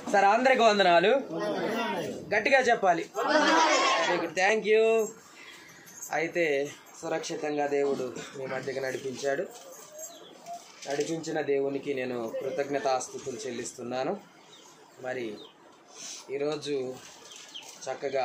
సరే అందరికి వందనాలు గట్టిగా చెప్పాలి థ్యాంక్ యూ అయితే సురక్షితంగా దేవుడు మీ మధ్యకి నడిపించాడు నడిపించిన దేవునికి నేను కృతజ్ఞతాస్థుతులు చెల్లిస్తున్నాను మరి ఈరోజు చక్కగా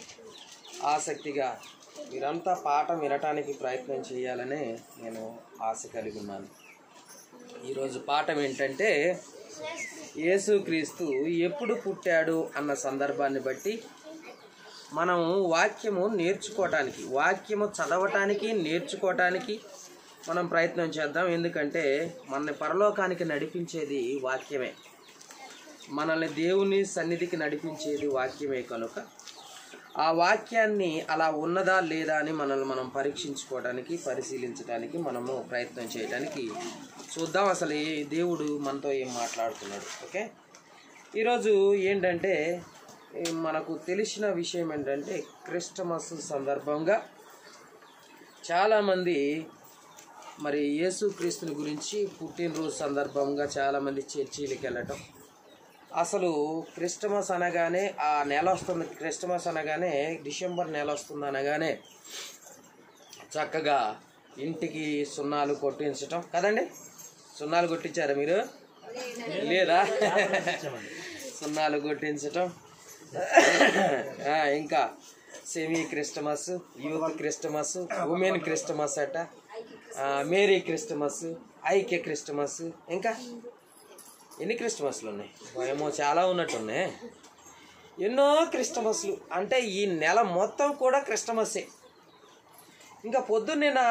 ఆసక్తిగా మీరంతా పాఠం వినటానికి ప్రయత్నం చేయాలనే నేను ఆశ కలిగి ఉన్నాను ఈరోజు పాఠం ఏంటంటే యేసుక్రీస్తు ఎప్పుడు పుట్టాడు అన్న సందర్భాన్ని బట్టి మనం వాక్యము నేర్చుకోవటానికి వాక్యము చదవటానికి నేర్చుకోవటానికి మనం ప్రయత్నం చేద్దాం ఎందుకంటే మనల్ని పరలోకానికి నడిపించేది వాక్యమే మనల్ని దేవుని సన్నిధికి నడిపించేది వాక్యమే కనుక ఆ వాక్యాన్ని అలా ఉన్నదా లేదా అని మనల్ని మనం పరీక్షించుకోవడానికి పరిశీలించడానికి మనము ప్రయత్నం చేయడానికి చూద్దాం అసలు ఏ దేవుడు మనతో ఏం మాట్లాడుతున్నాడు ఓకే ఈరోజు ఏంటంటే ఈ మనకు తెలిసిన విషయం ఏంటంటే క్రిస్టమస్ సందర్భంగా చాలామంది మరి యేసుక్రీస్తుని గురించి పుట్టినరోజు సందర్భంగా చాలామంది చర్చీలకు వెళ్ళటం అసలు క్రిస్టమస్ అనగానే ఆ నెల వస్తుంది క్రిస్టమస్ అనగానే డిసెంబర్ నెల వస్తుంది అనగానే చక్కగా ఇంటికి సున్నాలు కొట్టించటం కదండి సున్నాలు కొట్టించారా మీరు లేదా సున్నాలు కొట్టించటం ఆ, ఇంకా semi Christmas youth Christmas women Christmas అట ఆ, మేరీ క్రిస్టమస్ ఐక్య క్రిస్టమస్ ఇంకా ఎన్ని క్రిస్టమస్లు ఉన్నాయి ఏమో చాలా ఉన్నట్టున్నాయి ఎన్నో క్రిస్టమస్లు అంటే ఈ నెల మొత్తం కూడా క్రిస్టమస్సే ఇంకా పొద్దున్నే నా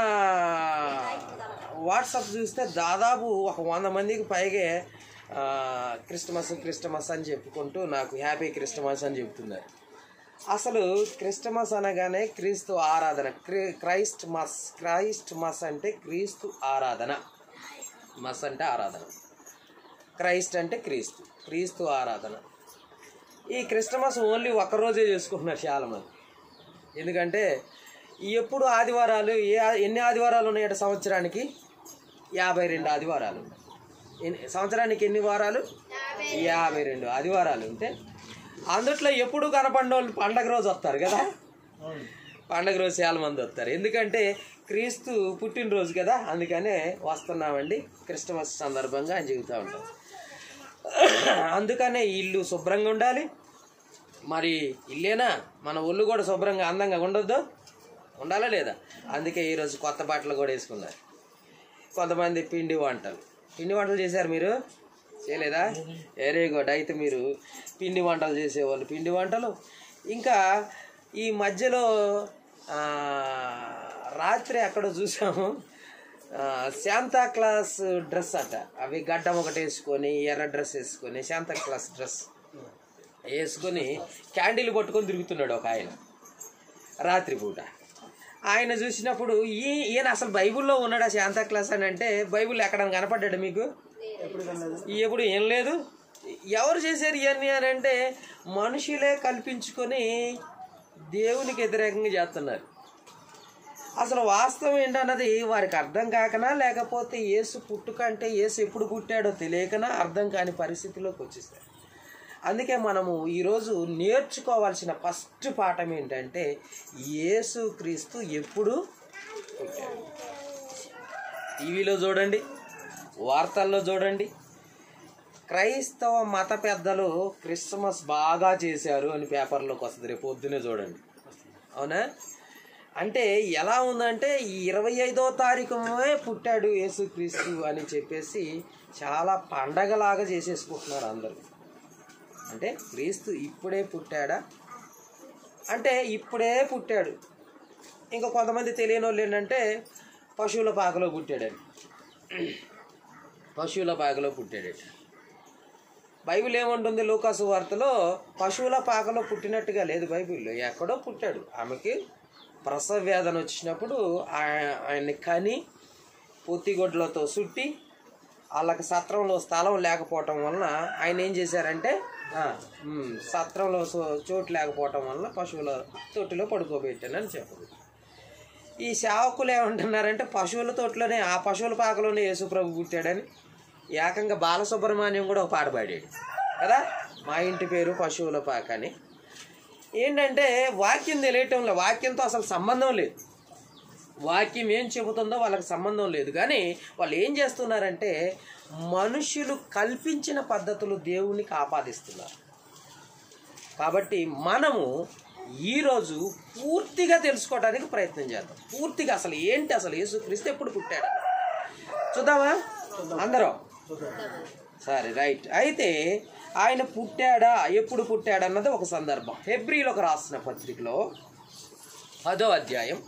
వాట్సాప్ చూస్తే దాదాపు ఒక వంద మందికి పైగే ఆ, క్రిస్టమస్ క్రిస్టమస్ అని చెప్పుకుంటూ నాకు హ్యాపీ క్రిస్టమస్ అని చెప్తున్నారు అసలు క్రిస్టమస్ అనగానే క్రీస్తు ఆరాధన క్రి క్రైస్ట్ మస్ క్రైస్ట్ మస్ అంటే క్రీస్తు ఆరాధన మస్ అంటే ఆరాధన క్రైస్ట్ అంటే క్రీస్తు క్రీస్తు ఆరాధన ఈ క్రిస్టమస్ ఓన్లీ ఒక్కరోజే చేసుకుంటున్నారు చాలామంది ఎందుకంటే ఈ ఎప్పుడు ఆదివారాలు ఏ ఎన్ని ఆదివారాలు ఉన్నాయట సంవత్సరానికి యాభై రెండు ఆదివారాలు ఎన్ని సంవత్సరానికి ఎన్ని వారాలు యాభై రెండు ఆదివారాలు ఉంటే అందుట్లో ఎప్పుడు కనపడిన వాళ్ళు పండగ రోజు వస్తారు కదా పండగ రోజు చాలా మంది వస్తారు ఎందుకంటే క్రీస్తు పుట్టినరోజు కదా అందుకనే వస్తున్నామండి క్రిస్టమస్ సందర్భంగా అని చెబుతూ ఉంటాం అందుకనే ఇల్లు శుభ్రంగా ఉండాలి మరి ఇల్లేనా మన ఒళ్ళు కూడా శుభ్రంగా అందంగా ఉండొద్దు ఉండాలా లేదా అందుకే ఈరోజు కొత్త బట్టలు కూడా వేసుకున్నారు కొంతమంది పిండి వంటలు పిండి వంటలు చేశారు మీరు చేయలేదా వెరీ గుడ్ అయితే మీరు పిండి వంటలు చేసేవాళ్ళు పిండి వంటలు ఇంకా ఈ మధ్యలో ఆ, రాత్రి అక్కడ చూసాము ఆ, శాంతా క్లాస్ డ్రెస్ అట అవి గడ్డం ఒకటి వేసుకొని ఎర్ర డ్రెస్ వేసుకొని శాంతా క్లాస్ డ్రెస్ వేసుకొని క్యాండిల్ పట్టుకొని తిరుగుతున్నాడు ఒక ఆయన రాత్రిపూట ఆయన చూసినప్పుడు ఈ ఈయన అసలు బైబిల్లో ఉన్నాడా శాంతా క్లాస్ అని అంటే బైబిల్ ఎక్కడ కనపడ్డాడు మీకు ఎప్పుడు ఏం లేదు ఎవరు చేశారు ఇవన్నీ అని అంటే మనుషులే కల్పించుకొని దేవునికి వ్యతిరేకంగా చేస్తున్నారు అసలు వాస్తవం ఏంటన్నది వారికి అర్థం కాకనా లేకపోతే యేసు పుట్టుక అంటే యేసు ఎప్పుడు పుట్టాడో తెలియకనా అర్థం కాని పరిస్థితిలోకి వచ్చేసారు అందుకే మనము ఈరోజు నేర్చుకోవాల్సిన ఫస్ట్ పాఠం ఏంటంటే యేసు క్రీస్తు ఎప్పుడు పుట్టాడు టీవీలో చూడండి వార్తల్లో చూడండి క్రైస్తవ మత పెద్దలు క్రిస్మస్ బాగా చేశారు అని పేపర్లోకి వస్తుంది రేపు పొద్దునే చూడండి అవునా అంటే ఎలా ఉందంటే ఈ ఇరవై ఐదో తారీఖుమే పుట్టాడు యేసుక్రీస్తు అని చెప్పేసి చాలా పండగలాగా చేసేసుకుంటున్నారు అందరూ అంటే క్రీస్తు ఇప్పుడే పుట్టాడా అంటే ఇప్పుడే పుట్టాడు ఇంకా కొంతమంది తెలియని వాళ్ళు ఏంటంటే పశువుల పాకలో పుట్టాడని పశువుల పాకలో పుట్టాడట బైబిల్ ఏమంటుంది లూకాసు వార్తలో పశువుల పాకలో పుట్టినట్టుగా లేదు బైబిల్లో ఎక్కడో పుట్టాడు ఆమెకి ప్రసవ వేదన వచ్చినప్పుడు ఆ- ఆయన్ని కని పొత్తిగొడ్లతో చుట్టి వాళ్ళకి సత్రంలో స్థలం లేకపోవటం వలన ఆయన ఏం చేశారంటే ఆ, ఉమ్, సత్రంలో సో- చోటు లేకపోవటం వలన పశువుల తొట్టిలో పడుకోబెట్టానని చెప్పదు ఈ సేవకులు ఏమంటున్నారంటే పశువుల తోటలోనే ఆ పశువుల పాకలోనే యేసుప్రభు పుట్టాడని ఏకంగా బాలసుబ్రహ్మణ్యం కూడా ఒక పాట పాడాడు కదా మా ఇంటి పేరు పశువుల పాక అని ఏంటంటే వాక్యం తెలియటంలో వాక్యంతో అసలు సంబంధం లేదు వాక్యం ఏం చెబుతుందో వాళ్ళకి సంబంధం లేదు కానీ వాళ్ళు ఏం చేస్తున్నారంటే మనుషులు కల్పించిన పద్ధతులు దేవునికి ఆపాదిస్తున్నారు కాబట్టి మనము ఈరోజు పూర్తిగా తెలుసుకోవడానికి ప్రయత్నం చేద్దాం పూర్తిగా అసలు ఏంటి అసలు యేసుక్రీస్తు ఎప్పుడు పుట్టాడు చూద్దామా అందరం సరే రైట్ అయితే ఆయన పుట్టాడా ఎప్పుడు పుట్టాడా అన్నది ఒక సందర్భం ఫిబ్రిలోకి రాసిన పత్రికలో పదో అధ్యాయం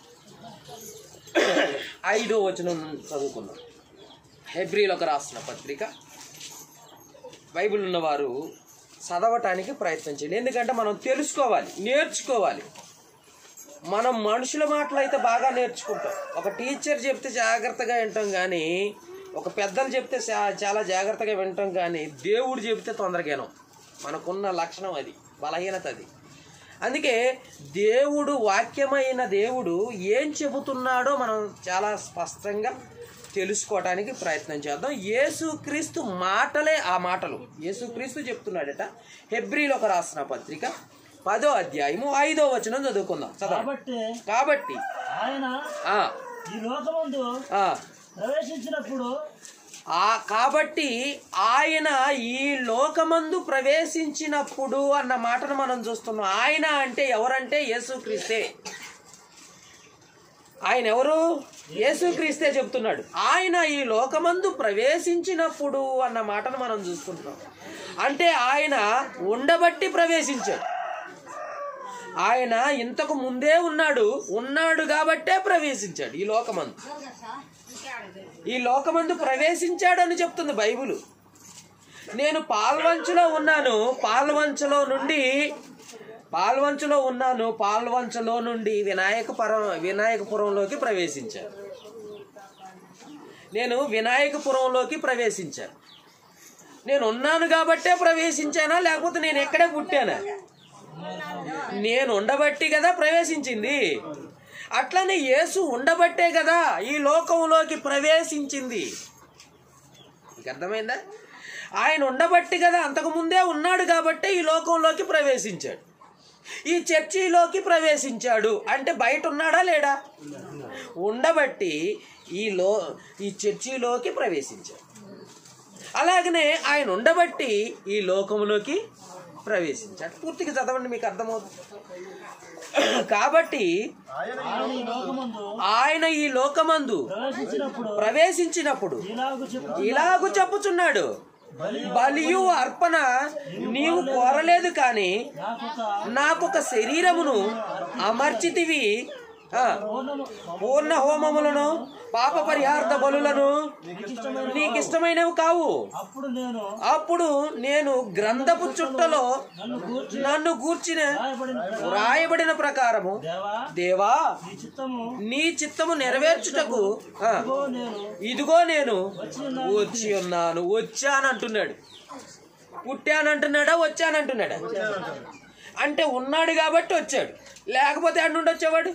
ఐదో వచనం చదువుకుందాం హెబ్రిలోకి రాసిన పత్రిక బైబిల్ ఉన్నవారు చదవటానికి ప్రయత్నం చేయండి ఎందుకంటే మనం తెలుసుకోవాలి నేర్చుకోవాలి మనం మనుషుల మాటలు అయితే బాగా నేర్చుకుంటాం ఒక టీచర్ చెప్తే జాగ్రత్తగా వింటాం కానీ ఒక పెద్దలు చెప్తే చా- చాలా జాగ్రత్తగా వింటాం కానీ దేవుడు చెప్తే తొందరగాను మనకున్న లక్షణం అది బలహీనత అది అందుకే దేవుడు వాక్యమైన దేవుడు ఏం చెబుతున్నాడో మనం చాలా స్పష్టంగా తెలుసుకోవడానికి ప్రయత్నం చేద్దాం యేసుక్రీస్తు మాటలే ఆ మాటలు యేసుక్రీస్తు చెప్తున్నాడట హెబ్రిలోకి రాసిన పత్రిక పదో అధ్యాయము ఐదో వచనం చదువుకుందాం చదవండి కాబట్టి కాబట్టి ఆయన ఆ, ఈ లోకమందు ఆ, ప్రవేశించినప్పుడు ఆ కాబట్టి ఆయన ఈ లోకమందు ప్రవేశించినప్పుడు అన్న మాటను మనం చూస్తున్నాం ఆయన అంటే ఎవరంటే యేసుక్రీస్తే ఆయన ఎవరు యేసుక్రీస్తే చెప్తున్నాడు ఆయన ఈ లోకమందు ప్రవేశించినప్పుడు అన్న మాటను మనం చూస్తుంటున్నాం అంటే ఆయన ఉండబట్టి ప్రవేశించాడు ఆయన ఇంతకు ముందే ఉన్నాడు ఉన్నాడు కాబట్టే ప్రవేశించాడు ఈ లోకమందు ఈ లోకమందు ప్రవేశించాడు అని చెప్తుంది బైబిల్ నేను పాల్వంచులో ఉన్నాను పాల్వంచులో నుండి పాల్వంచులో ఉన్నాను పాల్వంచులో నుండి వినాయకపురం వినాయకపురంలోకి ప్రవేశించాను నేను వినాయకపురంలోకి ప్రవేశించాను నేను ఉన్నాను కాబట్టే ప్రవేశించానా లేకపోతే నేను ఎక్కడే పుట్టానా నేను ఉండబట్టి కదా ప్రవేశించింది అట్లనే యేసు ఉండబట్టే కదా ఈ లోకంలోకి ప్రవేశించింది మీకు అర్థమైందా ఆయన ఉండబట్టి కదా అంతకు ముందే ఉన్నాడు కాబట్టి ఈ లోకంలోకి ప్రవేశించాడు ఈ చర్చిలోకి ప్రవేశించాడు అంటే బయట ఉన్నాడా లేడా ఉండబట్టి ఈ లో ఈ చర్చిలోకి ప్రవేశించాడు అలాగనే ఆయన ఉండబట్టి ఈ లోకంలోకి ప్రవేశించాడు పూర్తిగా చదవండి మీకు అర్థమవుతుంది కాబట్టి ఆయన ఈ లోకమందు ఆయన ఈ లోకమందు ప్రవేశించినప్పుడు ప్రవేశించినప్పుడు ఇలాగు చెప్పు ఇలాగు చెప్పుచున్నాడు బలియు అర్పణ నీవు కోరలేదు కానీ నాకొక నాకొక శరీరమును అమర్చితివి ఆ, పూర్ణము పూర్ణ హోమములను పాప పరిహార్థ బలులను నీకు ఇష్టమైనవి కావు అప్పుడు నేను అప్పుడు నేను గ్రంథపు చుట్టలో నన్ను కూర్చి నన్ను గూర్చిన రాయబడిన వ్రాయబడిన ప్రకారము దేవా దేవా ఈ చిత్తము నీ చిత్తము నెరవేర్చుటకు ఆ, ఇదిగో నేను ఇదిగో నేను వచ్చి ఉన్నాను. వచ్చి ఉన్నాను వచ్చానంటున్నాడు పుట్టానంటున్నాడా వచ్చానంటున్నాడా అంటే ఉన్నాడు కాబట్టి వచ్చాడు లేకపోతే అటు నుండి వచ్చేవాడు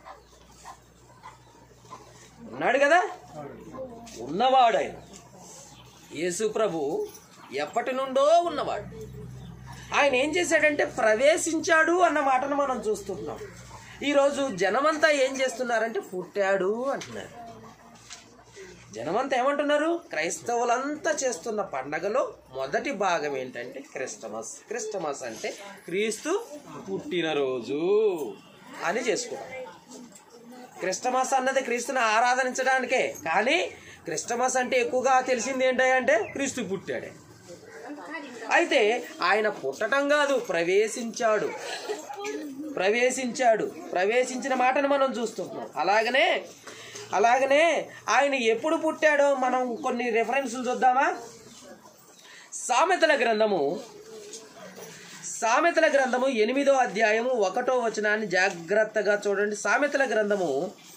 ఉన్నాడు కదా ఉన్నవాడు ఆయన యేసు ప్రభు ఎప్పటి నుండో ఉన్నవాడు ఆయన ఏం చేశాడంటే ప్రవేశించాడు అన్న మాటను మనం చూస్తున్నాం ఈరోజు జనమంతా ఏం చేస్తున్నారంటే పుట్టాడు అంటున్నారు జనమంతా ఏమంటున్నారు క్రైస్తవులంతా చేస్తున్న పండగలో మొదటి భాగం ఏంటంటే క్రిస్టమస్ క్రిస్టమస్ అంటే క్రీస్తు పుట్టినరోజు అని చేసుకుంటాం క్రిస్టమస్ అన్నది క్రీస్తుని ఆరాధించడానికే కానీ క్రిస్టమస్ అంటే ఎక్కువగా తెలిసింది ఏంటంటే క్రీస్తు పుట్టాడే అయితే ఆయన పుట్టటం కాదు ప్రవేశించాడు ప్రవేశించాడు ప్రవేశించిన మాటను మనం చూస్తున్నాం అలాగనే అలాగనే ఆయన ఎప్పుడు పుట్టాడో మనం కొన్ని రెఫరెన్సులు చూద్దామా సామెతల గ్రంథము సామెతల గ్రంథము ఎనిమిదో అధ్యాయము ఒకటో వచనాన్ని జాగ్రత్తగా చూడండి సామెతల గ్రంథము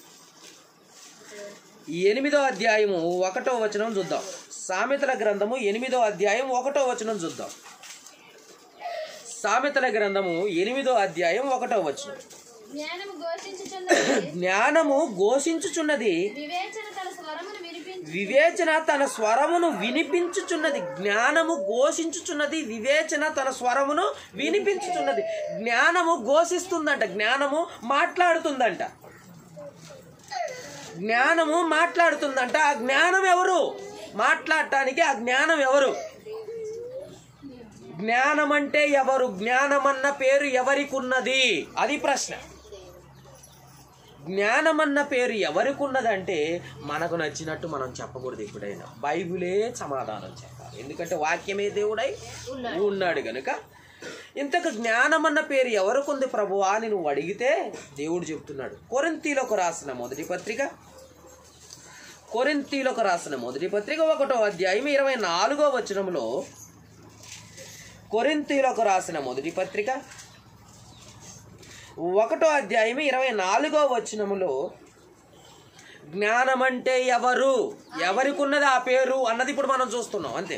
ఎనిమిదో అధ్యాయము ఒకటో వచనం చూద్దాం సామెతల గ్రంథము ఎనిమిదో అధ్యాయం ఒకటో వచనం చూద్దాం సామెతల గ్రంథము ఎనిమిదో అధ్యాయం ఒకటో వచనం జ్ఞానము ఘోషించుచున్నది జ్ఞానము ఘోషించుచున్నది వివేచన తన స్వరమును వినిపించు వివేచన తన స్వరమును వినిపించుచున్నది జ్ఞానము ఘోషించుచున్నది వివేచన తన స్వరమును వినిపించుచున్నది జ్ఞానము ఘోషిస్తుందంట జ్ఞానము మాట్లాడుతుందంట జ్ఞానము మాట్లాడుతుందంట ఆ జ్ఞానం ఎవరు మాట్లాడటానికి ఆ జ్ఞానం ఎవరు జ్ఞానం అంటే ఎవరు జ్ఞానమన్న పేరు ఎవరికి ఉన్నది అది ప్రశ్న జ్ఞానమన్న పేరు ఎవరికి ఉన్నదంటే మనకు నచ్చినట్టు మనం చెప్పకూడదు ఎప్పుడైనా బైబిలే సమాధానం చెప్పాలి ఎందుకంటే వాక్యమే దేవుడై ఉన్నాడు గనుక ఇంతకు జ్ఞానమన్న పేరు ఎవరికి ఉంది ప్రభువా అని నువ్వు అడిగితే దేవుడు చెప్తున్నాడు కొరింతీలకు రాసిన మొదటి పత్రిక కొరింతీలకు రాసిన మొదటి పత్రిక ఒకటో అధ్యాయం ఇరవై నాలుగో వచనంలో కొరింతీలకు రాసిన మొదటి పత్రిక ఒకటో అధ్యాయం ఇరవై నాలుగో వచనములో జ్ఞానం అంటే ఎవరు ఎవరికి ఉన్నది ఆ పేరు అన్నది ఇప్పుడు మనం చూస్తున్నాం అంతే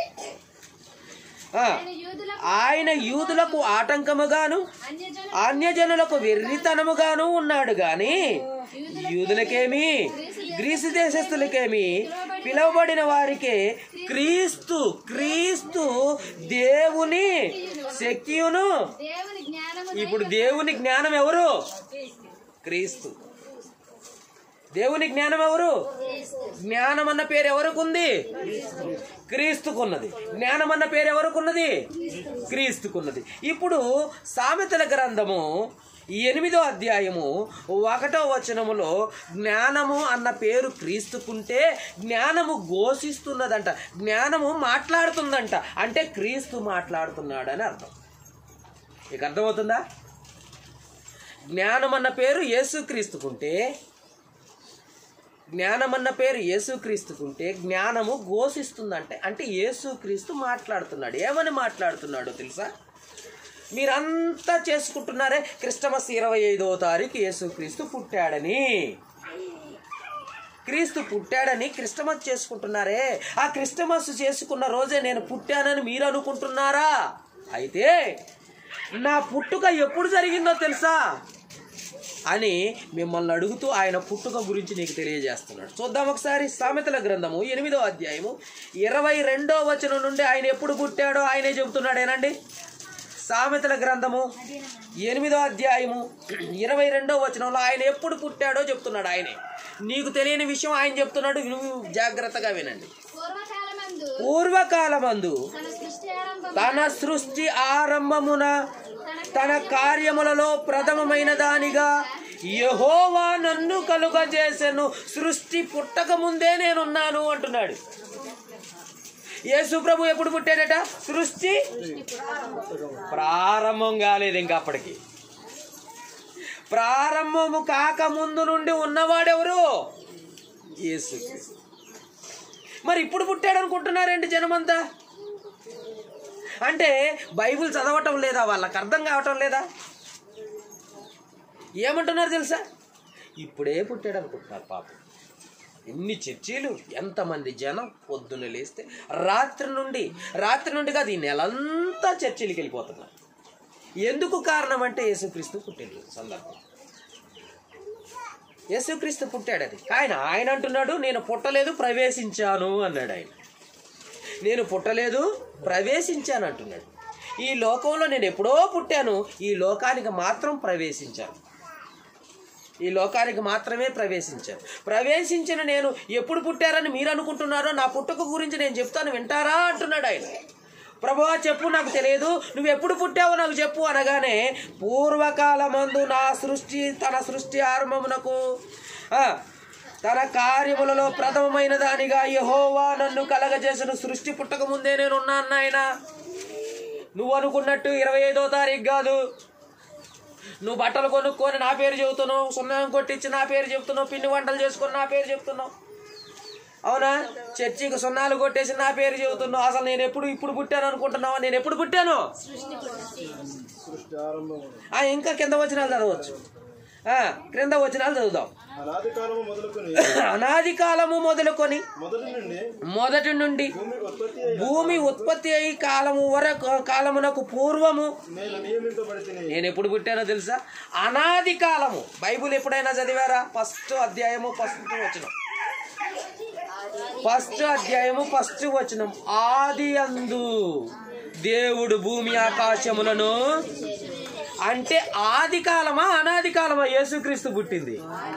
ఆ, ఆయన యూదులకు ఆటంకముగాను అన్యజనులకు వెర్రితనముగాను ఉన్నాడు గాని యూదులకేమి గ్రీసు దేశస్థులకేమి పిలువబడిన వారికే క్రీస్తు క్రీస్తు దేవుని శక్తియును దేవుని జ్ఞానము ఇప్పుడు దేవుని జ్ఞానం ఎవరు క్రీస్తు దేవుని జ్ఞానం ఎవరు జ్ఞానం అన్న పేరు ఎవరికుంది క్రీస్తుకున్నది జ్ఞానం అన్న పేరు ఎవరికున్నది క్రీస్తుకున్నది ఇప్పుడు సామెతల గ్రంథము ఎనిమిదో అధ్యాయము ఒకటో వచనములో జ్ఞానము అన్న పేరు క్రీస్తుకుంటే జ్ఞానము ఘోషిస్తున్నదంట జ్ఞానము మాట్లాడుతుందంట అంటే క్రీస్తు మాట్లాడుతున్నాడని అర్థం మీకు అర్థమవుతుందా జ్ఞానం అన్న పేరు యేసుక్రీస్తుకుంటే జ్ఞానం అన్న పేరు యేసుక్రీస్తుకుంటే జ్ఞానము ఘోషిస్తుందంటే అంటే యేసుక్రీస్తు మాట్లాడుతున్నాడు ఏమని మాట్లాడుతున్నాడో తెలుసా మీరంతా చేసుకుంటున్నారే క్రిస్టమస్ ఇరవై ఐదవ తారీఖు యేసుక్రీస్తు పుట్టాడని క్రీస్తు పుట్టాడని క్రిస్టమస్ చేసుకుంటున్నారే ఆ క్రిస్టమస్ చేసుకున్న రోజే నేను పుట్టానని మీరు అనుకుంటున్నారా అయితే నా పుట్టుక ఎప్పుడు జరిగిందో తెలుసా అని మిమ్మల్ని అడుగుతూ ఆయన పుట్టుక గురించి నీకు తెలియజేస్తున్నాడు చూద్దాం ఒకసారి సామెతల గ్రంథము ఎనిమిదో అధ్యాయము ఇరవై రెండో వచనం నుండి ఆయన ఎప్పుడు పుట్టాడో ఆయనే చెబుతున్నాడేనండి సామెతల గ్రంథము ఎనిమిదో అధ్యాయము ఇరవై రెండో వచనంలో ఆయన ఎప్పుడు పుట్టాడో చెప్తున్నాడు ఆయనే నీకు తెలియని విషయం ఆయన చెప్తున్నాడు నువ్వు జాగ్రత్తగా వినండి పూర్వకాలమందు పూర్వకాలమందు తన సృష్టి ఆరంభం తన సృష్టి ఆరంభమున తన కార్యములలో ప్రథమమైన దానిగా యహోవా నన్ను కలుగజేసెను సృష్టి పుట్టక ముందే నేనున్నాను అంటున్నాడు యేసు ప్రభు ఎప్పుడు పుట్టాడట సృష్టి ప్రారంభం కాలేదు ఇంకా అప్పటికి ప్రారంభము కాక ముందు నుండి ఉన్నవాడెవరు యేసు మరి ఇప్పుడు పుట్టాడు అనుకుంటున్నారేంటి జనమంతా అంటే బైబిల్ చదవటం లేదా వాళ్ళకి అర్థం కావటం లేదా ఏమంటున్నారు తెలుసా ఇప్పుడే పుట్టాడు అనుకుంటున్నారు పాపం ఎన్ని చర్చీలు ఎంతమంది జనం పొద్దున్న లేస్తే రాత్రి నుండి రాత్రి నుండి కాదు ఈ నెలంతా చర్చిలకి వెళ్ళిపోతున్నారు ఎందుకు కారణం అంటే యేసుక్రీస్తు పుట్టిన సందర్భం యేసుక్రీస్తు పుట్టాడు అది ఆయన ఆయన అంటున్నాడు నేను పుట్టలేదు ప్రవేశించాను అన్నాడు ఆయన నేను పుట్టలేదు ప్రవేశించాను అంటున్నాడు ఈ లోకంలో నేను ఎప్పుడో పుట్టాను ఈ లోకానికి మాత్రం ప్రవేశించాను ఈ లోకానికి మాత్రమే ప్రవేశించాను ప్రవేశించిన నేను ఎప్పుడు పుట్టారని మీరు అనుకుంటున్నారో నా పుట్టుక గురించి నేను చెప్తాను వింటారా అంటున్నాడు ఆయన ప్రభువా చెప్పు నాకు తెలియదు నువ్వు ఎప్పుడు పుట్టావో నాకు చెప్పు అనగానే పూర్వకాలమందు నా సృష్టి తన సృష్టి ఆరంభమునకు ఆ, తన కార్యములలో ప్రథమమైన దానిగా యహోవా నన్ను కలగజేసిన సృష్టి పుట్టక ముందే నేను ఉన్నాను నాయన నువ్వు అనుకున్నట్టు ఇరవై ఐదో తారీఖు కాదు నువ్వు బట్టలు కొనుక్కొని నా పేరు చెబుతున్నావు సున్నం కొట్టించి నా పేరు చెప్తున్నావు పిండి వంటలు చేసుకొని నా పేరు చెప్తున్నావు అవునా చర్చికి సున్నాలు కొట్టేసి నా పేరు చెబుతున్నావు అసలు నేను ఎప్పుడు ఇప్పుడు పుట్టాను అనుకుంటున్నావా నేను ఎప్పుడు పుట్టాను ఆ, ఇంకా కింద వచనాలు చదవచ్చు ఆ, క్రింద వచనాలు చదువుదాం అనాది కాలము మొదలుకొని అనాది కాలము మొదలుకొని మొదటి నుండి మొదటి నుండి భూమి ఉత్పత్తి అయి భూమి ఉత్పత్తి అయి కాలము వరకు కాలమునకు పూర్వము నేను నియమింపబడి తిని నేను ఎప్పుడు పుట్టానో తెలుసా అనాది కాలము బైబుల్ ఎప్పుడైనా చదివారా ఫస్ట్ అధ్యాయము ఫస్ట్ వచ్చిన ఫస్ట్ అధ్యాయము ఫస్ట్ వచనం ఆది అందు దేవుడు భూమి ఆకాశములను అంటే ఆది కాలమా అనాది కాలమా యేసుక్రీస్తు పుట్టింది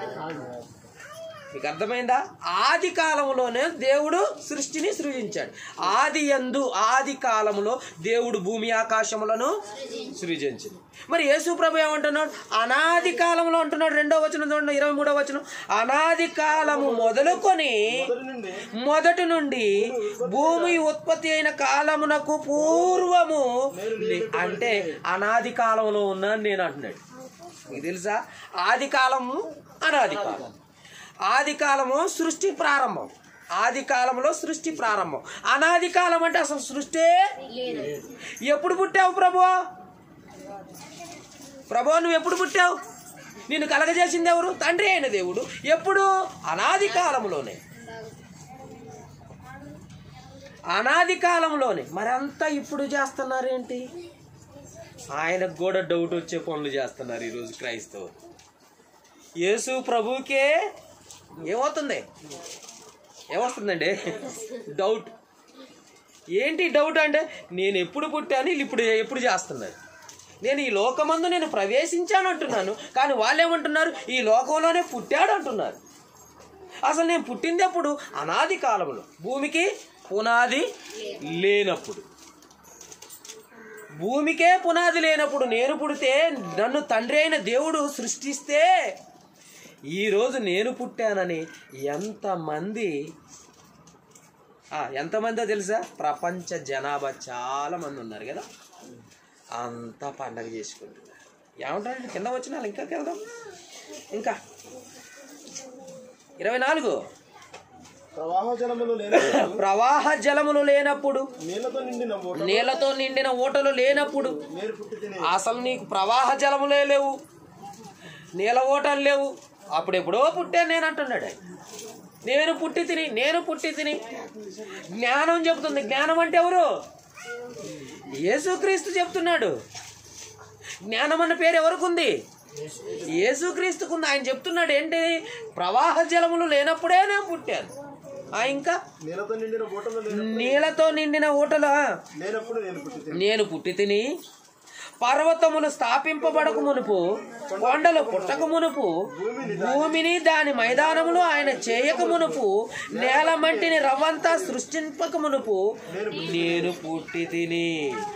మీకు అర్థమైందా ఆది కాలంలోనే దేవుడు సృష్టిని సృజించాడు ఆది యందు ఆది కాలములో దేవుడు భూమి ఆకాశములను సృజించింది మరి యేసు ప్రభు ఏమంటున్నాడు అనాది కాలంలో అంటున్నాడు రెండో వచనం చూడండి ఇరవై మూడో వచనం అనాది కాలము మొదలుకొని మొదటి నుండి మొదటి నుండి భూమి ఉత్పత్తి అయిన కాలమునకు పూర్వము అంటే అనాది కాలంలో ఉన్నాను నేను అంటున్నాడు మీకు తెలుసా ఆది కాలము అనాది కాలం ఆది కాలము సృష్టి ప్రారంభం ఆది కాలంలో సృష్టి ప్రారంభం అనాది కాలం అంటే అసలు సృష్టి ఎప్పుడు పుట్టావు ప్రభు ప్రభు నువ్వు ఎప్పుడు పుట్టావు నిన్ను కలగజేసింది ఎవరు తండ్రి అయిన దేవుడు ఎప్పుడు అనాది కాలంలోనే అనాది కాలంలోనే మరంతా ఇప్పుడు చేస్తున్నారేంటి ఆయనకు కూడా డౌట్ వచ్చే పనులు చేస్తున్నారు ఈరోజు క్రైస్తవులు యేసు ప్రభుకే ఏమవుతుంది ఏమొస్తుందండి డౌట్ ఏంటి డౌట్ అంటే నేను ఎప్పుడు పుట్టాను వీళ్ళు ఇప్పుడు ఎప్పుడు చేస్తున్నారు నేను ఈ లోకమందు నేను ప్రవేశించాను అంటున్నాను కానీ వాళ్ళు ఏమంటున్నారు ఈ లోకంలోనే పుట్టాడు అంటున్నారు అసలు నేను పుట్టింది ఎప్పుడు అనాది కాలంలో భూమికి పునాది లేనప్పుడు భూమికే పునాది లేనప్పుడు నేను పుడితే నన్ను తండ్రి అయిన దేవుడు సృష్టిస్తే ఈరోజు నేను పుట్టానని ఎంతమంది ఆ, ఎంతమందో తెలుసా ప్రపంచ జనాభా చాలా మంది ఉన్నారు కదా అంతా పండగ చేసుకుంటున్నారు ఏమంటారు కింద వచ్చిన వాళ్ళు ఇంకా వెళ్దాం ఇంకా ఇరవై నాలుగు ప్రవాహ జలములు లేనప్పుడు ప్రవాహ జలములు లేనప్పుడు నీళ్లతో నిండిన ఓట నీళ్లతో నిండిన ఊటలు లేనప్పుడు నేను పుట్టి తిని అసలు నీకు ప్రవాహ జలములే లేవు నీల ఓటలు లేవు అప్పుడెప్పుడో పుట్టాను నేను అంటున్నాడు ఆయన. నేను పుట్టి తిని నేను పుట్టి తిని జ్ఞానం చెబుతుంది జ్ఞానం అంటే ఎవరు యేసుక్రీస్తు చెప్తున్నాడు జ్ఞానం అన్న పేరు ఎవరికి ఉంది యేసుక్రీస్తుకుంది ఆయన చెప్తున్నాడు ఏంటి ప్రవాహ జలములు లేనప్పుడే నేను పుట్టాను ఆ ఇంకా నీళ్లతో నిండిన ఓటలు లేన- నీళ్ళతో నిండిన ఊటలు ఆ, లేనప్పుడు నేను పుట్టి తిని నేను పుట్టి తిని పర్వతములు స్థాపింపబడక మునుపు కొండలు పుట్టక మునుపు భూమిని దాని మైదానములు ఆయన చేయక మునుపు నేల మంటిని రవ్వంతా సృష్టింపక మునుపు నేను పుట్టి తిని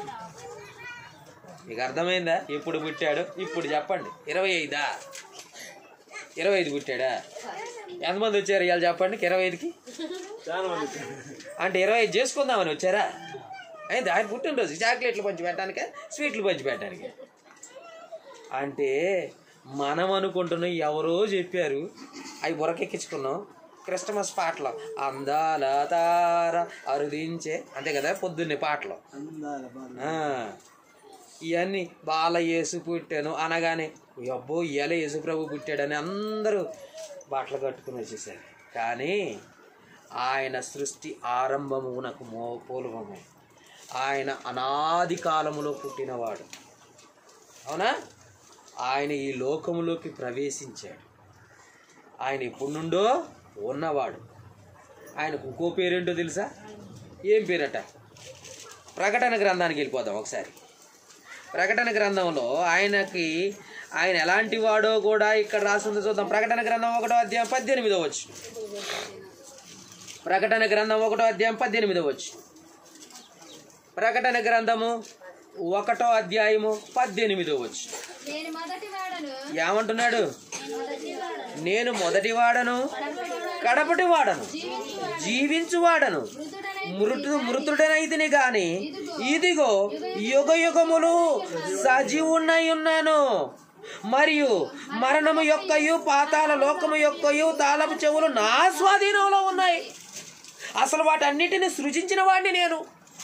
మీకు అర్థమైందా ఎప్పుడు పుట్టాడు ఇప్పుడు చెప్పండి ఇరవై ఐదా ఇరవై ఐదు పుట్టాడా ఎంతమంది వచ్చారు ఇవాళ చెప్పండి ఇరవై ఐదుకి చాలా మంది అంటే ఇరవై ఐదు చేసుకుందామని వచ్చారా అయింది ఆయన పుట్టినరోజు చాక్లెట్లు పంచి పెట్టడానికి స్వీట్లు పంచి పెట్టడానికి అంటే మనం అనుకుంటున్నాం ఎవరో చెప్పారు అవి బురకెక్కించుకున్నాం క్రిస్టమస్ పాటలు అందాల తార అరుదించే అంతే కదా పొద్దున్నే పాటలు ఆ, ఇవన్నీ బాల యేసు పుట్టాను అనగానే అబ్బో ఇవాళ యేసు ప్రభు పుట్టాడని అందరూ బట్టలు కట్టుకుని వచ్చేసారు కానీ ఆయన సృష్టి ఆరంభమునకు మో పూర్వము ఆయన అనాది కాలములో పుట్టినవాడు అవునా ఆయన ఈ లోకములోకి ప్రవేశించాడు ఆయన ఎప్పుడు నుండో ఉన్నవాడు ఆయనకు ఇంకో పేరేంటో తెలుసా ఏం పేరట ప్రకటన గ్రంథానికి వెళ్ళిపోదాం ఒకసారి ప్రకటన గ్రంథంలో ఆయనకి ఆయన ఎలాంటి వాడో కూడా ఇక్కడ రాసిందో చూద్దాం ప్రకటన గ్రంథం ఒకటో అధ్యాయం పద్దెనిమిదో వచ్చు ప్రకటన గ్రంథం ఒకటో అధ్యాయం పద్దెనిమిదో వచ్చు ప్రకటన గ్రంథము ఒకటో అధ్యాయము పద్దెనిమిదో వచ్చు నేను మొదటి వాడను ఏమంటున్నాడు మొదటి వాడను నేను మొదటి వాడను కడపటి వాడను జీవించువాడను మృతు మృతుడనైతిని గాని ఇదిగో యుగ యుగములు సజీవున్నై ఉన్నాను మరియు మరణము యొక్కయు పాతాల లోకము యొక్కయు తాళపు చెవులు నా స్వాధీనంలో ఉన్నాయి అసలు వాటన్నిటిని సృజించిన వాడిని నేను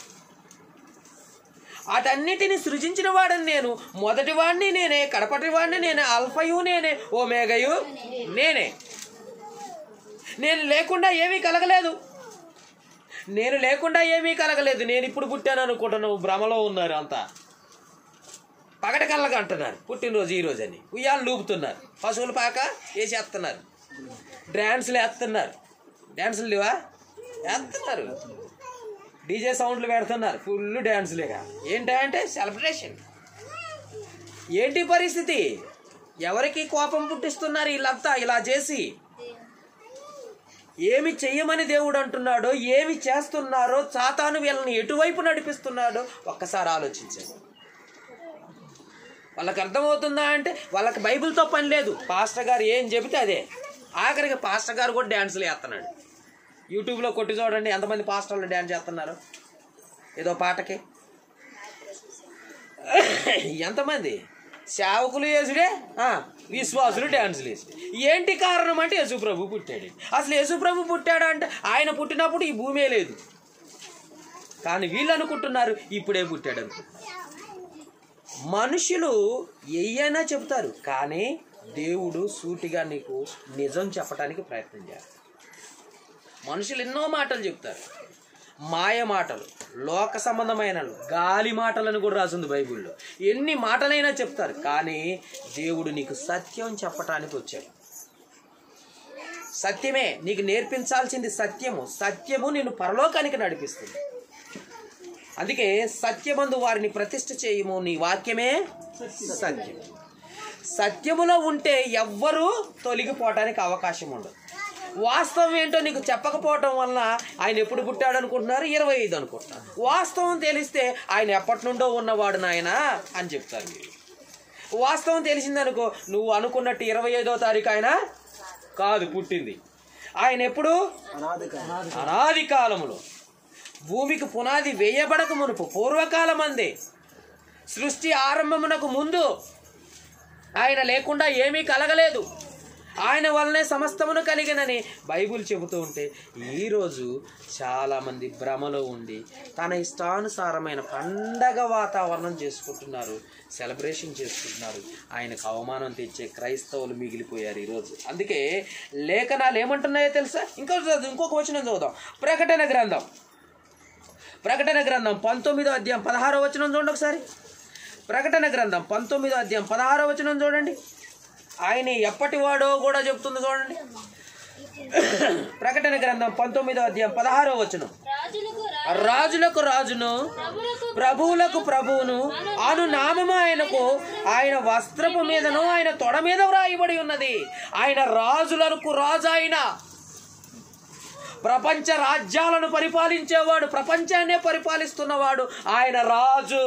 వాటన్నిటిని సృజించిన వాడని నేను మొదటి వాడిని నేనే కడపటి వాడిని నేనే అల్ఫయు నేనే ఓ మేఘయు నేనే నేను లేకుండా ఏమీ కలగలేదు నేను లేకుండా ఏమీ కలగలేదు నేను ఇప్పుడు పుట్టాను అనుకుంటున్నావు భ్రమలో ఉన్నారు అంతా పగటి కళ్ళగా అంటున్నారు పుట్టినరోజు ఈ రోజు అని ఉయ్యాలు లూపుతున్నారు పశువుల పాక వేసేస్తున్నారు డ్యాన్సులు వేస్తున్నారు డ్యాన్సులు లేవా వేస్తున్నారు డీజే సౌండ్లు పెడుతున్నారు ఫుల్ డ్యాన్సులేగా ఏంటంటే సెలబ్రేషన్ ఏంటి పరిస్థితి ఎవరికి కోపం పుట్టిస్తున్నారు వీళ్ళంతా ఇలా చేసి ఏమి చెయ్యమని దేవుడు అంటున్నాడో ఏమి చేస్తున్నారో సాతాను వీళ్ళని ఎటువైపు నడిపిస్తున్నాడో ఒక్కసారి ఆలోచించండి వాళ్ళకి అర్థమవుతుందా అంటే వాళ్ళకి బైబిల్తో పని లేదు పాస్టర్ గారు ఏం చెబితే అదే ఆఖరికి పాస్టర్ గారు కూడా డ్యాన్సులు వేస్తున్నాడు యూట్యూబ్లో కొట్టి చూడండి ఎంతమంది పాస్టర్లు డ్యాన్స్ చేస్తున్నారు ఏదో పాటకి ఎంతమంది సేవకులు వేసుడే ఆ, విశ్వాసులు డ్యాన్సులు వేసి ఏంటి కారణం అంటే యేసుప్రభు పుట్టాడు అసలు యేసుప్రభు పుట్టాడు అంటే ఆయన పుట్టినప్పుడు ఈ భూమే లేదు కానీ వీళ్ళు అనుకుంటున్నారు ఇప్పుడే పుట్టాడు అనుకుంటున్నారు మనుషులు ఎయ్యైనా చెప్తారు కానీ దేవుడు సూటిగా నీకు నిజం చెప్పడానికి ప్రయత్నం చేస్తారు మనుషులు ఎన్నో మాటలు చెప్తారు మాయ మాటలు లోక సంబంధమైన గాలి మాటలను కూడా రాసింది బైబిల్లో ఎన్ని మాటలైనా చెప్తారు కానీ దేవుడు నీకు సత్యం చెప్పటానికి వచ్చాడు సత్యమే నీకు నేర్పించాల్సింది సత్యము సత్యము నిన్ను పరలోకానికి నడిపిస్తుంది అందుకే సత్యమందు వారిని ప్రతిష్ఠ చేయము నీ వాక్యమే సత్యం సత్యములో ఉంటే ఎవ్వరూ తొలగిపోవటానికి అవకాశం ఉండదు వాస్తవం ఏంటో నీకు చెప్పకపోవటం వలన ఆయన ఎప్పుడు పుట్టాడు అనుకుంటున్నారు ఇరవై ఐదు అనుకుంటున్నారు వాస్తవం తెలిస్తే ఆయన ఎప్పటి నుండో ఉన్నవాడు నాయన అని చెప్తారు మీరు వాస్తవం తెలిసిందనుకో నువ్వు అనుకున్నట్టు ఇరవై ఐదో తారీఖు ఆయన కాదు పుట్టింది ఆయన ఎప్పుడు అనాది కాలములో భూమికి పునాది వేయబడక మునుపు పూర్వకాలం అందే సృష్టి ఆరంభమునకు ముందు ఆయన లేకుండా ఏమీ కలగలేదు ఆయన వల్లనే సమస్తమును కలిగినని బైబిల్ చెబుతూ ఉంటే ఈరోజు చాలామంది భ్రమలో ఉండి తన ఇష్టానుసారమైన పండగ వాతావరణం చేసుకుంటున్నారు సెలబ్రేషన్ చేసుకుంటున్నారు ఆయనకు అవమానం తెచ్చే క్రైస్తవులు మిగిలిపోయారు ఈరోజు అందుకే లేఖనాలు ఏమంటున్నాయో తెలుసా ఇంకో చదువు ఇంకొక వచనం చదువుదాం ప్రకటన గ్రంథం ప్రకటన గ్రంథం పంతొమ్మిదో అధ్యాయం పదహారో వచనం చూడండి ఒకసారి ప్రకటన గ్రంథం పంతొమ్మిదో అధ్యాయం పదహారో వచనం చూడండి ఆయన ఎప్పటివాడో కూడా చెప్తుంది చూడండి ప్రకటన గ్రంథం పంతొమ్మిదో అధ్యాయం పదహారో వచనం రాజులకు రాజులకు రాజును ప్రభులకు ప్రభువులకు ప్రభువును అను నామము ఆయనకు ఆయన వస్త్రపు మీదను ఆయన తొడ మీద వ్రాయబడి ఉన్నది ఆయన రాజులకు రాజు ఆయన ప్రపంచ రాజ్యాలను పరిపాలించేవాడు ప్రపంచాన్నే పరిపాలిస్తున్నవాడు ఆయన రాజు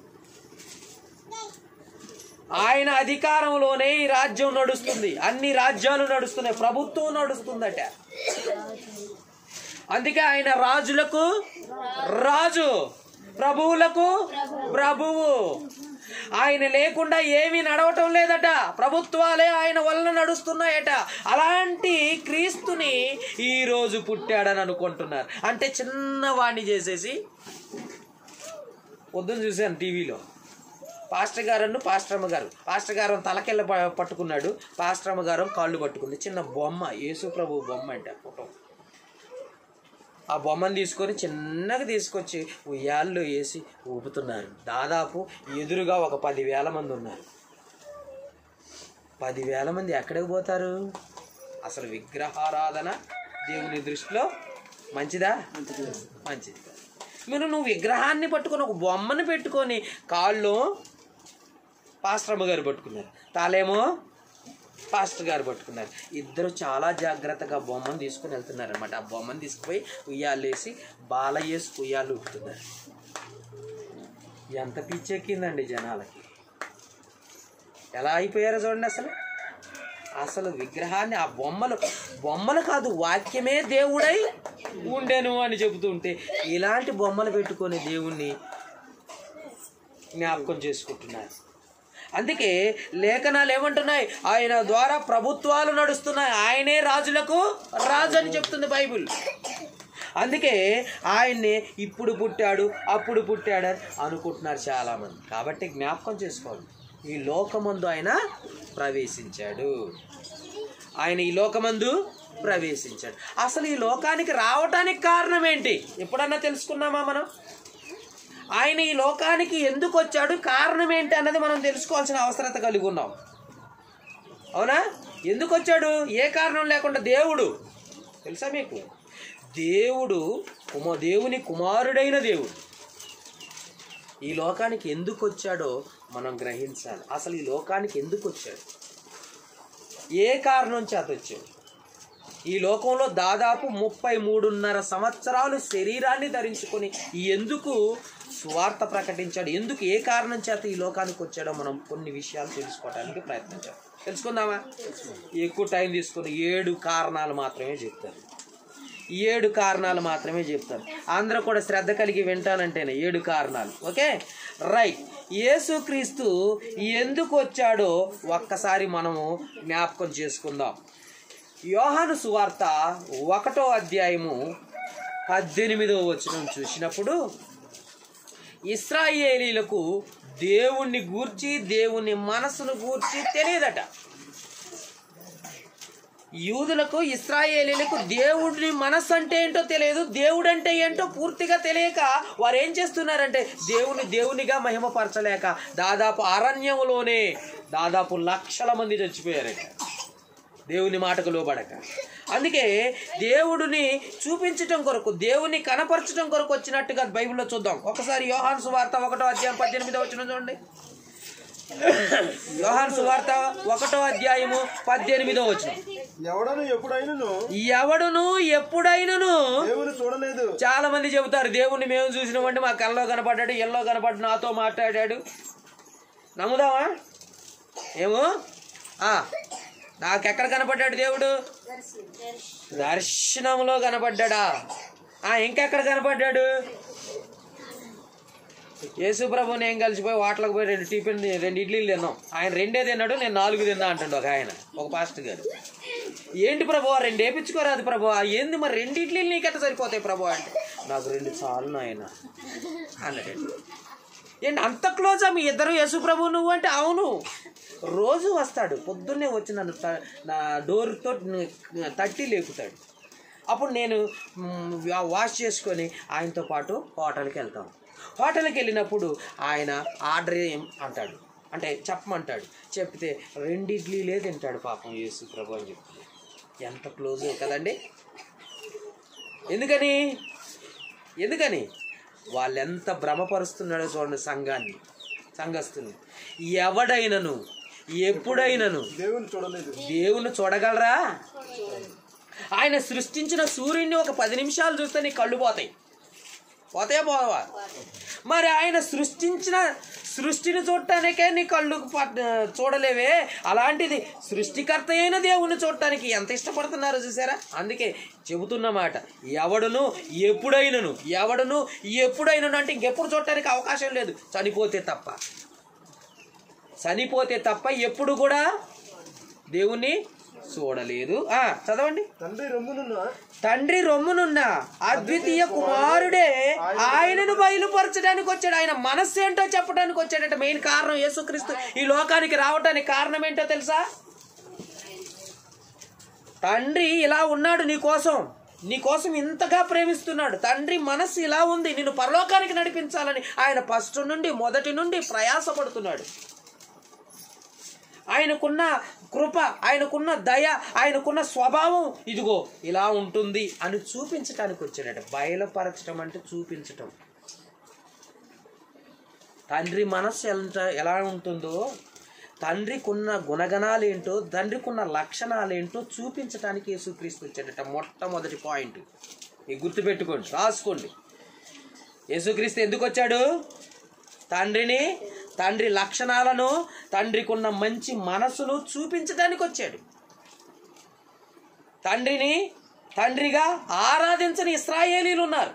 ఆయన అధికారంలోనే ఈ రాజ్యం నడుస్తుంది అన్ని రాజ్యాలు నడుస్తున్నాయి ప్రభుత్వం నడుస్తుందట అందుకే ఆయన రాజులకు రాజు ప్రభువులకు ప్రభువు ఆయన లేకుండా ఏమీ నడవటం లేదట ప్రభుత్వాలే ఆయన వలన నడుస్తున్నాయట అలాంటి క్రీస్తుని ఈ రోజు పుట్టాడని అనుకుంటున్నారు అంటే చిన్నవాణ్ణి చేసేసి పొద్దున్న చూశాను టీవీలో పాస్టర్ గారు పాస్టర్ అమ్మ గారు పాస్టర్ గారు తలకెళ్ళ ప- పట్టుకున్నాడు పాస్టర్ అమ్మ గారు కాళ్ళు పట్టుకుంది చిన్న బొమ్మ యేసు ప్రభు బొమ్మ అంటే ఫోటో ఆ బొమ్మను తీసుకొని చిన్నగా తీసుకొచ్చి ఉయ్యాల్లో వేసి ఊపుతున్నారు దాదాపు ఎదురుగా ఒక పదివేల మంది ఉన్నారు పదివేల మంది ఎక్కడికి పోతారు అసలు విగ్రహారాధన దేవుని దృష్టిలో మంచిదా మంచిది కాదు. మీరు నువ్వు విగ్రహాన్ని పట్టుకొని ఒక బొమ్మను పెట్టుకొని కాళ్ళు పాస్టర్ అమ్మ గారు పట్టుకున్నారు తాలేమో పాస్టర్ గారు పట్టుకున్నారు ఇద్దరు చాలా జాగ్రత్తగా బొమ్మను తీసుకుని వెళ్తున్నారు అనమాట ఆ బొమ్మను తీసుకుపోయి ఉయ్యాలేసి బాల వేసి ఉయ్యాలు ఊపుతున్నారు ఎంత పిచ్చెక్కిందండి జనాలకి ఎలా అయిపోయారో చూడండి అసలు అసలు విగ్రహాన్ని ఆ బొమ్మలు బొమ్మలు కాదు వాక్యమే దేవుడై ఉండెను అని చెబుతుంటే ఇలాంటి బొమ్మలు పెట్టుకొని దేవుణ్ణి జ్ఞాపకం చేసుకుంటున్నారు అందుకే లేఖనాలు ఏమంటున్నాయి ఆయన ద్వారా ప్రభుత్వాలు నడుస్తున్నాయి ఆయనే రాజులకు రాజు అని చెప్తుంది బైబిల్ అందుకే ఆయన్ని ఇప్పుడు పుట్టాడు అప్పుడు పుట్టాడు అని అనుకుంటున్నారు చాలామంది కాబట్టి జ్ఞాపకం చేసుకోవాలి ఈ లోకమందు ఆయన ప్రవేశించాడు ఆయన ఈ లోకమందు ప్రవేశించాడు అసలు ఈ లోకానికి రావటానికి కారణం ఏంటి ఎప్పుడన్నా తెలుసుకున్నామా మనం ఆయన ఈ లోకానికి ఎందుకు వచ్చాడు కారణం ఏంటి అన్నది మనం తెలుసుకోవాల్సిన అవసరత కలిగి ఉన్నాం అవునా ఎందుకు వచ్చాడు ఏ కారణం లేకుండా దేవుడు తెలుసా మీకు దేవుడు కుమ దేవుని కుమారుడైన దేవుడు ఈ లోకానికి ఎందుకు వచ్చాడో మనం గ్రహించాలి అసలు ఈ లోకానికి ఎందుకు వచ్చాడు ఏ కారణం చేత వచ్చాడు ఈ లోకంలో దాదాపు ముప్పై మూడున్నర సంవత్సరాలు శరీరాన్ని ధరించుకొని ఎందుకు స్వార్థ ప్రకటించాడు ఎందుకు ఏ కారణం చేత ఈ లోకానికి వచ్చాడో మనం కొన్ని విషయాలు తెలుసుకోవడానికి ప్రయత్నించాం తెలుసుకుందామా ఎక్కువ టైం తీసుకుని ఏడు కారణాలు మాత్రమే చెప్తారు ఏడు కారణాలు మాత్రమే చెప్తాను అందరూ కూడా శ్రద్ధ కలిగి వింటానంటేనే ఏడు కారణాలు ఓకే రైట్ యేసుక్రీస్తు ఎందుకు వచ్చాడో ఒక్కసారి మనము జ్ఞాపకం చేసుకుందాం యోహాను సువార్త ఒకటో అధ్యాయము పద్దెనిమిదో వచనం చూసినప్పుడు ఇస్రాయేలీలకు దేవుణ్ణి గూర్చి దేవుని మనసును గూర్చి తెలియదట యూదులకు ఇస్రాయేలీలకు దేవుడిని మనస్సు అంటే ఏంటో తెలియదు దేవుడు అంటే ఏంటో పూర్తిగా తెలియక వారు ఏం చేస్తున్నారంటే దేవుని దేవునిగా మహిమపరచలేక దాదాపు అరణ్యములోనే దాదాపు లక్షల మంది చచ్చిపోయారట దేవుని మాటకు లోబడక అందుకే దేవుడిని చూపించటం కొరకు దేవుని కనపరచడం కొరకు వచ్చినట్టుగా బైబిల్లో చూద్దాం ఒకసారి యోహాన్ సువార్త ఒకటో అధ్యాయం పద్దెనిమిదో వచ్చిన చూడండి యోహాన్ సువార్త ఒకటో అధ్యాయము పద్దెనిమిదో వచ్చిన ఎవడను ఎప్పుడైనను ఎవడును ఎప్పుడైనను దేవుని చూడలేదు చాలా మంది చెబుతారు దేవుణ్ణి మేము చూసినామంటే మా కళ్ళలో కనపడ్డాడు ఎల్లో కనపడ్డాడు నాతో మాట్లాడాడు నమ్ముదామా ఏమో ఆ, నాకెక్కడ కనపడ్డాడు దేవుడు దర్శనంలో కనపడ్డాడా ఆ ఇంకెక్కడ కనపడ్డాడు యేసు ప్రభు నేను కలిసిపోయి వాటలకు పోయి రెండు టిఫిన్ రెండు ఇడ్లీలు తిన్నాం ఆయన రెండే తిన్నాడు నేను నాలుగు తిన్నా అంటాడు ఒక ఆయన ఒక పాస్టర్ గారు ఏంటి ప్రభు రెండు వేపించుకోరాదు ప్రభు ఏంది మరి రెండు ఇడ్లీలు నీకెట్ట సరిపోతాయి ప్రభు అంటే నాకు రెండు చాలు నాయన అన్నాడు ఏంటి అంత క్లోజా మీ ఇద్దరు యేసు ప్రభు నువ్వు అంటే అవును రోజు వస్తాడు పొద్దున్నే వచ్చి నన్ను త- నా డోర్తో తట్టి లేపుతాడు అప్పుడు నేను మ్, వా- వాష్ చేసుకొని ఆయనతో పాటు హోటల్కి వెళ్తాను హోటల్కి వెళ్ళినప్పుడు ఆయన ఆర్డర్ ఏం అంటాడు అంటే చెప్పమంటాడు చెప్తే రెండు ఇడ్లీలే తింటాడు పాపం యేసు ప్రభు అని చెప్పి ఎంత క్లోజ్ కదండి ఎందుకని ఎందుకని వాళ్ళెంత భ్రమపరుస్తున్నాడో చూడండి సంఘాన్ని సంఘస్థుని ఎవడైనను ఎప్పుడైనను దేవుని చూడలేదు దేవుని చూడగలరా ఆయన సృష్టించిన సూర్యుడిని ఒక పది నిమిషాలు చూస్తే నీ కళ్ళు పోతాయి పోతాయా పోవా మరి ఆయన సృష్టించిన సృష్టిని చూడటానికే నీ కళ్ళు పట్- చూడలేవే అలాంటిది సృష్టికర్త అయిన దేవుణ్ణి చూడటానికి ఎంత ఇష్టపడుతున్నారో చూసారా అందుకే చెబుతున్నమాట ఎవడును ఎప్పుడైనను ఎవడును ఎప్పుడైనను అంటే ఇంకెప్పుడు చూడటానికి అవకాశం లేదు చనిపోతే తప్ప చనిపోతే తప్ప ఎప్పుడు కూడా దేవుణ్ణి చూడలేదు ఆ చదవండి తండ్రి రొమ్మునున్న తండ్రి రొమ్మునున్న అద్వితీయ కుమారుడే ఆయనను బయలుపరచడానికి వచ్చాడు ఆయన మనస్సు ఏంటో చెప్పడానికి వచ్చాడంటే మెయిన్ కారణం యేసుక్రీస్తు ఈ లోకానికి రావడానికి కారణం ఏంటో తెలుసా తండ్రి ఇలా ఉన్నాడు నీ కోసం నీ కోసం ఇంతగా ప్రేమిస్తున్నాడు తండ్రి మనస్సు ఇలా ఉంది నిన్ను పరలోకానికి నడిపించాలని ఆయన ఫస్ట్ నుండి మొదటి నుండి ప్రయాసపడుతున్నాడు ఆయనకున్న కృప ఆయనకున్న దయ ఆయనకున్న స్వభావం ఇదిగో ఇలా ఉంటుంది అని చూపించటానికి వచ్చాడట బయలుపరచడం అంటే చూపించటం తండ్రి మనస్సు ఎంత ఎలా ఉంటుందో తండ్రికున్న గుణగణాలు ఏంటో తండ్రికున్న లక్షణాలు ఏంటో చూపించడానికి యేసుక్రీస్తు వచ్చాడట మొట్టమొదటి పాయింట్ ఇది గుర్తుపెట్టుకోండి రాసుకోండి యేసుక్రీస్తు ఎందుకు వచ్చాడు తండ్రిని తండ్రి లక్షణాలను తండ్రికున్న మంచి మనసును చూపించడానికి వచ్చాడు తండ్రిని తండ్రిగా ఆరాధించని ఇస్రాయేలీలు ఉన్నారు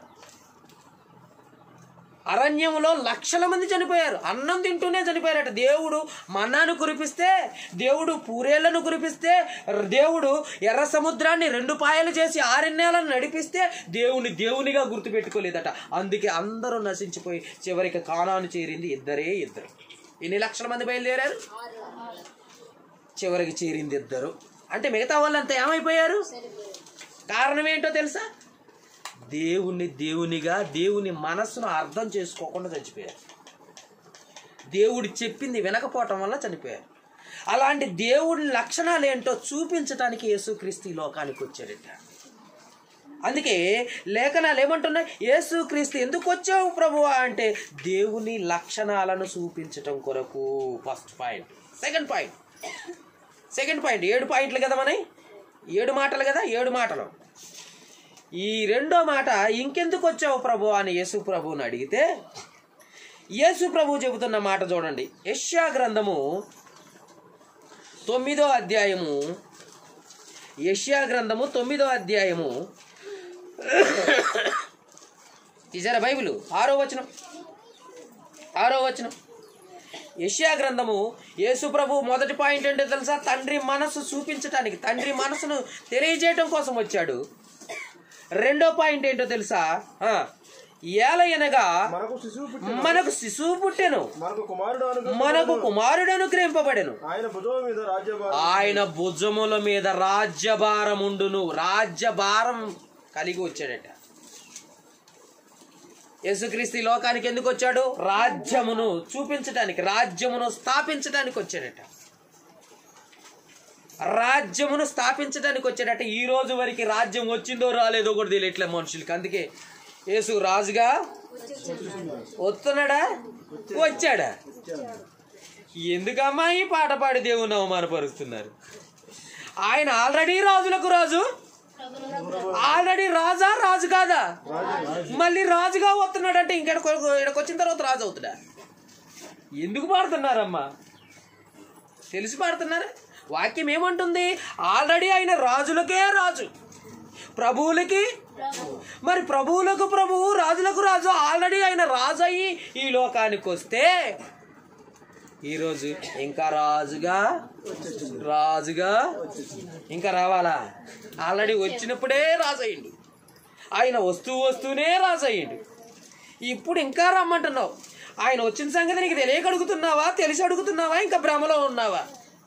అరణ్యంలో లక్షల మంది చనిపోయారు అన్నం తింటూనే చనిపోయారట దేవుడు మన్నాను కురిపిస్తే దేవుడు పూరేళ్లను కురిపిస్తే దేవుడు ఎర్ర సముద్రాన్ని రెండు పాయలు చేసి ఆరణ్యాలను నడిపిస్తే దేవుని దేవునిగా గుర్తుపెట్టుకోలేదట అందుకే అందరూ నశించిపోయి చివరికి కానాను చేరింది ఇద్దరే ఇద్దరు ఎన్ని లక్షల మంది బయలుదేరారు చివరికి చేరింది ఇద్దరు అంటే మిగతా వాళ్ళంతా ఏమైపోయారు కారణం ఏంటో తెలుసా దేవుణ్ణి దేవునిగా దేవుని మనస్సును అర్థం చేసుకోకుండా చచ్చిపోయారు దేవుడు చెప్పింది వినకపోవటం వల్ల చనిపోయారు అలాంటి దేవుడి లక్షణాలు ఏంటో చూపించడానికి యేసుక్రీస్తు ఈ లోకానికి వచ్చాడట అందుకే లేఖనాలు ఏమంటున్నాయి యేసు క్రీస్తు ఎందుకు వచ్చావు ప్రభువా అంటే దేవుని లక్షణాలను చూపించటం కొరకు first point second point second point ఏడు పాయింట్లు కదా మనవి ఏడు మాటలు కదా ఏడు మాటలు ఈ రెండో మాట ఇంకెందుకు వచ్చావు ప్రభు అని యేసు ప్రభువుని అడిగితే యేసు ప్రభు చెబుతున్న మాట చూడండి యష్యా గ్రంథము తొమ్మిదో అధ్యాయము యష్యా గ్రంథము తొమ్మిదో అధ్యాయము తీసారా బైబిల్ ఆరో వచనం ఆరో వచనం యష్యా గ్రంథము యేసు ప్రభు మొదటి పాయింట్ ఏంటో తెలుసా తండ్రి మనసు చూపించటానికి తండ్రి మనసును తెలియజేయటం కోసం వచ్చాడు రెండో పాయింట్ ఏంటో తెలుసా ఆ, ఏలయనగా మనకు శిశువు పుట్టి మనకు శిశువు పుట్టెను మనకు కుమారుడు అనుగ్రహించబడెను. మనకు కుమారుడు అనుగ్రహింపబడెను ఆయన భుజం మీద రాజ్యభారం ఆయన భుజముల మీద రాజ్యభారముండును రాజ్యభారం కలిగి వచ్చాడట యేసుక్రీస్తు ఈ లోకానికి ఎందుకు వచ్చాడు రాజ్యమును చూపించడానికి రాజ్యమును స్థాపించడానికి వచ్చాడట రాజ్యమును స్థాపించడానికి వచ్చాడట ఈ రోజు వరకు రాజ్యం వచ్చిందో రాలేదో కూడా తెలియట్లే మనుషులకి అందుకే యేసు రాజుగా వస్తున్నాడా వచ్చాడా ఎందుకమ్మా ఈ పాట పాడి దేవుని అవమానపరుస్తున్నారు ఆయన ఆల్రెడీ రాజులకు రాజు ఆల్రెడీ రాజా రాజు కాదా మళ్ళీ రాజుగా వస్తున్నాడంటే ఇంకా ఇక్కడికి వచ్చిన తర్వాత రాజు అవుతాడా ఎందుకు పాడుతున్నారమ్మా తెలిసి పాడుతున్నారా వాక్యం ఏమంటుంది ఆల్రెడీ ఆయన రాజులకే రాజు ప్రభువులకి మరి ప్రభువులకు ప్రభువు రాజులకు రాజు ఆల్రెడీ ఆయన రాజు అయ్యి ఈ లోకానికి వస్తే ఈరోజు ఇంకా రాజుగా రాజుగా ఇంకా రావాలా ఆల్రెడీ వచ్చినప్పుడే రాజు అయ్యిండు ఆయన వస్తూ వస్తూనే రాజు అయ్యిండు ఇప్పుడు ఇంకా రమ్మంటున్నావు ఆయన వచ్చిన సంగతి నీకు తెలియక అడుగుతున్నావా తెలిసి అడుగుతున్నావా ఇంకా భ్రమలో ఉన్నావా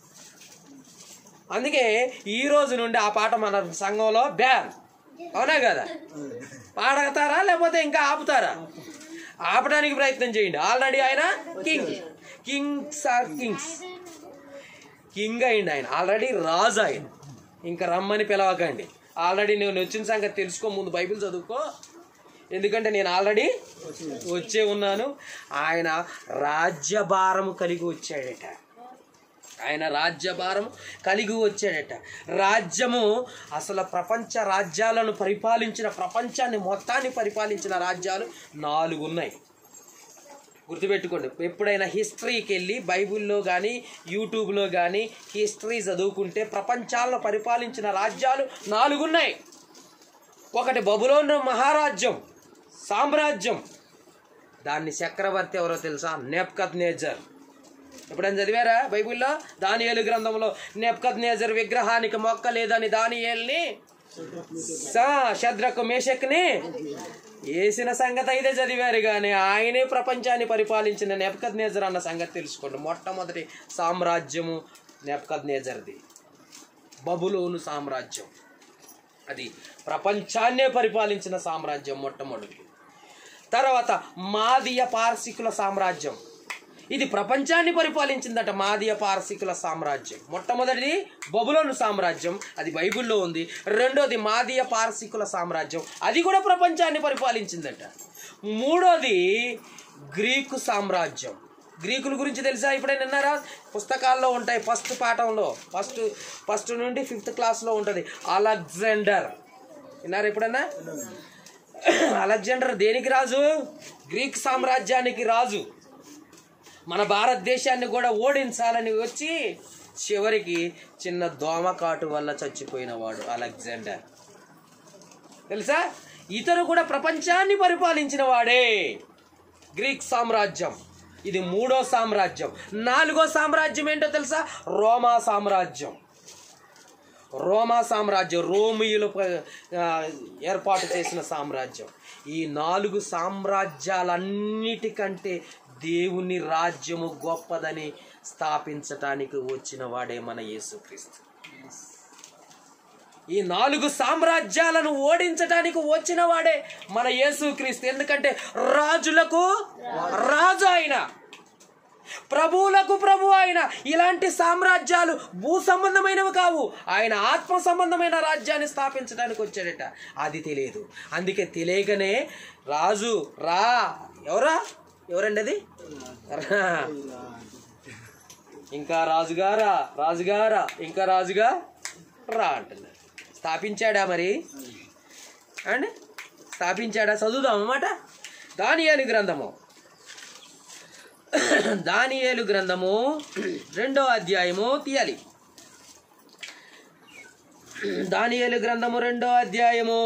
అందుకే ఈ రోజు నుండి ఆ పాట మన సంఘంలో బ్యాన్ అవునా కదా పాడతారా లేకపోతే ఇంకా ఆపుతారా ఆపడానికి ప్రయత్నం చేయండి ఆల్రెడీ ఆయన king kings or kings king అయింది ఆయన ఆల్రెడీ రాజు ఆయన ఇంకా రమ్మని పిలవకండి ఆల్రెడీ నేను వచ్చిన సంగతి తెలుసుకో ముందు బైబిల్ చదువుకో ఎందుకంటే నేను ఆల్రెడీ వచ్చే ఉన్నాను ఆయన రాజ్యభారము కలిగి వచ్చాడట ఆయన రాజ్యభారం కలిగి వచ్చాడట రాజ్యము అసలు ప్రపంచ రాజ్యాలను పరిపాలించిన ప్రపంచాన్ని మొత్తాన్ని పరిపాలించిన రాజ్యాలు నాలుగు ఉన్నాయి గుర్తుపెట్టుకోండి ఎప్పుడైనా హిస్టరీకి వెళ్ళి బైబిల్లో కానీ యూట్యూబ్లో కానీ హిస్టరీ చదువుకుంటే ప్రపంచాలను పరిపాలించిన రాజ్యాలు నాలుగు ఉన్నాయి ఒకటి బబులోన్ మహారాజ్యం సామ్రాజ్యం దాన్ని చక్రవర్తి ఎవరో తెలుసా నెప్కత్ నేజర్ ఎప్పుడైనా చదివారా బైబిల్లో దానియేలు గ్రంథంలో నెప్కత్ నేజర్ విగ్రహానికి మొక్క లేదని దానియేల్ని సా శద్రకు మేషక్ని వేసిన సంగతి అయితే చదివారు కానీ ఆయనే ప్రపంచాన్ని పరిపాలించిన నెప్కద్ నేజర్ అన్న సంగతి తెలుసుకోండి మొట్టమొదటి సామ్రాజ్యము నెప్కద్ నేజర్ది బబులోను సామ్రాజ్యం అది ప్రపంచాన్నే పరిపాలించిన సామ్రాజ్యం మొట్టమొదటి తర్వాత మాదియ పార్సికుల సామ్రాజ్యం ఇది ప్రపంచాన్ని పరిపాలించిందట మాదియ పార్సికుల సామ్రాజ్యం మొట్టమొదటిది బబులోను సామ్రాజ్యం అది బైబిల్లో ఉంది రెండోది మాదియ పార్సికుల సామ్రాజ్యం అది కూడా ప్రపంచాన్ని పరిపాలించిందట మూడోది గ్రీకు సామ్రాజ్యం గ్రీకుల గురించి తెలుసా ఇప్పుడైనా విన్నారా పుస్తకాల్లో ఉంటాయి ఫస్ట్ పాఠంలో ఫస్ట్ ఫస్ట్ నుండి ఫిఫ్త్ క్లాస్లో ఉంటుంది అలెగ్జాండర్ విన్నారా ఎప్పుడన్నా అలెగ్జాండర్ దేనికి రాజు గ్రీక్ సామ్రాజ్యానికి రాజు మన భారతదేశాన్ని కూడా ఓడించాలని వచ్చి చివరికి చిన్న దోమకాటు వల్ల చచ్చిపోయిన వాడు అలెగ్జాండర్ తెలుసా ఇతరు కూడా ప్రపంచాన్ని పరిపాలించిన వాడే గ్రీక్ సామ్రాజ్యం ఇది మూడో సామ్రాజ్యం నాలుగో సామ్రాజ్యం ఏంటో తెలుసా రోమా సామ్రాజ్యం రోమా సామ్రాజ్యం రోమియులు ప- ఆ, ఏర్పాటు చేసిన సామ్రాజ్యం ఈ నాలుగు సామ్రాజ్యాలన్నిటికంటే దేవుని రాజ్యము గొప్పదని స్థాపించటానికి వచ్చిన వాడే మన యేసుక్రీస్తు ఈ నాలుగు సామ్రాజ్యాలను ఓడించటానికి వచ్చిన వాడే మన యేసుక్రీస్తు ఎందుకంటే రాజులకు రాజు ఆయన ప్రభువులకు ప్రభు ఆయన ఇలాంటి సామ్రాజ్యాలు భూ సంబంధమైనవి కావు ఆయన ఆత్మ సంబంధమైన రాజ్యాన్ని స్థాపించడానికి వచ్చాడట అది తెలియదు అందుకే తెలియకనే రాజు రా ఎవరా ఎవరండి అది రా. ఇంకా రాజుగారా రాజుగారా ఇంకా రాజుగా రా అంటున్నారు స్థాపించాడా మరి అండి స్థాపించాడా చదువుదాం అన్నమాట దానియేలు గ్రంథము దానియేలు గ్రంథము రెండో అధ్యాయము తీయాలి దానియేలు గ్రంథము రెండో అధ్యాయము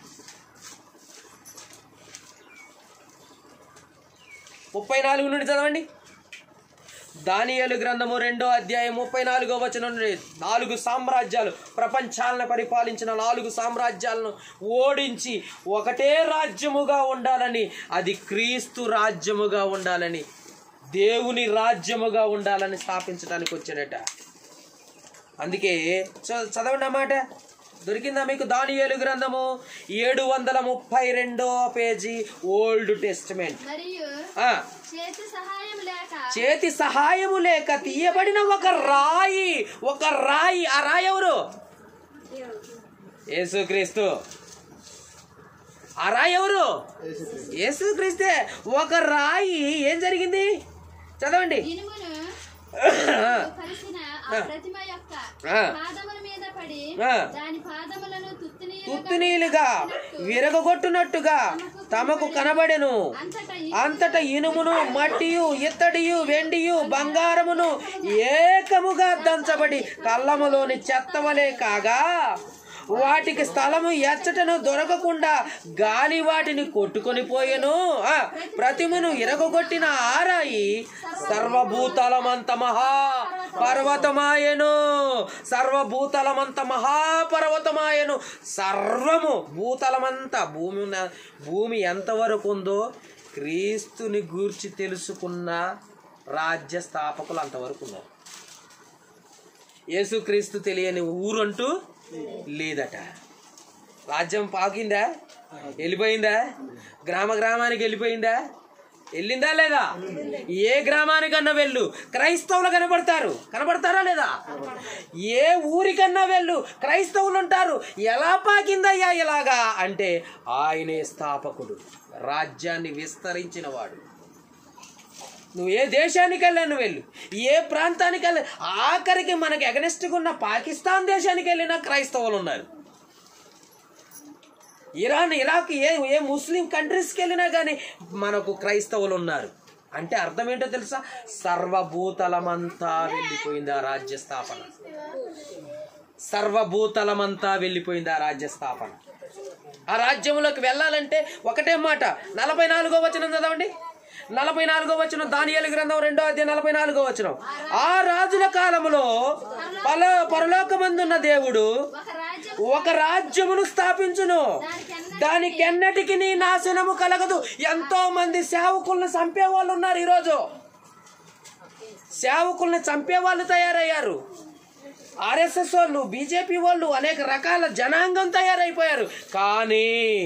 ముప్పై నాలుగు నుండి చదవండి దానియేలు గ్రంథము రెండో అధ్యాయం ముప్పై నాలుగో వచనం నుండి నాలుగు సామ్రాజ్యాలు ప్రపంచాలను పరిపాలించిన నాలుగు సామ్రాజ్యాలను ఓడించి ఒకటే రాజ్యముగా ఉండాలని అది క్రీస్తు రాజ్యముగా ఉండాలని దేవుని రాజ్యముగా ఉండాలని స్థాపించడానికి వచ్చాడట అందుకే చ- చదవండి అన్నమాట దొరికిందా మీకు దానియేలు గ్రంథము ఏడు వందల ముప్పై రెండో పేజీ ఓల్డ్ టెస్టిమెంట్ మరియు ఆ చేతి సహాయం లేక చేతి సహాయము లేక తీయబడిన ఒక రాయి ఒక రాయి ఆ రాయి ఎవరు యేసుక్రీస్తు ఆ రాయి ఎవరు యేసుక్రీస్తే ఒక రాయి ఏం జరిగింది చదవండి ఇనుమును కలిసిన ఆ ప్రతిమ యొక్క ఆ. పాదముల మీద పడి ఆ. దాని పాదములను తుత్తునీయులుగా తుత్తునీలుగా విరగగొట్టునట్టుగా తమకు కనబడెను అంతటా అంతట ఇనుమును మట్టియు ఇత్తడియు వెండియు బంగారమును ఏకముగా దంచబడి కళ్ళములోని చెత్తవలే కాగా వాటికి స్థలము ఎచ్చటను దొరకకుండా గాలి వాటిని కొట్టుకొని పోయెను ఆ, ప్రతిమను ఇరగొట్టిన ఆరాయి సర్వభూతలమంత మహా పర్వతమాయను సర్వభూతలమంత మహాపర్వతమాయను సర్వము భూతలమంతా భూమి ఉన్న భూమి ఎంతవరకు ఉందో క్రీస్తుని గూర్చి తెలుసుకున్న రాజ్య స్థాపకులు అంతవరకు ఉన్నారు యేసుక్రీస్తు తెలియని ఊరంటూ లేదట రాజ్యం పాకిందా వెళ్ళిపోయిందా గ్రామ గ్రామానికి వెళ్ళిపోయిందా వెళ్ళిందా లేదా ఏ గ్రామానికన్నా వెళ్ళు క్రైస్తవులు కనబడతారు కనబడతారా లేదా ఏ ఊరికన్నా వెళ్ళు క్రైస్తవులు ఉంటారు ఎలా పాకిందయ్యా ఇలాగా అంటే ఆయనే స్థాపకుడు రాజ్యాన్ని విస్తరించిన వాడు నువ్వు ఏ దేశానికి వెళ్ళాను వెళ్ళు ఏ ప్రాంతానికి వెళ్ళి ఆఖరికి మనకి ఎగనెస్ట్గా ఉన్న పాకిస్తాన్ దేశానికి వెళ్ళినా క్రైస్తవులు ఉన్నారు ఇరాన్ ఇరాక్ ఏ ఏ ముస్లిం కంట్రీస్కి వెళ్ళినా కానీ మనకు క్రైస్తవులు ఉన్నారు అంటే అర్థం ఏంటో తెలుసా సర్వభూతలమంతా వెళ్ళిపోయింది ఆ రాజ్య స్థాపన సర్వభూతలమంతా వెళ్ళిపోయింది ఆ రాజ్య స్థాపన ఆ రాజ్యంలోకి వెళ్ళాలంటే ఒకటే మాట నలభై నాలుగో వచనం చదవండి నలభై నాలుగో వచనం దానియేలు గ్రంథం రెండో అధ్యాయం నలభై నాలుగో వచనం ఆ రాజుల కాలములో పల పరలోకమందున్న దేవుడు ఒక రాజ్యం ఒక రాజ్యమును స్థాపించును దానికెన్నటికి నీ నాశనము కలగదు ఎంతో మంది సేవకుల్ని చంపే వాళ్ళు ఉన్నారు ఈరోజు సేవకుల్ని చంపే వాళ్ళు తయారయ్యారు ఆర్ఎస్ఎస్ వాళ్ళు బీజేపీ వాళ్ళు అనేక రకాల జనాంగం తయారైపోయారు కానీ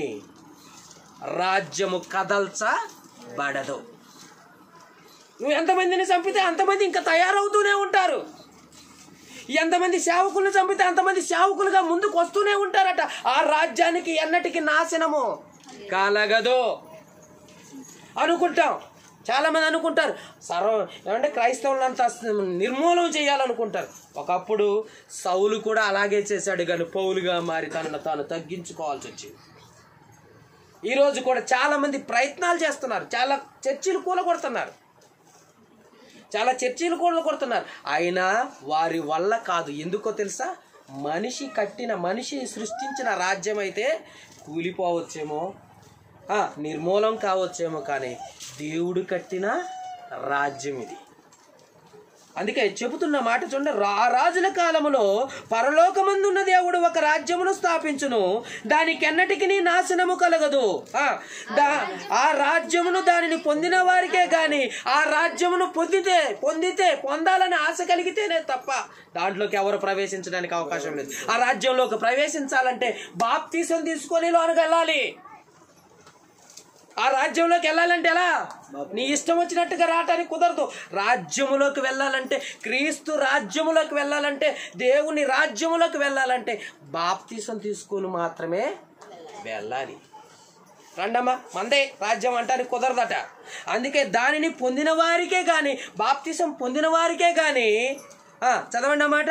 రాజ్యము కదల్చబడదు నువ్వు ఎంతమందిని చంపితే అంతమంది ఇంకా తయారవుతూనే ఉంటారు ఎంతమంది సేవకులను చంపితే అంతమంది సేవకులుగా ముందుకు వస్తూనే ఉంటారట ఆ రాజ్యానికి ఎన్నటికి నాశనము కలగదు అనుకుంటాం చాలా మంది అనుకుంటారు సర్వ ఏమంటే క్రైస్తవులంతా నిర్మూలన చేయాలనుకుంటారు ఒకప్పుడు సౌలు కూడా అలాగే చేశాడు కానీ పౌలుగా మారి తనను తాను తగ్గించుకోవాల్సి వచ్చింది ఈరోజు కూడా చాలా మంది ప్రయత్నాలు చేస్తున్నారు చాలా చర్చిలు కూలగొడుతున్నారు చాలా చర్చీలు కూడా కొడుతున్నారు అయినా వారి వల్ల కాదు ఎందుకో తెలుసా మనిషి కట్టిన మనిషి సృష్టించిన రాజ్యం అయితే కూలిపోవచ్చేమో ఆ, నిర్మూలం కావచ్చేమో కానీ దేవుడు కట్టిన రాజ్యం ఇది అందుకే చెబుతున్న మాట చూడండి రా రాజుల కాలములో పరలోకమందున్న దేవుడు ఒక రాజ్యమును స్థాపించును దానికెన్నటికి నీ నాశనము కలగదు ఆ, దా ఆ రాజ్యమును దానిని పొందిన వారికే గాని ఆ రాజ్యమును పొందితే పొందితే పొందాలని ఆశ కలిగితేనే తప్ప దాంట్లోకి ఎవరు ప్రవేశించడానికి అవకాశం లేదు ఆ రాజ్యంలోకి ప్రవేశించాలంటే బాప్తీసం తీసుకొని లోనకి వెళ్ళాలి ఆ రాజ్యంలోకి వెళ్ళాలంటే ఎలా నీ ఇష్టం వచ్చినట్టుగా రావటానికి కుదరదు రాజ్యములోకి వెళ్ళాలంటే క్రీస్తు రాజ్యములోకి వెళ్ళాలంటే దేవుని రాజ్యములోకి వెళ్ళాలంటే బాప్తీసం తీసుకొని మాత్రమే వెళ్ళాలి రండమ్మా మందే రాజ్యం అంటానికి కుదరదట అందుకే దానిని పొందిన వారికే కానీ బాప్తిసం పొందిన వారికే కానీ ఆ, చదవండి అన్నమాట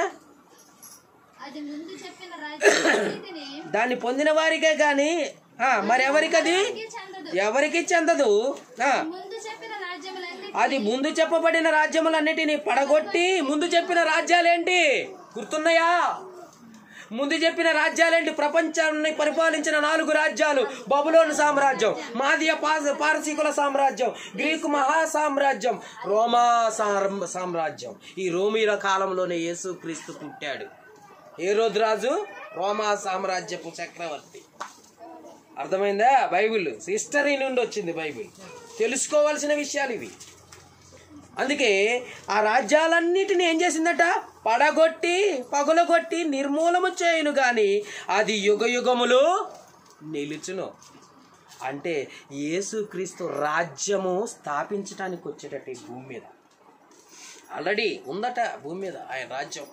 అది ముందు చెప్పిన రాజ్యాన్ని దాన్ని పొందిన వారికే కానీ ఆ, మరి ఎవరికది చెందదు ఎవరికి చెందదు ఆ, ముందు చెప్పిన రాజ్యములన్నీ అది ముందు చెప్పబడిన రాజ్యములన్నిటినీ పడగొట్టి ముందు చెప్పిన రాజ్యాలేంటి గుర్తున్నాయా ముందు చెప్పిన రాజ్యాలేంటి ప్రపంచాన్ని పరిపాలించిన నాలుగు రాజ్యాలు బబులోను సామ్రాజ్యం మాదియ పాస పారసీకుల సామ్రాజ్యం గ్రీకు మహా సామ్రాజ్యం రోమా సాం- సామ్రాజ్యం ఈ రోమీల కాలంలోనే యేసుక్రీస్తు పుట్టాడు ఏ రోజు రాజు రోమా సామ్రాజ్యపు చక్రవర్తి అర్థమైందా బైబిల్ హిస్టరీ నుండి వచ్చింది బైబిల్ తెలుసుకోవాల్సిన విషయాలు ఇవి అందుకే ఆ రాజ్యాలన్నిటిని ఏం చేసిందట పడగొట్టి పగులగొట్టి నిర్మూలము చేయును గాని అది యుగ యుగములు నిలుచును అంటే యేసుక్రీస్తు రాజ్యము స్థాపించడానికి వచ్చేటట్టు ఈ భూమి మీద ఆల్రెడీ ఉందట భూమి మీద ఆయన రాజ్యం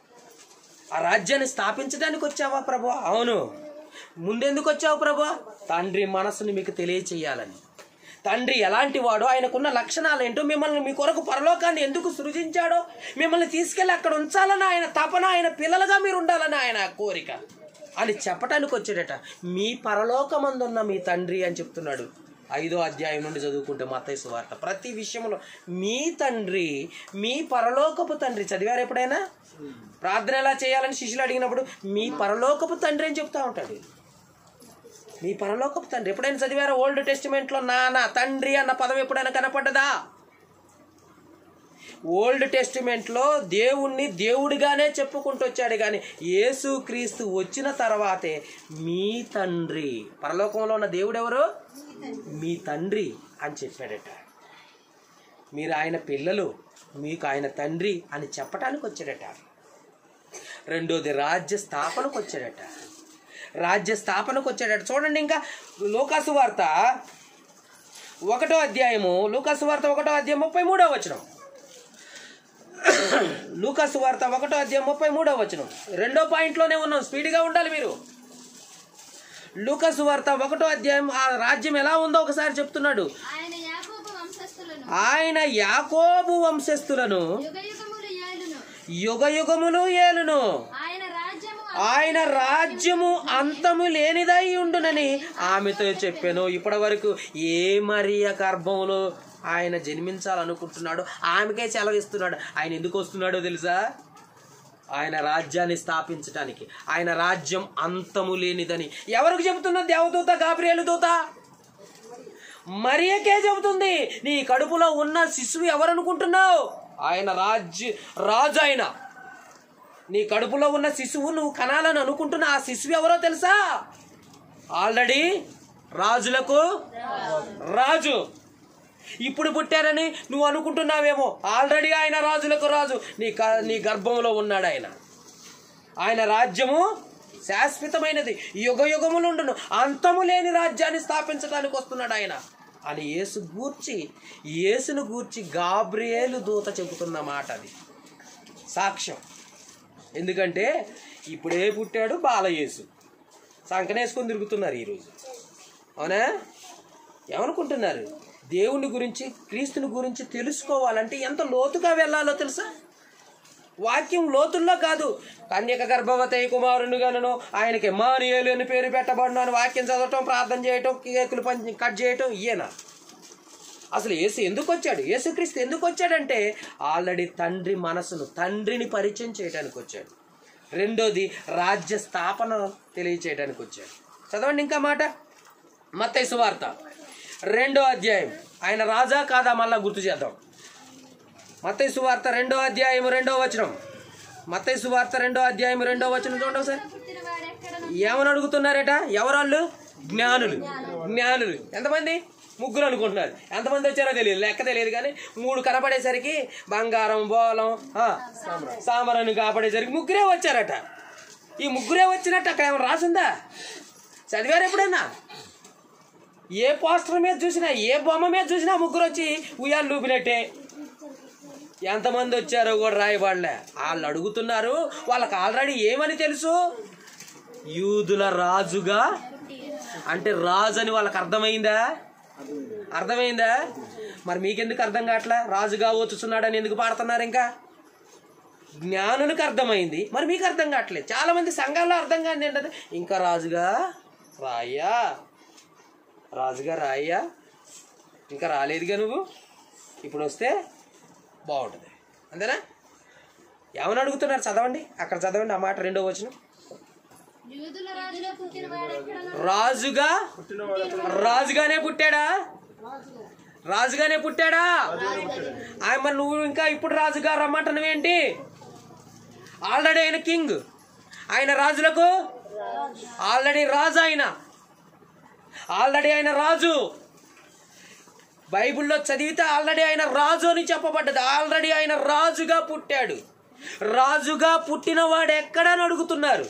ఆ రాజ్యాన్ని స్థాపించడానికి వచ్చావా ప్రభు అవును ముందెందుకు వచ్చావు ప్రభు తండ్రి మనసుని మీకు తెలియచేయాలని తండ్రి ఎలాంటి వాడో ఆయనకున్న లక్షణాలు ఏంటో మిమ్మల్ని మీ కొరకు పరలోకాన్ని ఎందుకు సృజించాడో మిమ్మల్ని తీసుకెళ్ళి అక్కడ ఉంచాలని ఆయన తపన ఆయన పిల్లలుగా మీరు ఉండాలని ఆయన కోరిక అని చెప్పటానికి వచ్చాడట మీ పరలోకమందున్న మీ తండ్రి అని చెప్తున్నాడు ఐదో అధ్యాయం నుండి చదువుకుంటే మత్తయి వార్త ప్రతి విషయంలో మీ తండ్రి మీ పరలోకపు తండ్రి చదివారు ఎప్పుడైనా ప్రార్థన ఎలా చేయాలని శిష్యులు అడిగినప్పుడు మీ పరలోకపు తండ్రి అని చెప్తా ఉంటాడు మీ పరలోకపు తండ్రి ఎప్పుడైనా చదివారా ఓల్డ్ టెస్టిమెంట్లో నాన్న తండ్రి అన్న పదం ఎప్పుడైనా కనపడ్డదా ఓల్డ్ టెస్టిమెంట్లో దేవుణ్ణి దేవుడిగానే చెప్పుకుంటూ వచ్చాడు కానీ యేసుక్రీస్తు వచ్చిన తర్వాతే మీ తండ్రి పరలోకంలో ఉన్న దేవుడు ఎవరు మీ తండ్రి అని చెప్పాడట మీరు ఆయన పిల్లలు మీకు ఆయన తండ్రి అని చెప్పటానికి వచ్చాడట రెండోది రాజ్య స్థాపనకు వచ్చాడట రాజ్య స్థాపనకు వచ్చాడట చూడండి ఇంకా లోకాసు వార్త ఒకటో అధ్యాయము లూకాసు వార్త ఒకటో అధ్యాయం ముప్పై మూడో వచనం లూకాసు వార్త ఒకటో అధ్యాయం ముప్పై మూడో వచనం రెండో పాయింట్లోనే ఉన్నాం స్పీడ్గా ఉండాలి మీరు లూకాసు వార్త ఒకటో అధ్యాయం ఆ రాజ్యం ఎలా ఉందో ఒకసారి చెప్తున్నాడు ఆయన యాకోబు వంశస్థులను ఆయన యాకోబు వంశస్థులను యుగ యుగములు ఏలును యుగ యుగములు ఏలును ఆయన రాజ్యము ఆయన రాజ్యము అంతము లేనిదై ఉండునని ఆమెతో చెప్పాను ఇప్పటి వరకు ఏ మరియ గర్భంలో ఆయన జన్మించాలనుకుంటున్నాడు ఆమెకే సెలవిస్తున్నాడు ఆయన ఎందుకు వస్తున్నాడో తెలుసా ఆయన రాజ్యాన్ని స్థాపించటానికి ఆయన రాజ్యం అంతము లేనిదని ఎవరికి చెబుతున్న దేవదూత గాబ్రియేలు దూత మరియకే చెబుతుంది నీ కడుపులో ఉన్న శిశువు ఎవరనుకుంటున్నావు ఆయన రాజ్య రాజు ఆయన నీ కడుపులో ఉన్న శిశువు నువ్వు కనాలని అనుకుంటున్న ఆ శిశువు ఎవరో తెలుసా ఆల్రెడీ రాజులకు రాజు ఇప్పుడు పుట్టారని నువ్వు అనుకుంటున్నావేమో ఆల్రెడీ ఆయన రాజులకు రాజు నీ క- నీ గర్భంలో ఉన్నాడు ఆయన ఆయన రాజ్యము శాశ్వతమైనది యుగ యుగములుండును అంతము లేని రాజ్యాన్ని స్థాపించడానికి వస్తున్నాడు ఆయన అని యేసు గూర్చి యేసును గూర్చి గాబ్రియేలు దూత చెబుతున్న మాట అది సాక్ష్యం ఎందుకంటే ఇప్పుడే పుట్టాడు బాలయేసు సంకనేసుకొని తిరుగుతున్నారు ఈరోజు అవునా ఏమనుకుంటున్నారు దేవుని గురించి క్రీస్తుని గురించి తెలుసుకోవాలంటే ఎంత లోతుగా వెళ్ళాలో తెలుసా వాక్యం లోతుల్లో కాదు కన్యక గర్భవతి కుమారునిగాను ఆయనకి మానియేలు అని పేరు పెట్టబడిన అని వాక్యం చదవటం ప్రార్థన చేయటం కేకులు పంచి కట్ చేయటం ఈయన అసలు యేసు ఎందుకు వచ్చాడు యేసుక్రీస్తు ఎందుకు వచ్చాడంటే ఆల్రెడీ తండ్రి మనసును తండ్రిని పరిచయం చేయడానికి వచ్చాడు రెండోది రాజ్య స్థాపన తెలియచేయడానికి వచ్చాడు చదవండి ఇంకా మాట మత్తయి సువార్త రెండో అధ్యాయం ఆయన రాజా కాదా మళ్ళా గుర్తు చేద్దాం మత్తయి సువార్త రెండో అధ్యాయం రెండో వచనం మత్తయి సువార్త రెండో అధ్యాయం రెండో వచనం చూడండి ఒకసారి పుట్టిన వాడెక్కడను ఏమని అడుగుతున్నారట ఎవరాళ్ళు జ్ఞానులు జ్ఞానులు ఎంతమంది ముగ్గురు అనుకుంటున్నారు ఎంతమంది వచ్చారో తెలియదు లెక్క తెలియదు కానీ మూడు కనపడేసరికి బంగారం బోలం ఆ, సాంబారాన్ని కాపాడేసరికి ముగ్గురే వచ్చారట ఈ ముగ్గురే వచ్చినట్టు అక్కడ ఏమైనా రాసిందా చదివారు ఎప్పుడైనా ఏ పోస్టర్ మీద చూసినా ఏ బొమ్మ మీద చూసినా ముగ్గురు వచ్చి ఉయ్యాలు లూపినట్టే ఎంతమంది వచ్చారో కూడా రాయబడలే వాళ్ళు అడుగుతున్నారు వాళ్ళకి ఆల్రెడీ ఏమని తెలుసు యూదుల రాజుగా అంటే రాజు అని వాళ్ళకి అర్థమైందా అర్థమైందా మరి మీకెందుకు అర్థం కావట్లా రాజుగా వచ్చుతున్నాడని ఎందుకు పాడుతున్నారు ఇంకా జ్ఞానునికి అర్థమైంది మరి మీకు అర్థం కావట్లేదు చాలా మంది సంఘాల్లో అర్థం కాని ఏంటంటే ఇంకా రాజుగా రాయ్యా రాజుగా రాయ్యా ఇంకా రాలేదుగా నువ్వు ఇప్పుడు వస్తే బాగుంటుంది అంతేనా ఏమని అడుగుతున్నారు చదవండి అక్కడ చదవండి ఆ మాట రెండో వచ్చిన యూదుల రాజులో పుట్టిన వాడెక్కడను రాజుగా రాజుగానే పుట్టాడా రాజుగానే పుట్టాడా ఆయన మరి నువ్వు ఇంకా ఇప్పుడు రాజుగా రమ్మంటున్నావేంటి ఆల్రెడీ ఆయన కింగ్ ఆయన రాజులకు ఆల్రెడీ రాజు ఆయన ఆల్రెడీ ఆయన రాజు బైబిల్లో చదివితే ఆల్రెడీ ఆయన రాజు అని చెప్పబడ్డది ఆల్రెడీ ఆయన రాజుగా పుట్టాడు రాజుగా పుట్టినవాడు ఎక్కడని అడుగుతున్నారు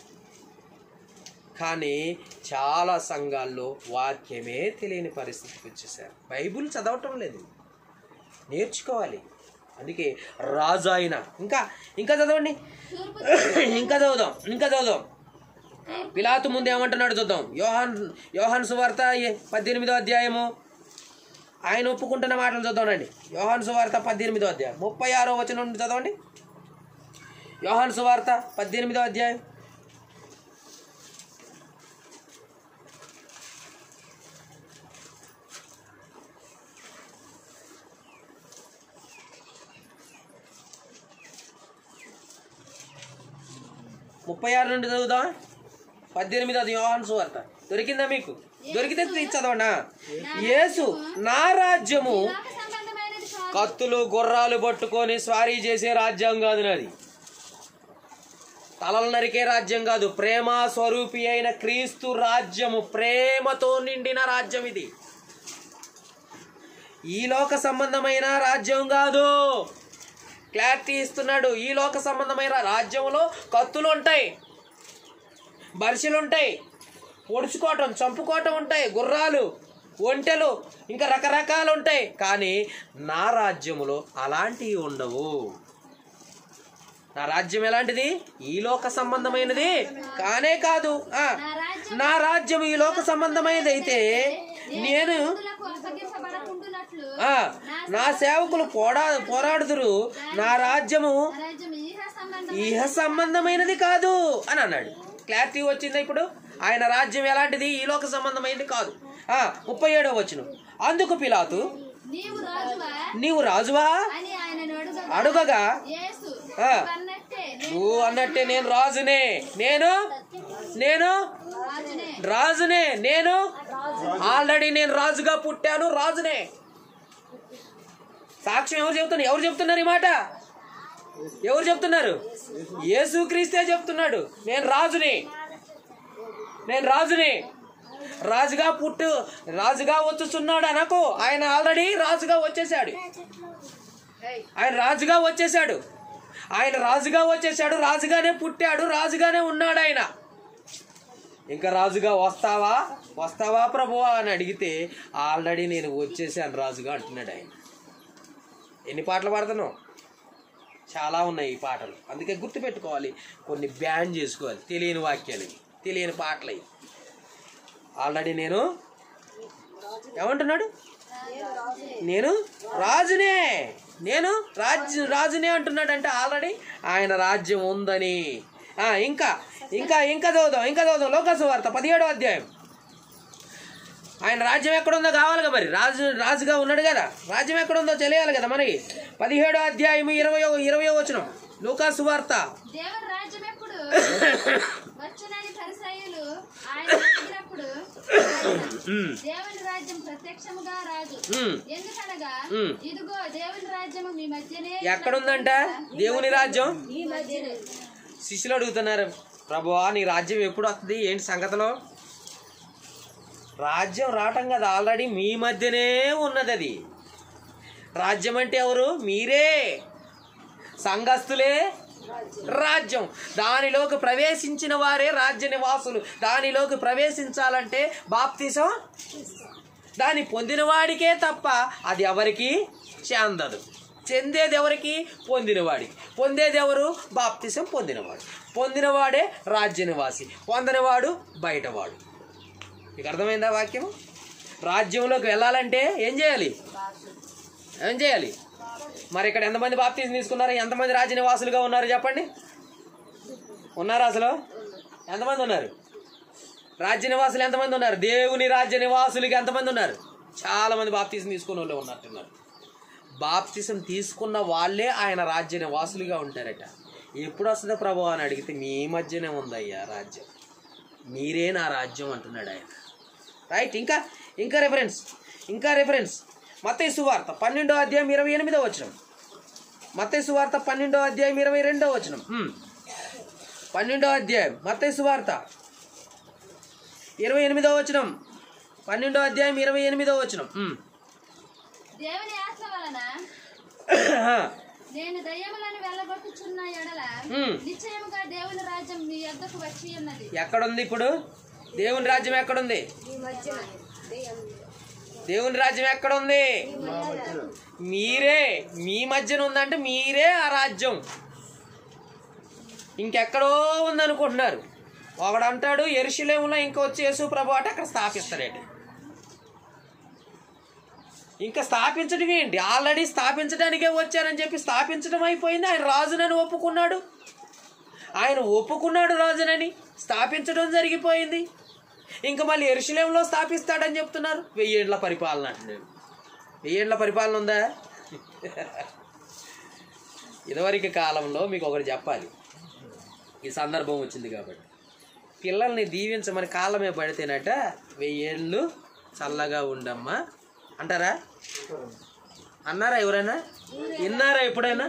కానీ చాలా సంఘాల్లో వాక్యమే తెలియని పరిస్థితికి వచ్చేసారు బైబిల్ చదవటం లేదు నేర్చుకోవాలి అందుకే రాజు ఆయన ఇంకా ఇంకా చదవండి ఇంకా చదువుదాం ఇంకా చదువుదాం పిలాతు ముందు ఏమంటున్నాడు చూద్దాం యోహాన్ యోహాన్ సువార్త ఏ- పద్దెనిమిదో అధ్యాయము ఆయన ఒప్పుకుంటున్న మాటలు చదవండి యోహాన్ సువార్త పద్దెనిమిదో అధ్యాయం ముప్పై ఆరో వచనం నుండి చదవండి యోహాన్ సువార్త పద్దెనిమిదో అధ్యాయం ముప్పై ఆరు నుండి చదువుదాం పద్దెనిమిది అది యోహాన్ సువార్త దొరికిందా మీకు దొరికితే తీసి చదవండి యేసు నా రాజ్యము లోక సంబంధమైనది కాదు కత్తులు గుర్రాలు పట్టుకొని స్వారీ చేసే రాజ్యం కాదు నాది తలలు నరికే రాజ్యం కాదు ప్రేమ స్వరూపి అయిన క్రీస్తు రాజ్యము ప్రేమతో నిండిన రాజ్యం ఇది ఈ లోక సంబంధమైన రాజ్యం కాదు క్లారిటీ ఇస్తున్నాడు ఈ లోక సంబంధమైన రాజ్యంలో కత్తులు ఉంటాయి బరిసెలు ఉంటాయి పొడుచుకోవటం చంపుకోవటం ఉంటాయి గుర్రాలు ఒంటెలు ఇంకా రకరకాలు ఉంటాయి కానీ నా రాజ్యములో అలాంటివి ఉండవు నా రాజ్యం ఎలాంటిది ఈ లోక సంబంధమైనది కానే కాదు ఆ, నా రాజ్యం ఈ లోక సంబంధమైనది అయితే నేను యూదులకు అప్పగించబడకుండునట్లు ఆ, నా సేవకులు పోడా పోరాడుదురు నా రాజ్యము నా రాజ్యం ఈహ సంబంధం ఇహ సంబంధమైనది కాదు అని అన్నాడు క్లారిటీ వచ్చిందా ఇప్పుడు ఆయన రాజ్యం ఎలాంటిది ఈ లోక సంబంధమైనది కాదు ఆ ముప్పై ఏడవ వచ్చును అందుకు పిలాతు నీవు రాజువా నీవు రాజువా అని ఆయనను అడుగగా అడుగగా యేసు ఆ. అన్నట్టే నువ్వు అన్నట్టే నేను రాజునే నేను నేను రాజునే రాజునే నేను ఆల్రెడీ నేను రాజుగా పుట్టాను రాజునే సాక్ష్యం ఎవరు చెప్తున్నారు ఎవరు చెప్తున్నారు ఈ మాట ఎవరు చెప్తున్నారు యేసుక్రీస్తే చెప్తున్నాడు నేను రాజుని నేను రాజుని రాజుగా పుట్టు రాజుగా వచ్చుచున్నాడు అనకు ఆయన ఆల్రెడీ రాజుగా వచ్చేసాడు ఆయన రాజుగా వచ్చేసాడు ఆయన రాజుగా వచ్చేసాడు రాజుగానే పుట్టాడు రాజుగానే ఉన్నాడు ఆయన ఇంకా రాజుగా వస్తావా వస్తావా ప్రభువా అని అడిగితే ఆల్రెడీ నేను వచ్చేసాను రాజుగా అంటున్నాడు ఆయన ఎన్ని పాటలు పాడుతున్నావు చాలా ఉన్నాయి ఈ పాటలు అందుకే గుర్తుపెట్టుకోవాలి కొన్ని బ్యాన్ చేసుకోవాలి తెలియని వాక్యాలు ఇవి, తెలియని పాటలు ఇవి. ఆల్రెడీ నేను ఏమంటున్నాడు నేను రాజునే నేను రాజు రాజునే అంటున్నాడు అంటే ఆల్రెడీ ఆయన రాజ్యం ఉందని ఆ, ఇంకా ఇంకా ఇంకా చదువుదాం ఇంకా చదువుదాం లోకసు వార్త పదిహేడో అధ్యాయం ఆయన రాజ్యం ఎక్కడుందో కావాలిగా మరి రాజు రాజుగా ఉన్నాడు కదా రాజ్యం ఎక్కడుందో తెలియాలి కదా మనకి పదిహేడో అధ్యాయం ఇరవయో ఇరవయో వచనం లూకాసు వార్త దేవుని రాజ్యం ఎప్పుడు వచ్చునని పరిసయ్యులు ఆయన అడిగినప్పుడు ఉమ్, దేవుని రాజ్యం ప్రత్యక్షముగా రాజు ఉమ్. ఎందుకనగా ఉమ్. ఇదిగో దేవుని రాజ్యము మీ మధ్యనే ఎక్కడుందంట దేవుని రాజ్యం మీ మధ్యనే శిష్యులు అడుగుతున్నారు ప్రభువా నీ రాజ్యం ఎప్పుడు వస్తుంది ఏంటి సంగతిలో రాజ్యం రావటం కదా ఆల్రెడీ మీ మధ్యనే ఉన్నది అది రాజ్యం అంటే ఎవరు మీరే సంఘస్థులే రాజ్యం దానిలోకి ప్రవేశించిన వారే రాజ్య నివాసులు దానిలోకి ప్రవేశించాలంటే బాప్తిసం దాన్ని పొందిన వాడికే తప్ప అది ఎవరికి చెందదు చెందేది ఎవరికి పొందినవాడికి పొందేది ఎవరు బాప్తిసం పొందినవాడు పొందినవాడే రాజ్య నివాసి పొందనివాడు బయటవాడు మీకు అర్థమైందా వాక్యం రాజ్యంలోకి వెళ్ళాలంటే ఏం చేయాలి ఏం చేయాలి మరి ఇక్కడ ఎంతమంది బాప్తీసం తీసుకున్నారు ఎంతమంది రాజ్య నివాసులుగా ఉన్నారు చెప్పండి ఉన్నారా అసలు ఎంతమంది ఉన్నారు రాజ్య నివాసులు ఎంతమంది ఉన్నారు దేవుని రాజ్య నివాసులుగా ఎంతమంది ఉన్నారు చాలా మంది బాప్తీసం తీసుకున్న వాళ్ళు ఉన్నట్టున్నారు బాప్తిసం తీసుకున్న వాళ్ళే ఆయన రాజ్య నివాసులుగా ఉంటారట ఎప్పుడు వస్తుందో ప్రభు అని అడిగితే మీ మధ్యనే ఉందయ్యా రాజ్యం మీరే నా రాజ్యం అంటున్నాడు ఆయన రైట్ ఇంకా ఇంకా రెఫరెన్స్ ఇంకా రెఫరెన్స్ మత్తయి సువార్త పన్నెండో అధ్యాయం ఇరవై ఎనిమిదో వచనం మత్తయి సువార్త పన్నెండో అధ్యాయం ఇరవై రెండో వచనం హ్మ్. పన్నెండో అధ్యాయం మత్తయి సువార్త ఇరవై ఎనిమిదో వచనం పన్నెండో అధ్యాయం ఇరవై ఎనిమిదో వచనం హ్మ్. దేవుని ఆశ వలన నేను దయ్యములను వెళ్ళగొట్టుచున్న ఎడల హ్మ్. నిశ్చయముగా దేవుని రాజ్యం మీ యొద్దకు వచ్చి ఉన్నది ఎక్కడుంది ఇప్పుడు దేవుని రాజ్యం ఎక్కడుంది దేవుని రాజ్యం ఎక్కడుంది మీరే మీ మధ్యన ఉందంటే మీరే ఆ రాజ్యం ఇంకెక్కడో ఉందనుకుంటున్నారు ఒకడు అంటాడు ఎరుశలేములో ఇంకా వచ్చి యేసు ప్రభు అంటే అక్కడ స్థాపిస్తారేంటి ఇంకా స్థాపించడం ఏంటి ఆల్రెడీ స్థాపించడానికే వచ్చానని చెప్పి స్థాపించడం అయిపోయింది ఆయన రాజునని ఒప్పుకున్నాడు ఆయన ఒప్పుకున్నాడు రాజునని స్థాపించడం జరిగిపోయింది ఇంకా మళ్ళీ ఎరుశలేంలో స్థాపిస్తాడని చెప్తున్నారు వెయ్యేండ్ల పరిపాలన అంటున్నాడు వెయ్యేండ్ల పరిపాలన ఉందా ఇదివరకు కాలంలో మీకు ఒకటి చెప్పాలి ఈ సందర్భం వచ్చింది కాబట్టి పిల్లల్ని దీవించమని కాళ్ళమే పడితేనట వెయ్యేళ్ళు చల్లగా ఉండమ్మా అంటారా అన్నారా ఎవరైనా విన్నారా ఎప్పుడైనా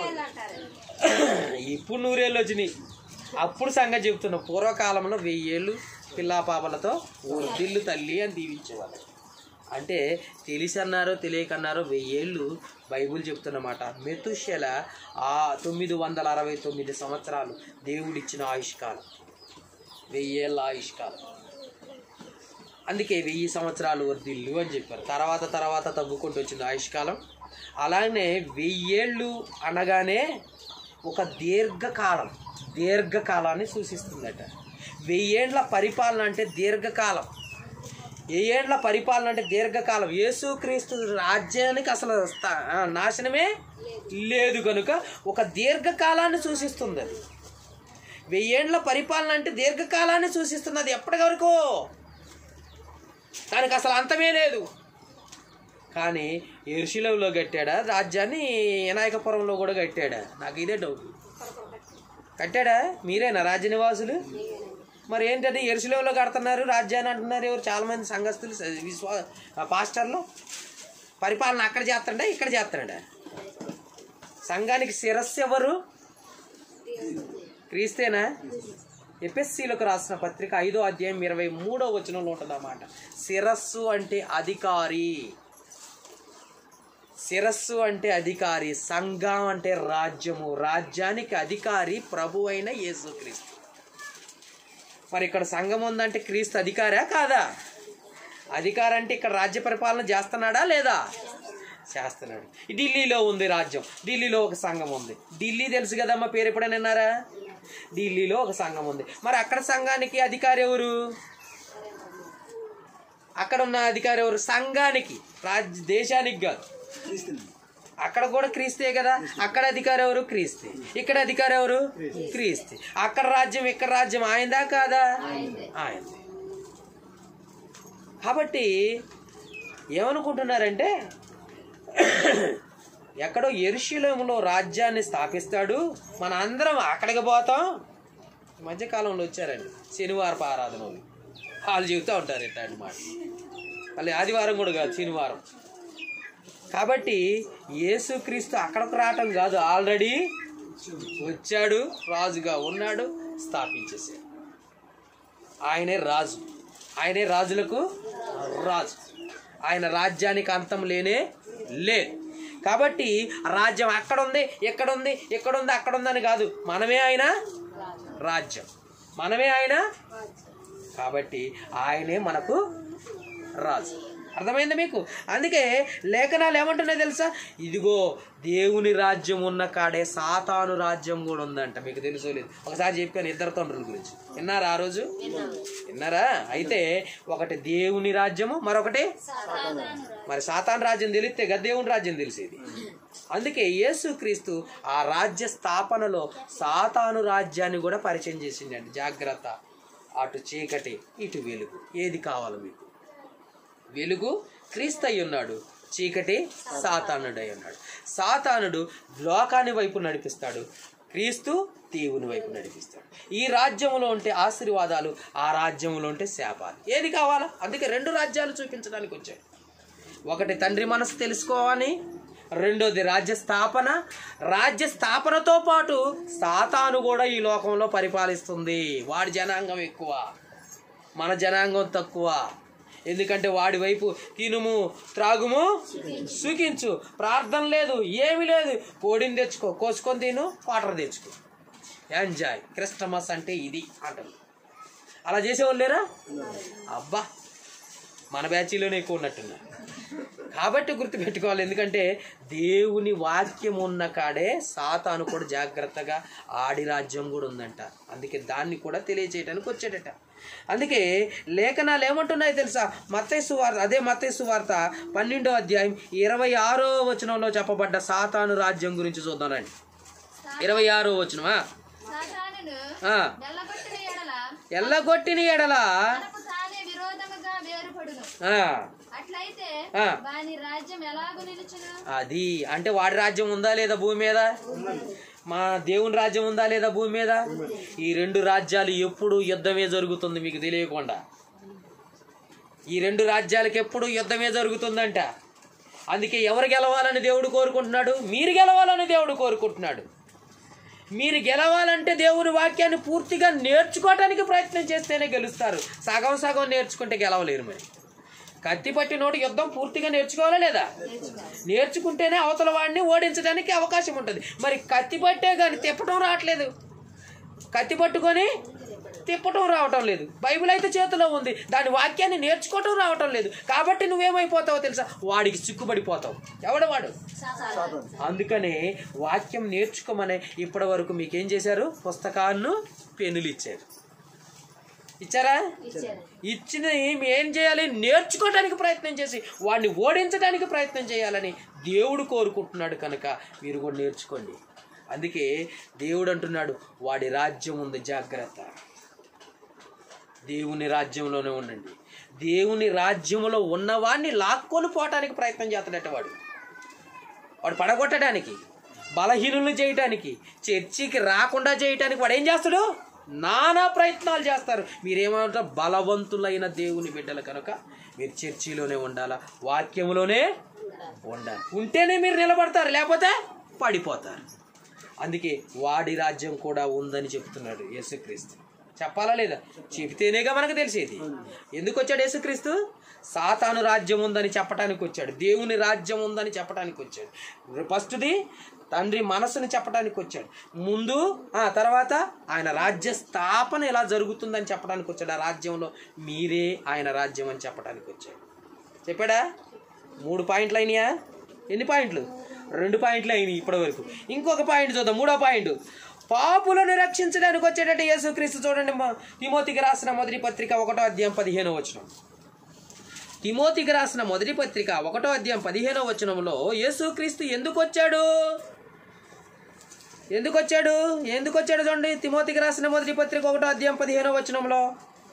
ఇప్పుడు నూరేళ్ళు వచ్చినాయి అప్పుడు సంగతి చెప్తున్నా పూర్వకాలంలో వెయ్యేళ్ళు పిల్లా పాపలతో దిల్లు తల్లి అని దీవించేవాళ్ళు అంటే తెలిసి అన్నారో తెలియకన్నారో వెయ్యేళ్ళు బైబుల్ చెప్తున్నమాట మెతుషెల ఆ తొమ్మిది వందల అరవై తొమ్మిది సంవత్సరాలు దేవుడిచ్చిన ఆయుష్కాలం వెయ్యేళ్ళ ఆయుష్కాలం అందుకే వెయ్యి సంవత్సరాలు వర్దిల్లు అని చెప్పారు తర్వాత తర్వాత తగ్గుకుంటూ వచ్చింది ఆయుష్కాలం అలానే వెయ్యేళ్ళు అనగానే ఒక దీర్ఘకాలం దీర్ఘకాలాన్ని సూచిస్తుందట వెయ్యేండ్ల పరిపాలన అంటే దీర్ఘకాలం వెయ్యేండ్ల పరిపాలన అంటే దీర్ఘకాలం యేసుక్రీస్తు రాజ్యానికి అసలు స్థా- ఆ, నాశనమే లేదు కనుక ఒక దీర్ఘకాలాన్ని సూచిస్తుంది అది వెయ్యేండ్ల పరిపాలన అంటే దీర్ఘకాలాన్ని సూచిస్తుంది అది ఎప్పటి వరకు దానికి అసలు అంతమే లేదు కానీ ఎరుశిలంలో కట్టాడా రాజ్యాన్ని వినాయకపురంలో కూడా కట్టాడా నాకు ఇదే డౌట్ కట్టాడా మీరేనా రాజ్య నివాసులు మరి ఏంటంటే ఎరుశిలంలో కడుతున్నారు రాజ్యాన్ని అంటున్నారు ఎవరు చాలా మంది సంఘస్థులు స- విశ్వా ఆ పాస్టర్లు పరిపాలన అక్కడ చేస్తాడా ఇక్కడ చేస్తాడా సంఘానికి శిరస్సు ఎవరు క్రీస్తేనా ఎపిఎస్సీలకు రాసిన పత్రిక ఐదో అధ్యాయం ఇరవై మూడో వచనంలో ఉంటుంది అన్నమాట శిరస్సు అంటే అధికారి శిరస్సు అంటే అధికారి సంఘం అంటే రాజ్యము రాజ్యానికి అధికారి ప్రభు అయిన యేసుక్రీస్తు మరి ఇక్కడ సంఘం ఉందంటే క్రీస్తు అధికారా కాదా అధికారం అంటే ఇక్కడ రాజ్య పరిపాలన చేస్తున్నాడా లేదా చేస్తున్నాడు ఢిల్లీలో ఉంది రాజ్యం ఢిల్లీలో ఒక సంఘం ఉంది ఢిల్లీ తెలుసు కదమ్మా పేరు ఎప్పుడైనా విన్నారా ఢిల్లీలో ఒక సంఘం ఉంది మరి అక్కడ సంఘానికి అధికారి ఎవరు అక్కడ ఉన్న అధికారి ఎవరు సంఘానికి రాజ్య దేశానికి కాదు అక్కడ కూడా క్రీస్తే కదా అక్కడ అధికారి ఎవరు క్రీస్తే ఇక్కడ అధికారి ఎవరు క్రీస్తే అక్కడ రాజ్యం ఇక్కడ రాజ్యం ఆయందా కాదా ఆయంది కాబట్టి ఏమనుకుంటున్నారంటే ఎక్కడో ఎరుశలేములో రాజ్యాన్ని స్థాపిస్తాడు మన అందరం అక్కడికి పోతాం ఈ మధ్యకాలంలో వచ్చారండి శనివారపు ఆరాధన వాళ్ళు వాళ్ళు చెబుతూ ఉంటారు ఇట్లాంటి మాట మళ్ళీ ఆదివారం కూడా కాదు శనివారం కాబట్టి యేసుక్రీస్తు అక్కడికి రావటం కాదు ఆల్రెడీ వచ్చాడు రాజుగా ఉన్నాడు స్థాపించేశాడు ఆయనే రాజు ఆయనే రాజులకు రాజు ఆయన రాజ్యానికి అంతం లేనే లేదు కాబట్టి రాజ్యం అక్కడ ఉంది ఎక్కడ ఉంది ఎక్కడ ఉంది అక్కడ ఉందని కాదు మనమే ఆయన రాజ్యం మనమే ఆయన కాబట్టి ఆయనే మనకు రాజు అర్థమైంది మీకు అందుకే లేఖనాలు ఏమంటున్నాయి తెలుసా ఇదిగో దేవుని రాజ్యం ఉన్న కాడే సాతాను రాజ్యం కూడా ఉందంట మీకు తెలుసో లేదు ఒకసారి చెప్పాను ఇద్దరు తండ్రుల గురించి విన్నారా ఆ రోజు విన్నారా అయితే ఒకటి దేవుని రాజ్యము మరొకటి మరి సాతాను రాజ్యం తెలిస్తే కదా దేవుని రాజ్యం తెలిసేది అందుకే యేసుక్రీస్తు ఆ రాజ్య స్థాపనలో సాతాను రాజ్యాన్ని కూడా పరిచయం చేసిండండి జాగ్రత్త అటు చీకటి ఇటు వెలుగు ఏది కావాలి మీకు వెలుగు క్రీస్తు అయి ఉన్నాడు చీకటి సాతానుడై ఉన్నాడు సాతానుడు లోకాని వైపు నడిపిస్తాడు క్రీస్తు దేవుని వైపు నడిపిస్తాడు ఈ రాజ్యంలో ఉంటే ఆశీర్వాదాలు ఆ రాజ్యంలో ఉంటే శాపాలు ఏది కావాలా అందుకే రెండు రాజ్యాలు చూపించడానికి వచ్చాడు ఒకటి తండ్రి మనసు తెలుసుకోవాలి రెండోది రాజ్య స్థాపన రాజ్య స్థాపనతో పాటు సాతాను కూడా ఈ లోకంలో పరిపాలిస్తుంది వాడి జనాంగం ఎక్కువ మన జనాంగం తక్కువ ఎందుకంటే వాడి వైపు తినుము త్రాగుము సుఖించు ప్రార్థన లేదు ఏమీ లేదు కోడిని తెచ్చుకో కోసుకొని తిను వాటర్ తెచ్చుకో ఎంజాయ్ క్రిస్టమస్ అంటే ఇది అంటారు అలా చేసేవాళ్ళు లేరా అబ్బా మన బ్యాచీలోనే ఎక్కువ ఉన్నట్టున్నారు కాబట్టి గుర్తుపెట్టుకోవాలి ఎందుకంటే దేవుని వాక్యం ఉన్న కాడే సాతాను కూడా జాగ్రత్తగా ఆడి రాజ్యం కూడా ఉందంట అందుకే దాన్ని కూడా తెలియచేయడానికి వచ్చాడట అందుకే లేఖనాలు ఏమంటున్నాయో తెలుసా మత్తైసు వార్త అదే మత్తైసు వార్త పన్నెండో అధ్యాయం ఇరవై ఆరో వచనంలో చెప్పబడ్డ సాతాను రాజ్యం గురించి చూద్దాం రండి ఇరవై ఆరో వచనమా సాతానుడు ఆ, వెళ్ళగొట్టిన ఎడల ఎల్లగొట్టిన ఎడల తనకు తానే విరోధముగా వేరుపడును ఆ, అట్లయితే ఆ. వాని రాజ్యం ఎలాగూ నిలుచును అది అంటే వాడి రాజ్యం ఉందా లేదా భూమి మీద మా దేవుని రాజ్యం ఉందా లేదా భూమి మీద ఈ రెండు రాజ్యాలు ఎప్పుడు యుద్ధమే జరుగుతుంది మీకు తెలియకుండా ఈ రెండు రాజ్యాలకు ఎప్పుడు యుద్ధమే జరుగుతుందంట అందుకే ఎవరు గెలవాలని దేవుడు కోరుకుంటున్నాడు మీరు గెలవాలని దేవుడు కోరుకుంటున్నాడు మీరు గెలవాలంటే దేవుని వాక్యాన్ని పూర్తిగా నేర్చుకోవటానికి ప్రయత్నం చేస్తేనే గెలుస్తారు సగం సగం నేర్చుకుంటే గెలవలేరు మరి కత్తి పట్టి నోటి యుద్ధం పూర్తిగా నేర్చుకోవాలా లేదా నేర్చుకుంటేనే అవతల వాడిని ఓడించడానికి అవకాశం ఉంటుంది మరి కత్తి పట్టే కానీ తిప్పటం రావట్లేదు కత్తి పట్టుకొని తిప్పటం రావటం లేదు బైబిల్ అయితే చేతిలో ఉంది దాని వాక్యాన్ని నేర్చుకోవటం రావటం లేదు కాబట్టి నువ్వేమైపోతావో తెలుసా వాడికి చిక్కుబడిపోతావు ఎవడు వాడు అందుకనే వాక్యం నేర్చుకోమనే ఇప్పటి వరకు మీకేం చేశారు పుస్తకాలను పెన్నులు ఇచ్చారు ఇచ్చారా ఇచ్చిన ఏం చేయాలి నేర్చుకోవడానికి ప్రయత్నం చేసి వాడిని ఓడించడానికి ప్రయత్నం చేయాలని దేవుడు కోరుకుంటున్నాడు కనుక మీరు కూడా నేర్చుకోండి అందుకే దేవుడు అంటున్నాడు వాడి రాజ్యం ఉంది జాగ్రత్త దేవుని రాజ్యంలోనే ఉండండి దేవుని రాజ్యంలో ఉన్నవాడిని లాక్కొని పోవటానికి ప్రయత్నం చేస్తాడట వాడు వాడు పడగొట్టడానికి బలహీనులను చేయటానికి చర్చికి రాకుండా చేయటానికి వాడు ఏం చేస్తాడు నానా ప్రయత్నాలు చేస్తారు మీరేమంటారు బలవంతులైన దేవుని బిడ్డలు కనుక మీరు చర్చిలోనే ఉండాలా వాక్యములోనే ఉండాలి ఉంటేనే మీరు నిలబడతారు లేకపోతే పడిపోతారు అందుకే వాడి రాజ్యం కూడా ఉందని చెప్తున్నాడు యేసుక్రీస్తు చెప్పాలా లేదా చెబితేనేగా మనకు తెలిసేది ఎందుకు వచ్చాడు యేసుక్రీస్తు సాతాను రాజ్యం ఉందని చెప్పడానికి వచ్చాడు దేవుని రాజ్యం ఉందని చెప్పడానికి వచ్చాడు ఫస్ట్ది తండ్రి మనసుని చెప్పడానికి వచ్చాడు ముందు ఆ తర్వాత ఆయన రాజ్య స్థాపన ఎలా జరుగుతుందని చెప్పడానికి వచ్చాడు ఆ రాజ్యంలో మీరే ఆయన రాజ్యం అని చెప్పడానికి వచ్చాడు చెప్పాడా మూడు పాయింట్లు అయినాయా ఎన్ని పాయింట్లు రెండు పాయింట్లు అయినాయి ఇప్పటి వరకు ఇంకొక పాయింట్ చూద్దాం మూడో పాయింట్ పాపులను రక్షించడానికి వచ్చేటట్టు యేసుక్రీస్తు చూడండి మ- తిమోతికి రాసిన మొదటి పత్రిక ఒకటో అధ్యాయం పదిహేనో వచనం తిమోతికి రాసిన మొదటి పత్రిక ఒకటో అధ్యాయం పదిహేనో వచనంలో యేసుక్రీస్తు ఎందుకు వచ్చాడు ఎందుకు వచ్చాడు ఎందుకు వచ్చాడు చూడండి తిమోతికి రాసిన మొదటి పత్రిక ఒకటో అధ్యాయం పదిహేనో వచనంలో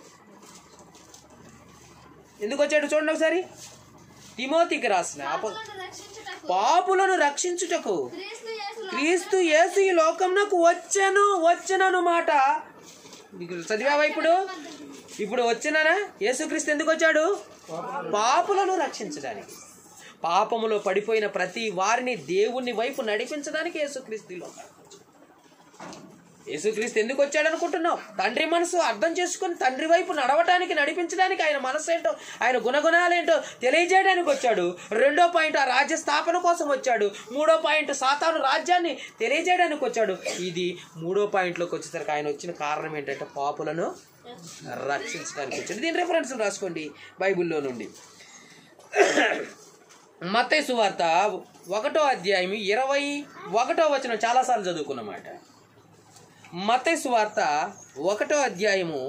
ఎందుకు వచ్చాడు చూడండి ఒకసారి తిమోతికి రాసిన అప- పాపులను రక్షించుటకు పాపులను రక్షించుటకు క్రీస్తు యేసులో క్రీస్తు యేసు ఈ లోకంలోకి వచ్చాను వచ్చనను మాట మీకు చదివావా ఇప్పుడు ఇప్పుడు వచ్చినానా యేసుక్రీస్తు ఎందుకు వచ్చాడు పాపులను రక్షించడానికి పాపములో పడిపోయిన ప్రతి వారిని దేవుని వైపు నడిపించడానికి యేసుక్రీస్తు ఈ లోకానికి వచ్చాడు యేసుక్రీస్తు ఎందుకు వచ్చాడు అనుకుంటున్నావు తండ్రి మనసు అర్థం చేసుకుని తండ్రి వైపు నడవటానికి నడిపించడానికి ఆయన మనసు ఏంటో ఆయన గుణగుణాలేంటో తెలియజేయడానికి వచ్చాడు రెండో పాయింట్ ఆ రాజ్య స్థాపన కోసం వచ్చాడు మూడో పాయింట్ సాతాను రాజ్యాన్ని తెలియజేయడానికి వచ్చాడు ఇది మూడో పాయింట్లోకి వచ్చేసరికి ఆయన వచ్చిన కారణం ఏంటంటే పాపులను రక్షించడానికి వచ్చాడు దీని రెఫరెన్స్ రాసుకోండి బైబిల్లో నుండి మత్తయి సువార్త ఒకటో అధ్యాయం ఇరవై ఒకటో వచనం చాలాసార్లు చదువుకున్నమాట మత్తయి సువార్త ఒకటో అధ్యాయము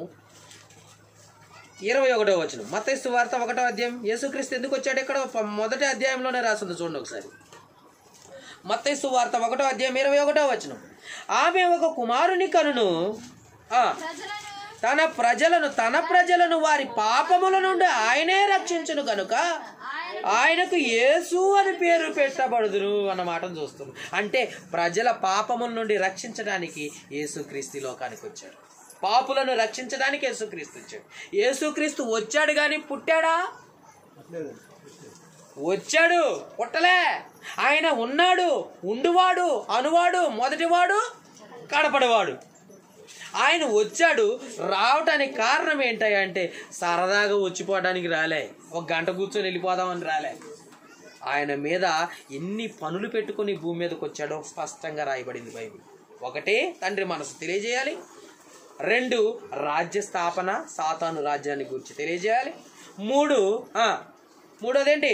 ఇరవై ఒకటో వచనం మత్తయి సువార్త ఒకటో అధ్యాయం యేసుక్రీస్తు ఎందుకు వచ్చాడు ఇక్కడ ప- మొదటి అధ్యాయంలోనే రాసింది చూడండి ఒకసారి మత్తయి సువార్త ఒకటో అధ్యాయం ఇరవై ఒకటో వచనం ఆమె ఒక కుమారుని కనును ఆ, ప్రజలను తన ప్రజలను తన ప్రజలను వారి పాపముల నుండి ఆయనే రక్షించును కనుక ఆయన ఆయనకు యేసు అని పేరు పెట్టబడుదురు అన్న మాటను చూస్తున్నాం అంటే ప్రజల పాపముల నుండి రక్షించడానికి యేసుక్రీస్తు ఈ లోకానికి వచ్చాడు పాపులను రక్షించడానికి యేసుక్రీస్తు వచ్చాడు యేసుక్రీస్తు వచ్చాడు కానీ పుట్టాడా వచ్చాడు పుట్టలే ఆయన ఉన్నాడు ఉండువాడు అనువాడు మొదటివాడు కడపడివాడు ఆయన వచ్చాడు రావటానికి కారణం ఏంటంటే సరదాగా వచ్చిపోవడానికి రాలే ఒక గంట కూర్చొని వెళ్ళిపోదామని రాలే ఆయన మీద ఎన్ని పనులు పెట్టుకొని భూమి మీదకి వచ్చాడో స్పష్టంగా రాయబడింది బైబిల్ ఒకటి తండ్రి మనసు తెలియజేయాలి రెండు రాజ్య స్థాపన సాతాను రాజ్యాన్ని గురించి తెలియజేయాలి మూడు ఆ, మూడోదేంటి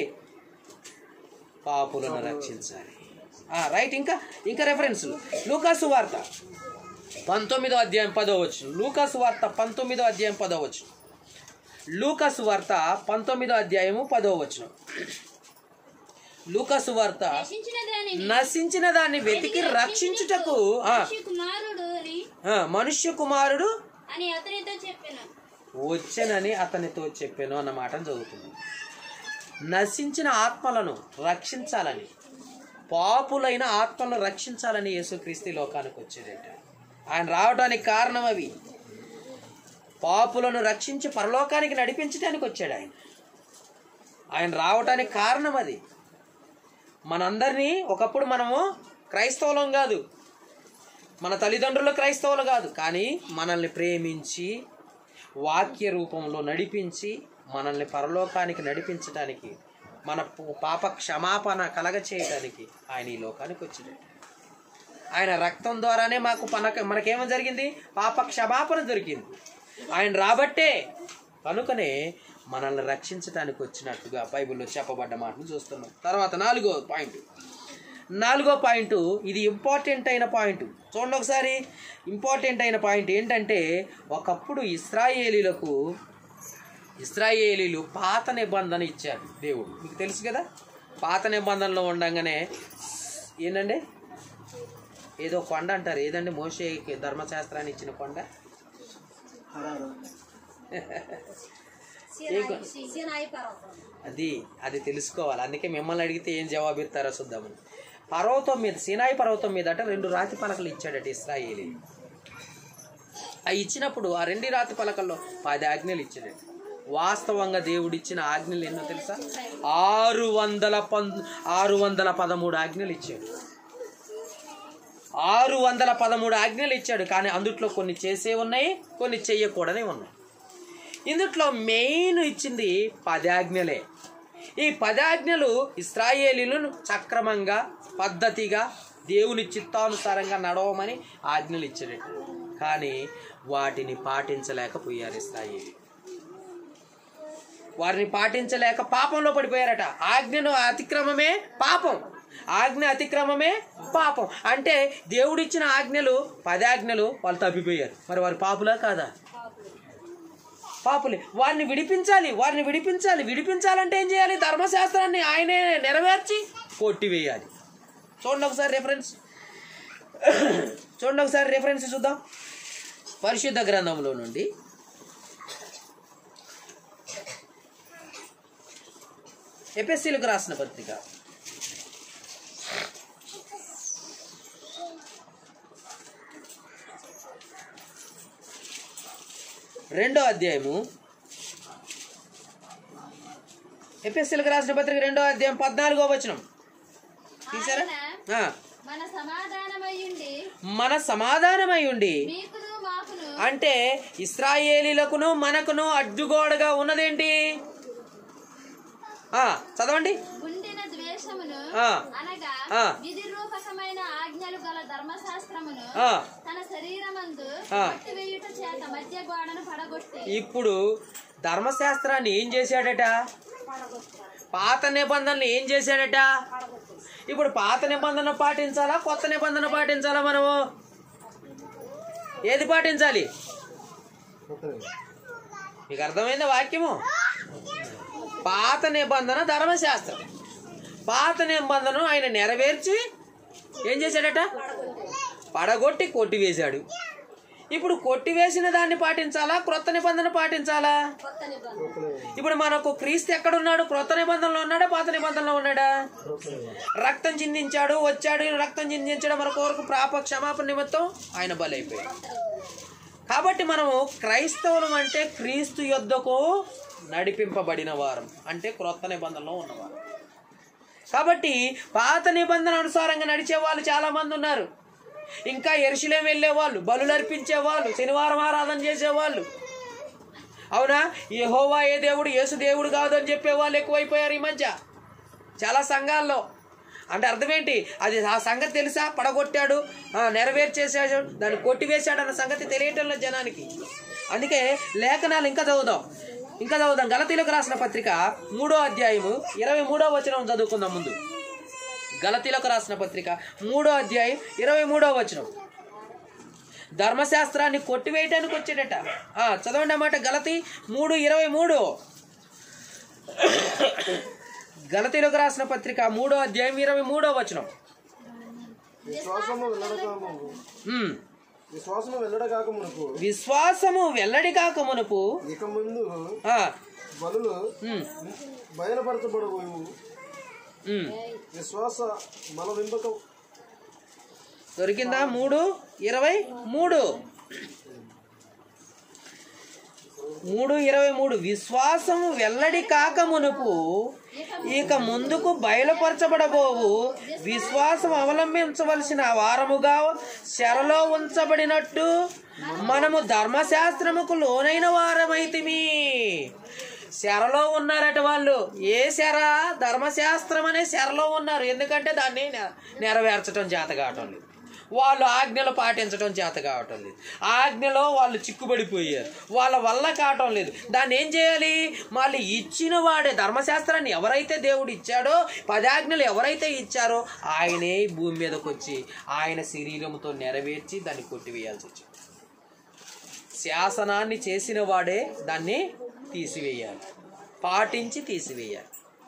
పాపులను రక్షించాలి ఆ, రైట్ ఇంకా ఇంకా రెఫరెన్స్లు లూకాసు వార్త పంతొమ్మిదో అధ్యాయం పదో వచ్చు లూకాసు వార్త పంతొమ్మిదో అధ్యాయం పదో వచ్చు లూకాసు వార్త పంతొమ్మిదో అధ్యాయము పదో వచ్చును లూకాసు వార్త రక్షించిన దానిని నశించిన దాన్ని వెతికి రక్షించుటకు ఆ, మనిషి కుమారుడు అని ఆ, మనుష్య కుమారుడు అని అతనితో చెప్పాను వచ్చనని అతనితో చెప్పాను అన్న మాటను చదువుతున్నాను నశించిన ఆత్మలను రక్షించాలని పాపులైన ఆత్మలను రక్షించాలని యేసుక్రీస్తు ఈ లోకానికి వచ్చేదట ఆయన రావడానికి కారణం అవి పాపులను రక్షించి పరలోకానికి నడిపించడానికి వచ్చాడు ఆయన ఆయన రావటానికి కారణం అది మనందరినీ ఒకప్పుడు మనము క్రైస్తవులం కాదు మన తల్లిదండ్రులు క్రైస్తవులు కాదు కానీ మనల్ని ప్రేమించి వాక్య రూపంలో నడిపించి మనల్ని పరలోకానికి నడిపించడానికి మన పు- పాప క్షమాపణ కలగ చేయడానికి ఆయన ఈ లోకానికి వచ్చినట్టు ఆయన రక్తం ద్వారానే మాకు మనక మనకేమో జరిగింది పాప క్షమాపణ దొరికింది ఆయన రాబట్టే కనుకనే మనల్ని రక్షించడానికి వచ్చినట్టుగా బైబిల్లో చెప్పబడ్డ మాటను చూస్తున్నాం తర్వాత నాలుగో పాయింట్ నాలుగో పాయింట్ ఇది ఇంపార్టెంట్ అయిన పాయింట్ చూడండి ఒకసారి ఇంపార్టెంట్ అయిన పాయింట్ ఏంటంటే ఒకప్పుడు ఇస్రాయేలీలకు ఇస్రాయేలీలు పాత నిబంధన ఇచ్చారు దేవుడు మీకు తెలుసు కదా పాత నిబంధనలో ఉండగానే ఏంటండి ఏదో కొండ అంటారు ఏదండి మోషే ధర్మశాస్త్రాన్ని ఇచ్చిన కొండ ఏ కొ- అది అది తెలుసుకోవాలి అందుకే మిమ్మల్ని అడిగితే ఏం జవాబు ఇస్తారో చూద్దామని పర్వతం మీద సినాయి పర్వతం మీద అంటే రెండు రాతి పలకలు ఇచ్చాడట ఇస్రాయేలీ ఆ ఇచ్చినప్పుడు ఆ రెండు రాతి పలకల్లో పది ఆజ్ఞలు ఇచ్చాడట వాస్తవంగా దేవుడు ఇచ్చిన ఆజ్ఞలు ఎన్నో తెలుసా ఆరు వందల పం ఆరు వందల పదమూడు ఆజ్ఞలు ఇచ్చాడు ఆరు వందల పదమూడు ఆజ్ఞలు ఇచ్చాడు కానీ అందుట్లో కొన్ని చేసే ఉన్నాయి కొన్ని చెయ్యకూడని ఉన్నాయి ఇందుట్లో మెయిన్ ఇచ్చింది పదాజ్ఞలే ఈ పదాజ్ఞలు ఇస్రాయేలీలను సక్రమంగా పద్ధతిగా దేవుని చిత్తానుసారంగా నడవమని ఆజ్ఞలు ఇచ్చాడు కానీ వాటిని పాటించలేకపోయారు ఇస్రాయేలీ వారిని పాటించలేక పాపంలో పడిపోయారట ఆజ్ఞను అతిక్రమమే పాపం ఆజ్ఞ అతిక్రమమే పాపం అంటే దేవుడిచ్చిన ఆజ్ఞలు పదాజ్ఞలు వాళ్ళు తప్పిపోయారు మరి వారు పాపులా కాదా పాపులే వారిని విడిపించాలి వారిని విడిపించాలి విడిపించాలంటే ఏం చేయాలి ధర్మశాస్త్రాన్ని ఆయనే నెరవేర్చి కొట్టివేయాలి చూడండి ఒకసారి రెఫరెన్స్ చూడండి ఒకసారి రెఫరెన్స్ చూద్దాం పరిశుద్ధ గ్రంథంలో నుండి ఎపిఎస్సీలకు రాసిన పత్రిక రెండో అధ్యాయము ఎపిఎస్సీలకు రాసిన పత్రిక రెండో అధ్యాయం పద్నాలుగో వచనం తీసారా ఆ. మన సమాధానమయ్యుండి మన సమాధానమై ఉండి మీకును మాకును అంటే ఇస్రాయేలీలకును మనకును అడ్డుగోడగా ఉన్నదేంటి ఆ, చదవండి ఉండిన ద్వేషమును ఆ, అనగా ఆ. విధి రూపకమైన ఆజ్ఞలు గల ధర్మశాస్త్రమును ఆ. తన శరీరమందు ఆ. కొట్టివేయుట చేత మధ్య గోడను పడగొట్టి ఇప్పుడు ధర్మశాస్త్రాన్ని ఏం చేశాడట పాత నిబంధనలు ఏం చేశాడట ఇప్పుడు పాత నిబంధన పాటించాలా కొత్త నిబంధన పాటించాలా మనము ఏది పాటించాలి మీకు అర్థమైందా వాక్యము పాత నిబంధన ధర్మశాస్త్రం పాత నిబంధన ఆయన నెరవేర్చి ఏం చేశాడట పడగొట్టి కొట్టివేశాడు ఇప్పుడు కొట్టివేసిన దాన్ని పాటించాలా క్రొత్త నిబంధన పాటించాలా ఇప్పుడు మనకు క్రీస్తు ఎక్కడున్నాడు క్రొత్త నిబంధనలో ఉన్నాడా పాత నిబంధనలో ఉన్నాడా రక్తం చిందించాడు వచ్చాడు రక్తం చిందించడం మన కొరకు ప్రాప క్షమాపణ నిమిత్తం ఆయన బలైపోయాడు కాబట్టి మనము క్రైస్తవులం అంటే క్రీస్తు యొద్దకు నడిపింపబడిన వారం అంటే క్రొత్త నిబంధనలో ఉన్నవారు కాబట్టి పాత నిబంధన అనుసారంగా నడిచే వాళ్ళు చాలా మంది ఉన్నారు ఇంకా ఎరుసలేం వెళ్ళే వాళ్ళు బలులు అర్పించే వాళ్ళు శనివారం ఆరాధన చేసేవాళ్ళు అవునా యెహోవా ఏ దేవుడు యేసు దేవుడు కాదు అని చెప్పే వాళ్ళు ఎక్కువైపోయారు ఈ మధ్య చాలా సంఘాల్లో అంటే అర్థం ఏంటి అది ఆ సంగతి తెలుసా పడగొట్టాడు ఆ, నెరవేర్చేసాడు దాన్ని కొట్టివేశాడు అన్న సంగతి తెలియటం లేదు జనానికి అందుకే లేఖనాలు ఇంకా చదువుదాం ఇంకా చదువుదాం గలతీలకు రాసిన పత్రిక మూడో అధ్యాయము ఇరవై మూడో వచనం చదువుకుందాం ముందు గలతీలకు రాసిన పత్రిక మూడో అధ్యాయం ఇరవై మూడో వచనం ధర్మశాస్త్రాన్ని కొట్టివేయటానికి వచ్చాడట ఆ, చదవండి అన్నమాట గలతి మూడు ఇరవై మూడు గలతీలకు రాసిన పత్రిక మూడో అధ్యాయం ఇరవై మూడో వచనం విశ్వాసము వెల్లడక ఉమ్. విశ్వాసము వెల్లడకాక మునుకు విశ్వాసము వెల్లడి కాక మునుపు ఇక ముందు ఆ, బలులు ఉమ్, బయలుపరచబడవు ఉమ్. విశ్వాస మల వింపకం దొరికిందా మూడు ఇరవై మూడు మూడు ఇరవై మూడు విశ్వాసము వెల్లడి కాక మునుపు ఇక ముందుకు బయలుపరచబడబోవు విశ్వాసం అవలంబించవలసిన వారముగా శరలో ఉంచబడినట్టు మనము ధర్మశాస్త్రముకు లోనైన వారమైతిమి శరలో ఉన్నారట వాళ్ళు ఏ శర ధర్మశాస్త్రం అనే శరలో ఉన్నారు ఎందుకంటే దాన్ని నె- నెరవేర్చడం చేత కావటం లేదు వాళ్ళు ఆజ్ఞలు పాటించడం చేత కావటం లేదు ఆజ్ఞలో వాళ్ళు చిక్కుబడిపోయారు వాళ్ళ వల్ల కావటం లేదు దాన్ని ఏం చేయాలి మళ్ళీ ఇచ్చిన వాడే ధర్మశాస్త్రాన్ని ఎవరైతే దేవుడు ఇచ్చాడో పదాజ్ఞలు ఎవరైతే ఇచ్చారో ఆయనే ఈ భూమి మీదకి వచ్చి ఆయన శరీరంతో నెరవేర్చి దాన్ని కొట్టివేయాల్సి వచ్చింది శాసనాన్ని చేసిన వాడే దాన్ని తీసివేయాలి పాటించి తీసివేయాలి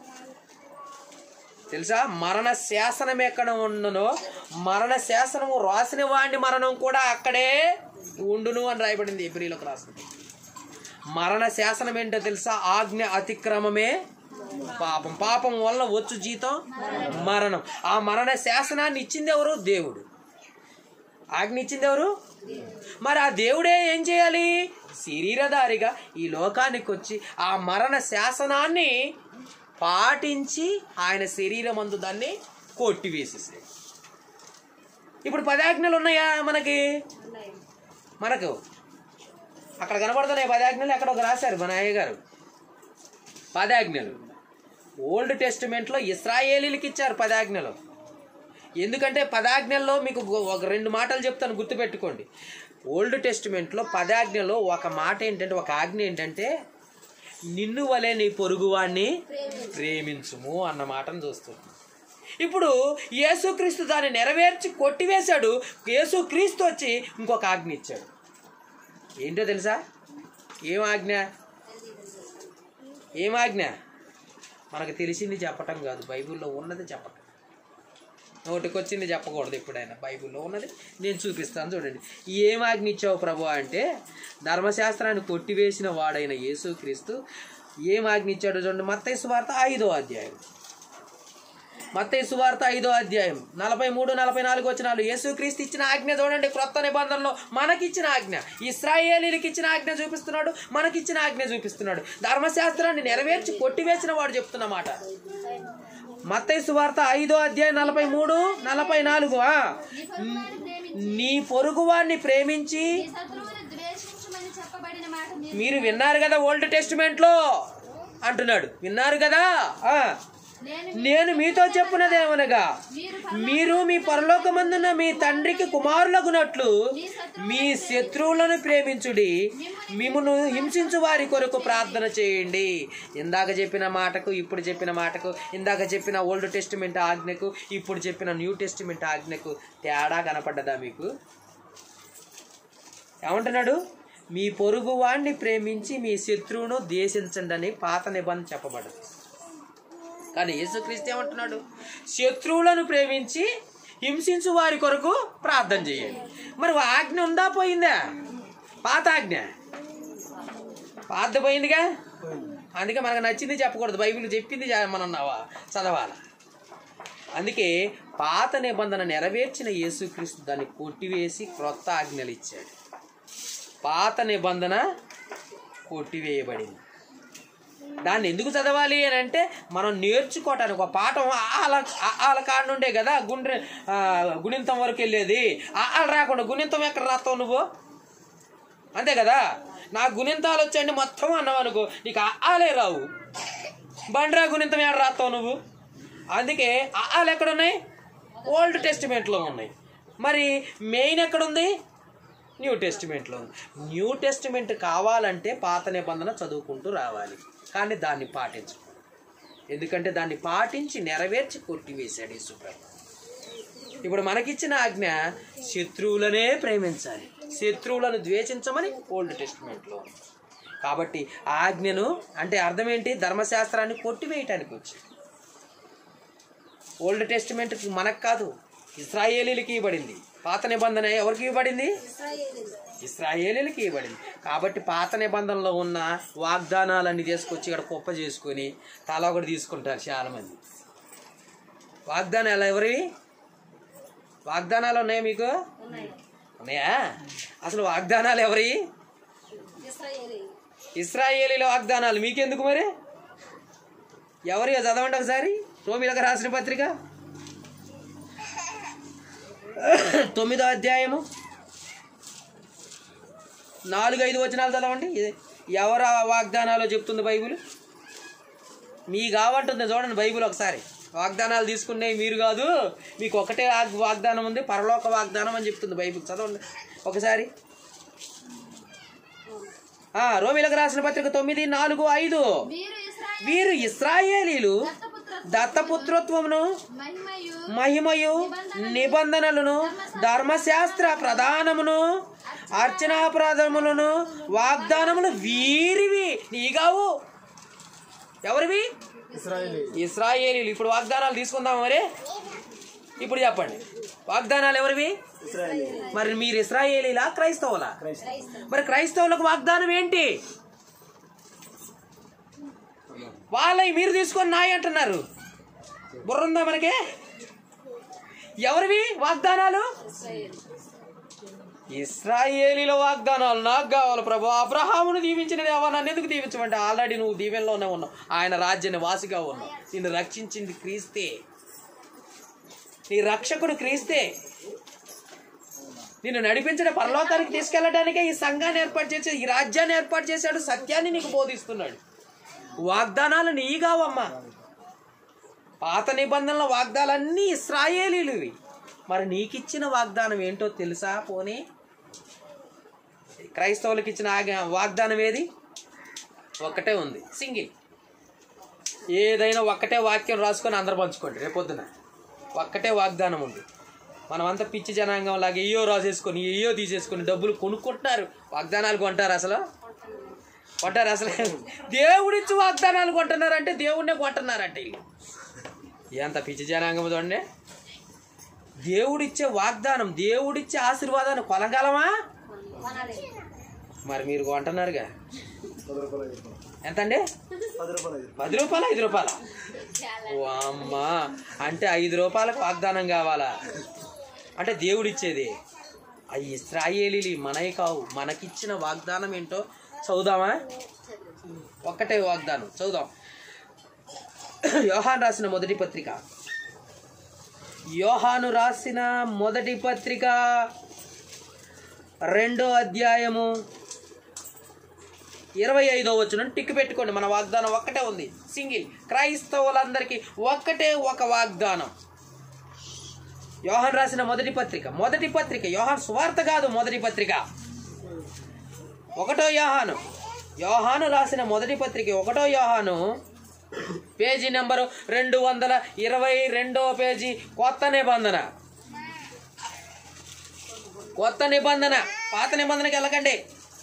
తెలుసా మరణ శాసనం ఎక్కడ ఉండనో మరణ శాసనము రాసిన వాడిని మరణం కూడా అక్కడే ఉండును అని రాయబడింది ఏప్రిల్లోకి రాసింది మరణ శాసనం ఏంటో తెలుసా ఆజ్ఞ అతిక్రమమే పాపం పాపం వల్ల వచ్చు జీతం మరణం ఆ మరణ శాసనాన్ని ఇచ్చింది ఎవరు దేవుడు ఆజ్ఞ ఇచ్చింది ఎవరు మరి ఆ దేవుడే ఏం చేయాలి శరీరధారిగా ఈ లోకానికి వచ్చి ఆ మరణ శాసనాన్ని పాటించి ఆయన శరీరం అందు దాన్ని కొట్టివేసేసాడు ఇప్పుడు పదాజ్ఞలు ఉన్నాయా మనకి మనకు అక్కడ కనబడుతున్నాయి పదాజ్ఞలు ఎక్కడ ఒక రాశారు మన అయ్య గారు పదాజ్ఞలు ఓల్డ్ టెస్టిమెంట్లో ఇస్రాయేలీలకి ఇచ్చారు పదాజ్ఞలు ఎందుకంటే పదాజ్ఞల్లో మీకు ఒక రెండు మాటలు చెప్తాను గుర్తుపెట్టుకోండి ఓల్డ్ టెస్టిమెంట్లో పదాజ్ఞలో ఒక మాట ఏంటంటే ఒక ఆజ్ఞ ఏంటంటే నిన్ను వలె నీ పొరుగువాణ్ణి ప్రేమించుము అన్న మాటను చూస్తుంది ఇప్పుడు యేసుక్రీస్తు దాన్ని నెరవేర్చి కొట్టివేశాడు యేసుక్రీస్తు వచ్చి ఇంకొక ఆజ్ఞ ఇచ్చాడు ఏంటో తెలుసా ఏం ఆజ్ఞ ఏం ఆజ్ఞ మనకు తెలిసింది చెప్పటం కాదు బైబిల్లో ఉన్నది చెప్పటం నోటికొచ్చింది చెప్పకూడదు ఎప్పుడైనా బైబిల్లో ఉన్నది నేను చూపిస్తాను చూడండి ఏం ఆజ్ఞ ఇచ్చావు ప్రభు అంటే ధర్మశాస్త్రాన్ని కొట్టివేసిన వాడైన యేసుక్రీస్తు ఏం ఆజ్ఞ ఇచ్చాడు చూడండి మత్తయి సువార్త ఐదో అధ్యాయం మత్తయి సువార్త ఐదో అధ్యాయం నలభై మూడు నలభై నాలుగు వచ్చినాలు యేసుక్రీస్తు ఇచ్చిన ఆజ్ఞ చూడండి క్రొత్త నిబంధనలో మనకిచ్చిన ఆజ్ఞ ఇస్రాయేలీలకి ఇచ్చిన ఆజ్ఞ చూపిస్తున్నాడు మనకిచ్చిన ఆజ్ఞ చూపిస్తున్నాడు ధర్మశాస్త్రాన్ని నెరవేర్చి కొట్టివేసిన వాడు చెప్తున్నమాట మత్తయి సువార్త ఐదో అధ్యాయం నలభై మూడు నలభై నాలుగు ఆ. నీ పొరుగువారిని ప్రేమించి నీ పొరుగువాడిని ప్రేమించి నీ శత్రువుని ద్వేషించమని చెప్పబడిన మాట మీరు మీరు విన్నారు కదా ఓల్డ్ టెస్టిమెంట్ లో అంటున్నాడు విన్నారు కదా ఆ. నేను నేను మీతో చెప్పున్నదేమనగా మీరు మీరు మీ పరలోకమందున్న మీ తండ్రికి కుమారులగునట్లు మీ శత్రువులను ప్రేమించుడి మిమ్మును హింసించు వారి కొరకు ప్రార్థన చేయండి ఇందాక చెప్పిన మాటకు ఇప్పుడు చెప్పిన మాటకు ఇందాక చెప్పిన ఓల్డ్ టెస్టిమెంట్ ఆజ్ఞకు ఇప్పుడు చెప్పిన న్యూ టెస్టిమెంట్ ఆజ్ఞకు తేడా కనపడ్డదా మీకు ఏమంటున్నాడు మీ పొరుగు వాణ్ణి ప్రేమించి మీ శత్రువును ద్వేషించండి అని పాత నిబంధన చెప్పబడదు కానీ యేసుక్రీస్తు ఏమంటున్నాడు శత్రువులను ప్రేమించి హింసించు వారి కొరకు ప్రార్థన చేయండి మరి ఆజ్ఞ ఉందా పోయిందా పాత ఆజ్ఞ పాత పోయిందిగా అందుకే మనకు నచ్చింది చెప్పకూడదు బైబిల్ చెప్పింది చ- మనం నవ- చదవాలి అందుకే పాత నిబంధన నెరవేర్చిన యేసుక్రీస్తు దాన్ని కొట్టివేసి క్రొత్త ఆజ్ఞలు ఇచ్చాడు పాత నిబంధన కొట్టివేయబడింది దాన్ని ఎందుకు చదవాలి అని అంటే మనం నేర్చుకోవటానికి ఒక పాఠం ఆల ఆల కాడ నుండే కదా గుండ్రె ఆ, గుణింతం వరకు వెళ్ళేది ఆలు రాకుండా గుణింతం ఎక్కడ రాస్తావు నువ్వు అంతే కదా నా గుణింతాలు వచ్చాయండి మొత్తం అన్నావు అనుకో నీకు ఆలే రావు బండ్రా గుణింతం ఎక్కడ రాస్తావు నువ్వు అందుకే ఆలు ఎక్కడ ఉన్నాయి ఓల్డ్ టెస్టిమెంట్లో ఉన్నాయి మరి మెయిన్ ఎక్కడుంది న్యూ టెస్టిమెంట్లో ఉంది న్యూ టెస్టిమెంట్ కావాలంటే పాత నిబంధన చదువుకుంటూ రావాలి కానీ దాన్ని పాటించు ఎందుకంటే దాన్ని పాటించి నెరవేర్చి కొట్టివేశాడు ఈ సుప్రభు ఇప్పుడు మనకిచ్చిన ఆజ్ఞ శత్రువులనే ప్రేమించాలి శత్రువులను ద్వేషించమని ఓల్డ్ టెస్టిమెంట్లో ఉంది కాబట్టి ఆ ఆజ్ఞను అంటే అర్థం ఏంటి ధర్మశాస్త్రాన్ని కొట్టివేయటానికి వచ్చింది ఓల్డ్ టెస్టిమెంట్ మనకు కాదు ఇస్రాయేలీలకి ఇవ్వబడింది పాత నిబంధన ఎవరికి ఇవ్వబడింది ఇస్రాయేలీలకి ఇవ్వబడింది కాబట్టి పాత నిబంధనలో ఉన్న వాగ్దానాలన్నీ తీసుకొచ్చి ఇక్కడ కుప్ప చేసుకొని తల ఒకటి తీసుకుంటారు చాలామంది వాగ్దానాలు ఎవరివి వాగ్దానాలు ఉన్నాయా మీకు ఉన్నాయా అసలు వాగ్దానాలు ఎవరి ఇస్రాయేలీల వాగ్దానాలు మీకెందుకు మరి ఎవరి చదవండి ఒకసారి రోమిలకు రాసిన పత్రిక తొమ్మిదో అధ్యాయము నాలుగు ఐదు వచనాలు చదవండి ఇది ఎవరు ఆ వాగ్దానాలు చెప్తుంది బైబిల్ మీ కావంటుంది చూడండి బైబిల్ ఒకసారి వాగ్దానాలు తీసుకునే మీరు కాదు మీకు ఒకటే వాగ్- వాగ్దానం ఉంది పరలోక వాగ్దానం అని చెప్తుంది బైబిల్ చదవండి ఒకసారి ఆ, రోమిలకు రాసిన పత్రిక తొమ్మిది నాలుగు ఐదు మీరు ఇస్రాయేల్ వీరు ఇస్రాయేలీలు దత్తపుత్ర దత్తపుత్రత్వమును మహిమయు మహిమయు నిబంధనలను ధర్మశాస్త్ర ప్రధానమును అర్చనాప్రదములను వాగ్దానములు వీరివి నీగావు ఎవరివి ఇస్రాయేలీ ఇస్రాయేలీలు ఇప్పుడు వాగ్దానాలు తీసుకుందాం మరి ఇప్పుడు చెప్పండి వాగ్దానాలు ఎవరివి ఇస్రాయేలీ మరి మీరు ఇస్రాయేలీలా క్రైస్తవులా మరి క్రైస్తవులకు వాగ్దానం ఏంటి వాళ్ళవి మీరు తీసుకొని నాయి అంటున్నారు బుర్రుందా మనకి ఎవరివి వాగ్దానాలు ఇస్రాయేలీల వాగ్దానాలు నాకు కావాలి ప్రభు అబ్రహామును దీవించిన దేవా నన్ను ఎందుకు దీవించమంటే ఆల్రెడీ నువ్వు దీవెనలోనే ఉన్నావు ఆయన రాజ్యాన్ని వాసిగా ఉన్నావు నిన్ను రక్షించింది క్రీస్తే నీ రక్షకుడు క్రీస్తే నిన్ను నడిపించిన పరలోకానికి తీసుకెళ్ళడానికే ఈ సంఘాన్ని ఏర్పాటు చేసి ఈ రాజ్యాన్ని ఏర్పాటు చేశాడు సత్యాన్ని నీకు బోధిస్తున్నాడు వాగ్దానాలు నీగావమ్మా పాత నిబంధనల వాగ్దానాలన్నీ ఇస్రాయేలీలువి మరి నీకిచ్చిన వాగ్దానం ఏంటో తెలుసా పోనీ క్రైస్తవులకు ఇచ్చిన ఆజ్ఞ- వాగ్దానం ఏది ఒక్కటే ఉంది సింగిల్ ఏదైనా ఒక్కటే వాక్యం రాసుకొని అందరు పంచుకోండి రేపొద్దున ఒక్కటే వాగ్దానం ఉంది మనమంతా పిచ్చి జనాంగం లాగా ఎయ్యో రాసేసుకొని ఎయ్యో తీసేసుకొని డబ్బులు కొనుక్కుంటున్నారు వాగ్దానాలు కొంటారు అసలు కొంటారు అసలు దేవుడిచ్చి వాగ్దానాలు కొంటున్నారంటే దేవుడినే కొంటున్నారంటే వీళ్ళు ఎంత పిచ్చి జనాంగం చూడండి దేవుడిచ్చే వాగ్దానం దేవుడిచ్చే ఆశీర్వాదాన్ని కొనగలమా మరి మీరు కొంటున్నారుగా పది రూపాయలు ఐదు రూపాయలు ఎంతండి పది రూపాయలు ఐదు పది రూపాయలు ఐదు రూపాయల అమ్మా అంటే ఐదు రూపాయలకు వాగ్దానం కావాలా అంటే దేవుడు ఇచ్చేది అవి ఇస్రాయేలీలు మనవి కావు మనకిచ్చిన వాగ్దానం ఏంటో చదువుదామా ఒక్కటే వాగ్దానం చదువుదాం యోహాన్ రాసిన మొదటి పత్రిక యోహాను రాసిన మొదటి పత్రిక రెండో అధ్యాయము ఇరవై ఐదో వచ్చిన టిక్ పెట్టుకోండి మన వాగ్దానం ఒక్కటే ఉంది సింగిల్ క్రైస్తవులందరికీ ఒక్కటే ఒక వాగ్దానం యోహాన్ రాసిన మొదటి పత్రిక మొదటి పత్రిక యోహాన్ స్వార్థ కాదు మొదటి పత్రిక ఒకటో యోహాను యోహాను రాసిన మొదటి పత్రిక ఒకటో యోహాను పేజీ నెంబరు రెండు వందల ఇరవై రెండో పేజీ కొత్త నిబంధన కొత్త నిబంధన పాత నిబంధనకి వెళ్ళకండి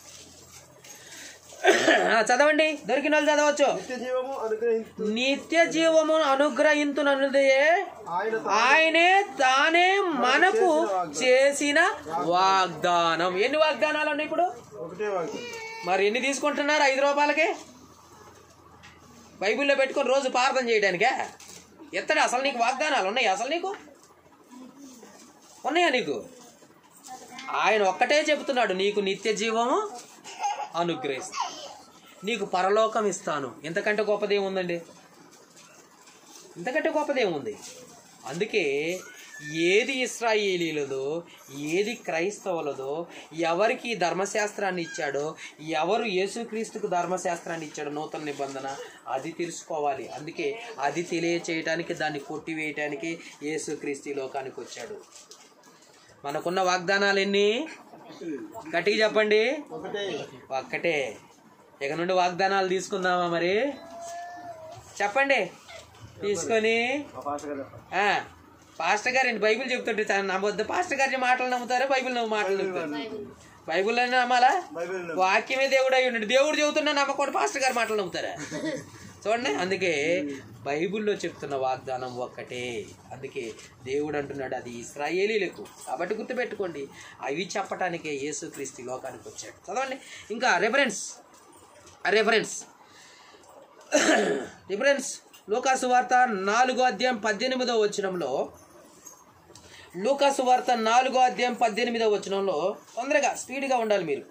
ఆ, చదవండి దొరికిన వాళ్ళు చదవచ్చు నిత్య జీవము అనుగ్రహించు నిత్య జీవము అనుగ్రహించునదే ఆయన ఆయనే తానే మనకు చేసిన వాగ్దానం ఎన్ని వాగ్దానాలు ఉన్నాయి ఇప్పుడు ఒకటే వాక్యం మరి ఎన్ని తీసుకుంటున్నారు ఐదు రూపాయలకి బైబిల్లో పెట్టుకొని రోజు ప్రార్థన చేయడానికే ఎత్తడు అసలు నీకు వాగ్దానాలు ఉన్నాయి అసలు నీకు ఉన్నాయా నీకు ఆయన ఒక్కటే చెబుతున్నాడు నీకు నిత్య జీవము అనుగ్రహిస్తా నీకు పరలోకం ఇస్తాను ఇంతకంటే గొప్పదేముందండి ఇంతకంటే గొప్పదేముంది అందుకే ఏది ఇస్రాయేలీలదో ఏది క్రైస్తవులదో ఎవరికి ఈ ధర్మశాస్త్రాన్ని ఇచ్చాడో ఎవరు యేసుక్రీస్తుకు ధర్మశాస్త్రాన్ని ఇచ్చాడో నూతన నిబంధన అది తెలుసుకోవాలి అందుకే అది తెలియచేయటానికి దాన్ని కొట్టివేయటానికి యేసుక్రీస్తు ఈ లోకానికి వచ్చాడు మనకున్న వాగ్దానాలు ఎన్ని గట్టిగా చెప్పండి ఒకటే ఒక్కటే ఇక నుండి వాగ్దానాలు తీసుకుందామా మరి చెప్పండి తీసుకొని మా పాస్టర్ గారు చెప్పండి. ఆ, పాస్టర్ గారు ఏంటి బైబిల్ చెప్తుంటే చాలా నమ్మొద్దు పాస్టర్ గారి మాటలు నమ్ముతారా బైబిల్ నమ్ము మాటలు నమ్ముతారు బైబిల్ అని నమ్మాలా బైబిల్ వాక్యమే దేవుడు అయి ఉన్నాడు దేవుడు చెబుతున్నా నమ్మకూడదు పాస్టర్ గారి మాటలు నమ్ముతారా చూడండి అందుకే బైబిల్లో చెప్తున్న వాగ్దానం ఒక్కటే అందుకే దేవుడు అంటున్నాడు అది ఇస్రాయేలీలకు కాబట్టి గుర్తుపెట్టుకోండి అవి చెప్పటానికే యేసుక్రీస్తు ఈ లోకానికి వచ్చాడు చదవండి ఇంకా రెఫరెన్స్ రెఫరెన్స్ రిఫరెన్స్ లూకాసు వార్త నాలుగో అధ్యాయం పద్దెనిమిదో వచనంలో లూకాసు వార్త నాలుగో అధ్యాయం పద్దెనిమిదో వచనంలో తొందరగా స్పీడ్గా ఉండాలి మీరు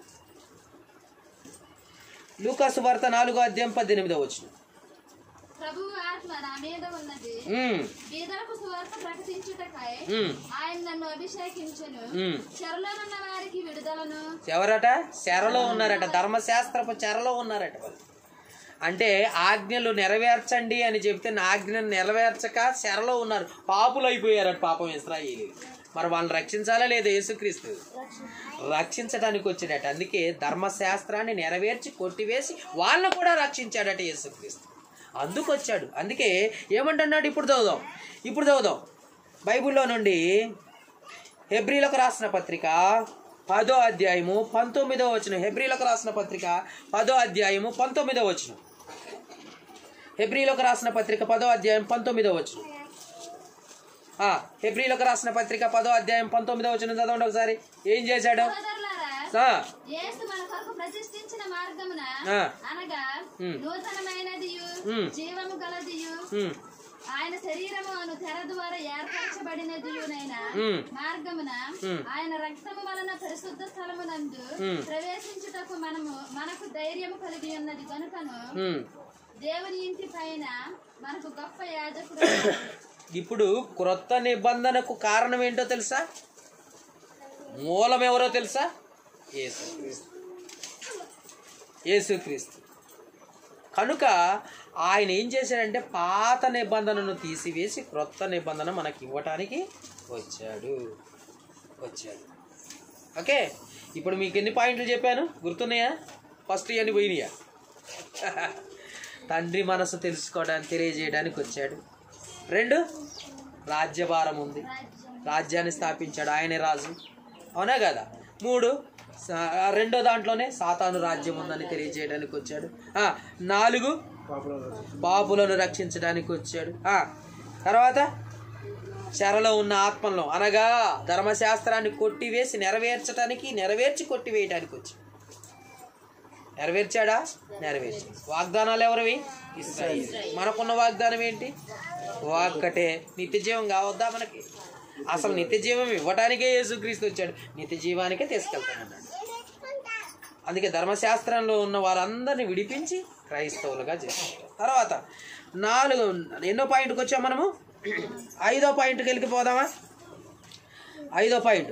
లూకాసు వార్త నాలుగో అధ్యాయం పద్దెనిమిదో వచనం ప్రభువు ఆత్మ నా మీద ఉన్నది ఉమ్, బీదలకు సువార్త ప్రకటించుటకై ఉమ్, ఆయన నన్ను అభిషేకించును ఉమ్. చెరలోనున్న వారికి విడుదలను ఎవరట చెరలో ఉన్నారట ధర్మశాస్త్రపు చెరలో ఉన్నారట వాళ్ళు అంటే ఆజ్ఞలు నెరవేర్చండి అని చెప్తే నా ఆజ్ఞను నెరవేర్చక చెరలో ఉన్నారు పాపులు అయిపోయారట పాపం ఇస్రాయేలీ మరి వాళ్ళని రక్షించాలా లేదా యేసుక్రీస్తు రక్షించడానికి వచ్చినట్టు అందుకే ధర్మశాస్త్రాన్ని నెరవేర్చి కొట్టివేసి వాళ్ళని కూడా రక్షించాడట యేసుక్రీస్తు అందుకు వచ్చాడు అందుకే ఏమంటున్నాడు ఇప్పుడు చదువుదాం ఇప్పుడు చదువుదాం బైబిల్లో నుండి హెబ్రిలకు రాసిన పత్రిక పదో అధ్యాయము పంతొమ్మిదో వచనం హెబ్రిలకు రాసిన పత్రిక పదో అధ్యాయము పంతొమ్మిదో వచనం హెబ్రిలకు రాసిన పత్రిక పదో అధ్యాయం పంతొమ్మిదో వచనం ఆ, హెబ్రిలకు రాసిన పత్రిక పదో అధ్యాయం పంతొమ్మిదో వచనం చదవండి ఒకసారి ఏం చేశాడు సోదరులారా ఆ, యేసు మన కొరకు ప్రతిష్ఠించిన మార్గమున ఆ. అనగా ఉమ్. నూతనమైనదియు ఉమ్. జీవము గలదియు ఉమ్, ఆయన శరీరము అను తెర ద్వారా ఏర్పరచబడినదియునైన ఉమ్. మార్గమున ఉమ్. ఆయన రక్తము వలన పరిశుద్ధ స్థలమునందు ఉమ్. ప్రవేశించుటకు మనము మనకు ధైర్యము కలిగి ఉన్నది కనుకను ఉమ్. దేవుని ఇంటి పైన మనకు గొప్ప యాజకుడు ఇప్పుడు క్రొత్త నిబంధనకు కారణం ఏంటో తెలుసా మూలం ఎవరో తెలుసా యేసుక్రీస్తు యేసుక్రీస్తు కనుక ఆయన ఏం చేశాడంటే పాత నిబంధనను తీసివేసి క్రొత్త నిబంధన మనకి ఇవ్వటానికి వచ్చాడు వచ్చాడు ఓకే ఇప్పుడు మీకు ఎన్ని పాయింట్లు చెప్పాను గుర్తున్నాయా ఫస్ట్ ఇవన్నీ పోయినాయా తండ్రి మనసు తెలుసుకోవడానికి తెలియజేయడానికి వచ్చాడు రెండు రాజ్యభారం ఉంది రాజ్యాన్ని స్థాపించాడు ఆయనే రాజు అవునా కదా మూడు సా- రెండో దాంట్లోనే సాతాను రాజ్యం ఉందని తెలియజేయడానికి వచ్చాడు ఆ, నాలుగు పాపలో పాపులను రక్షించడానికి వచ్చాడు ఆ, తర్వాత చెరలో ఉన్న ఆత్మలను అనగా ధర్మశాస్త్రాన్ని కొట్టివేసి నెరవేర్చడానికి నెరవేర్చి కొట్టివేయడానికి వచ్చాడు నెరవేర్చాడా నెరవేర్చి వాగ్దానాలు ఎవరివి ఇస్రాయేల్ మనకున్న వాగ్దానం ఏంటి ఒక్కటే నిత్య జీవం కావద్దా మనకి అసలు నిత్య జీవం ఇవ్వటానికే యేసుక్రీస్తు వచ్చాడు నిత్య జీవానికే తీసుకెళ్తానన్నాడు అందుకే ధర్మశాస్త్రంలో ఉన్న వారందరిని విడిపించి క్రైస్తవులుగా చేస్తారు తర్వాత నాలుగు ఎన్నో పాయింట్కి వచ్చాం మనము ఐదో పాయింట్కి వెళ్ళిపోదామా ఐదో పాయింట్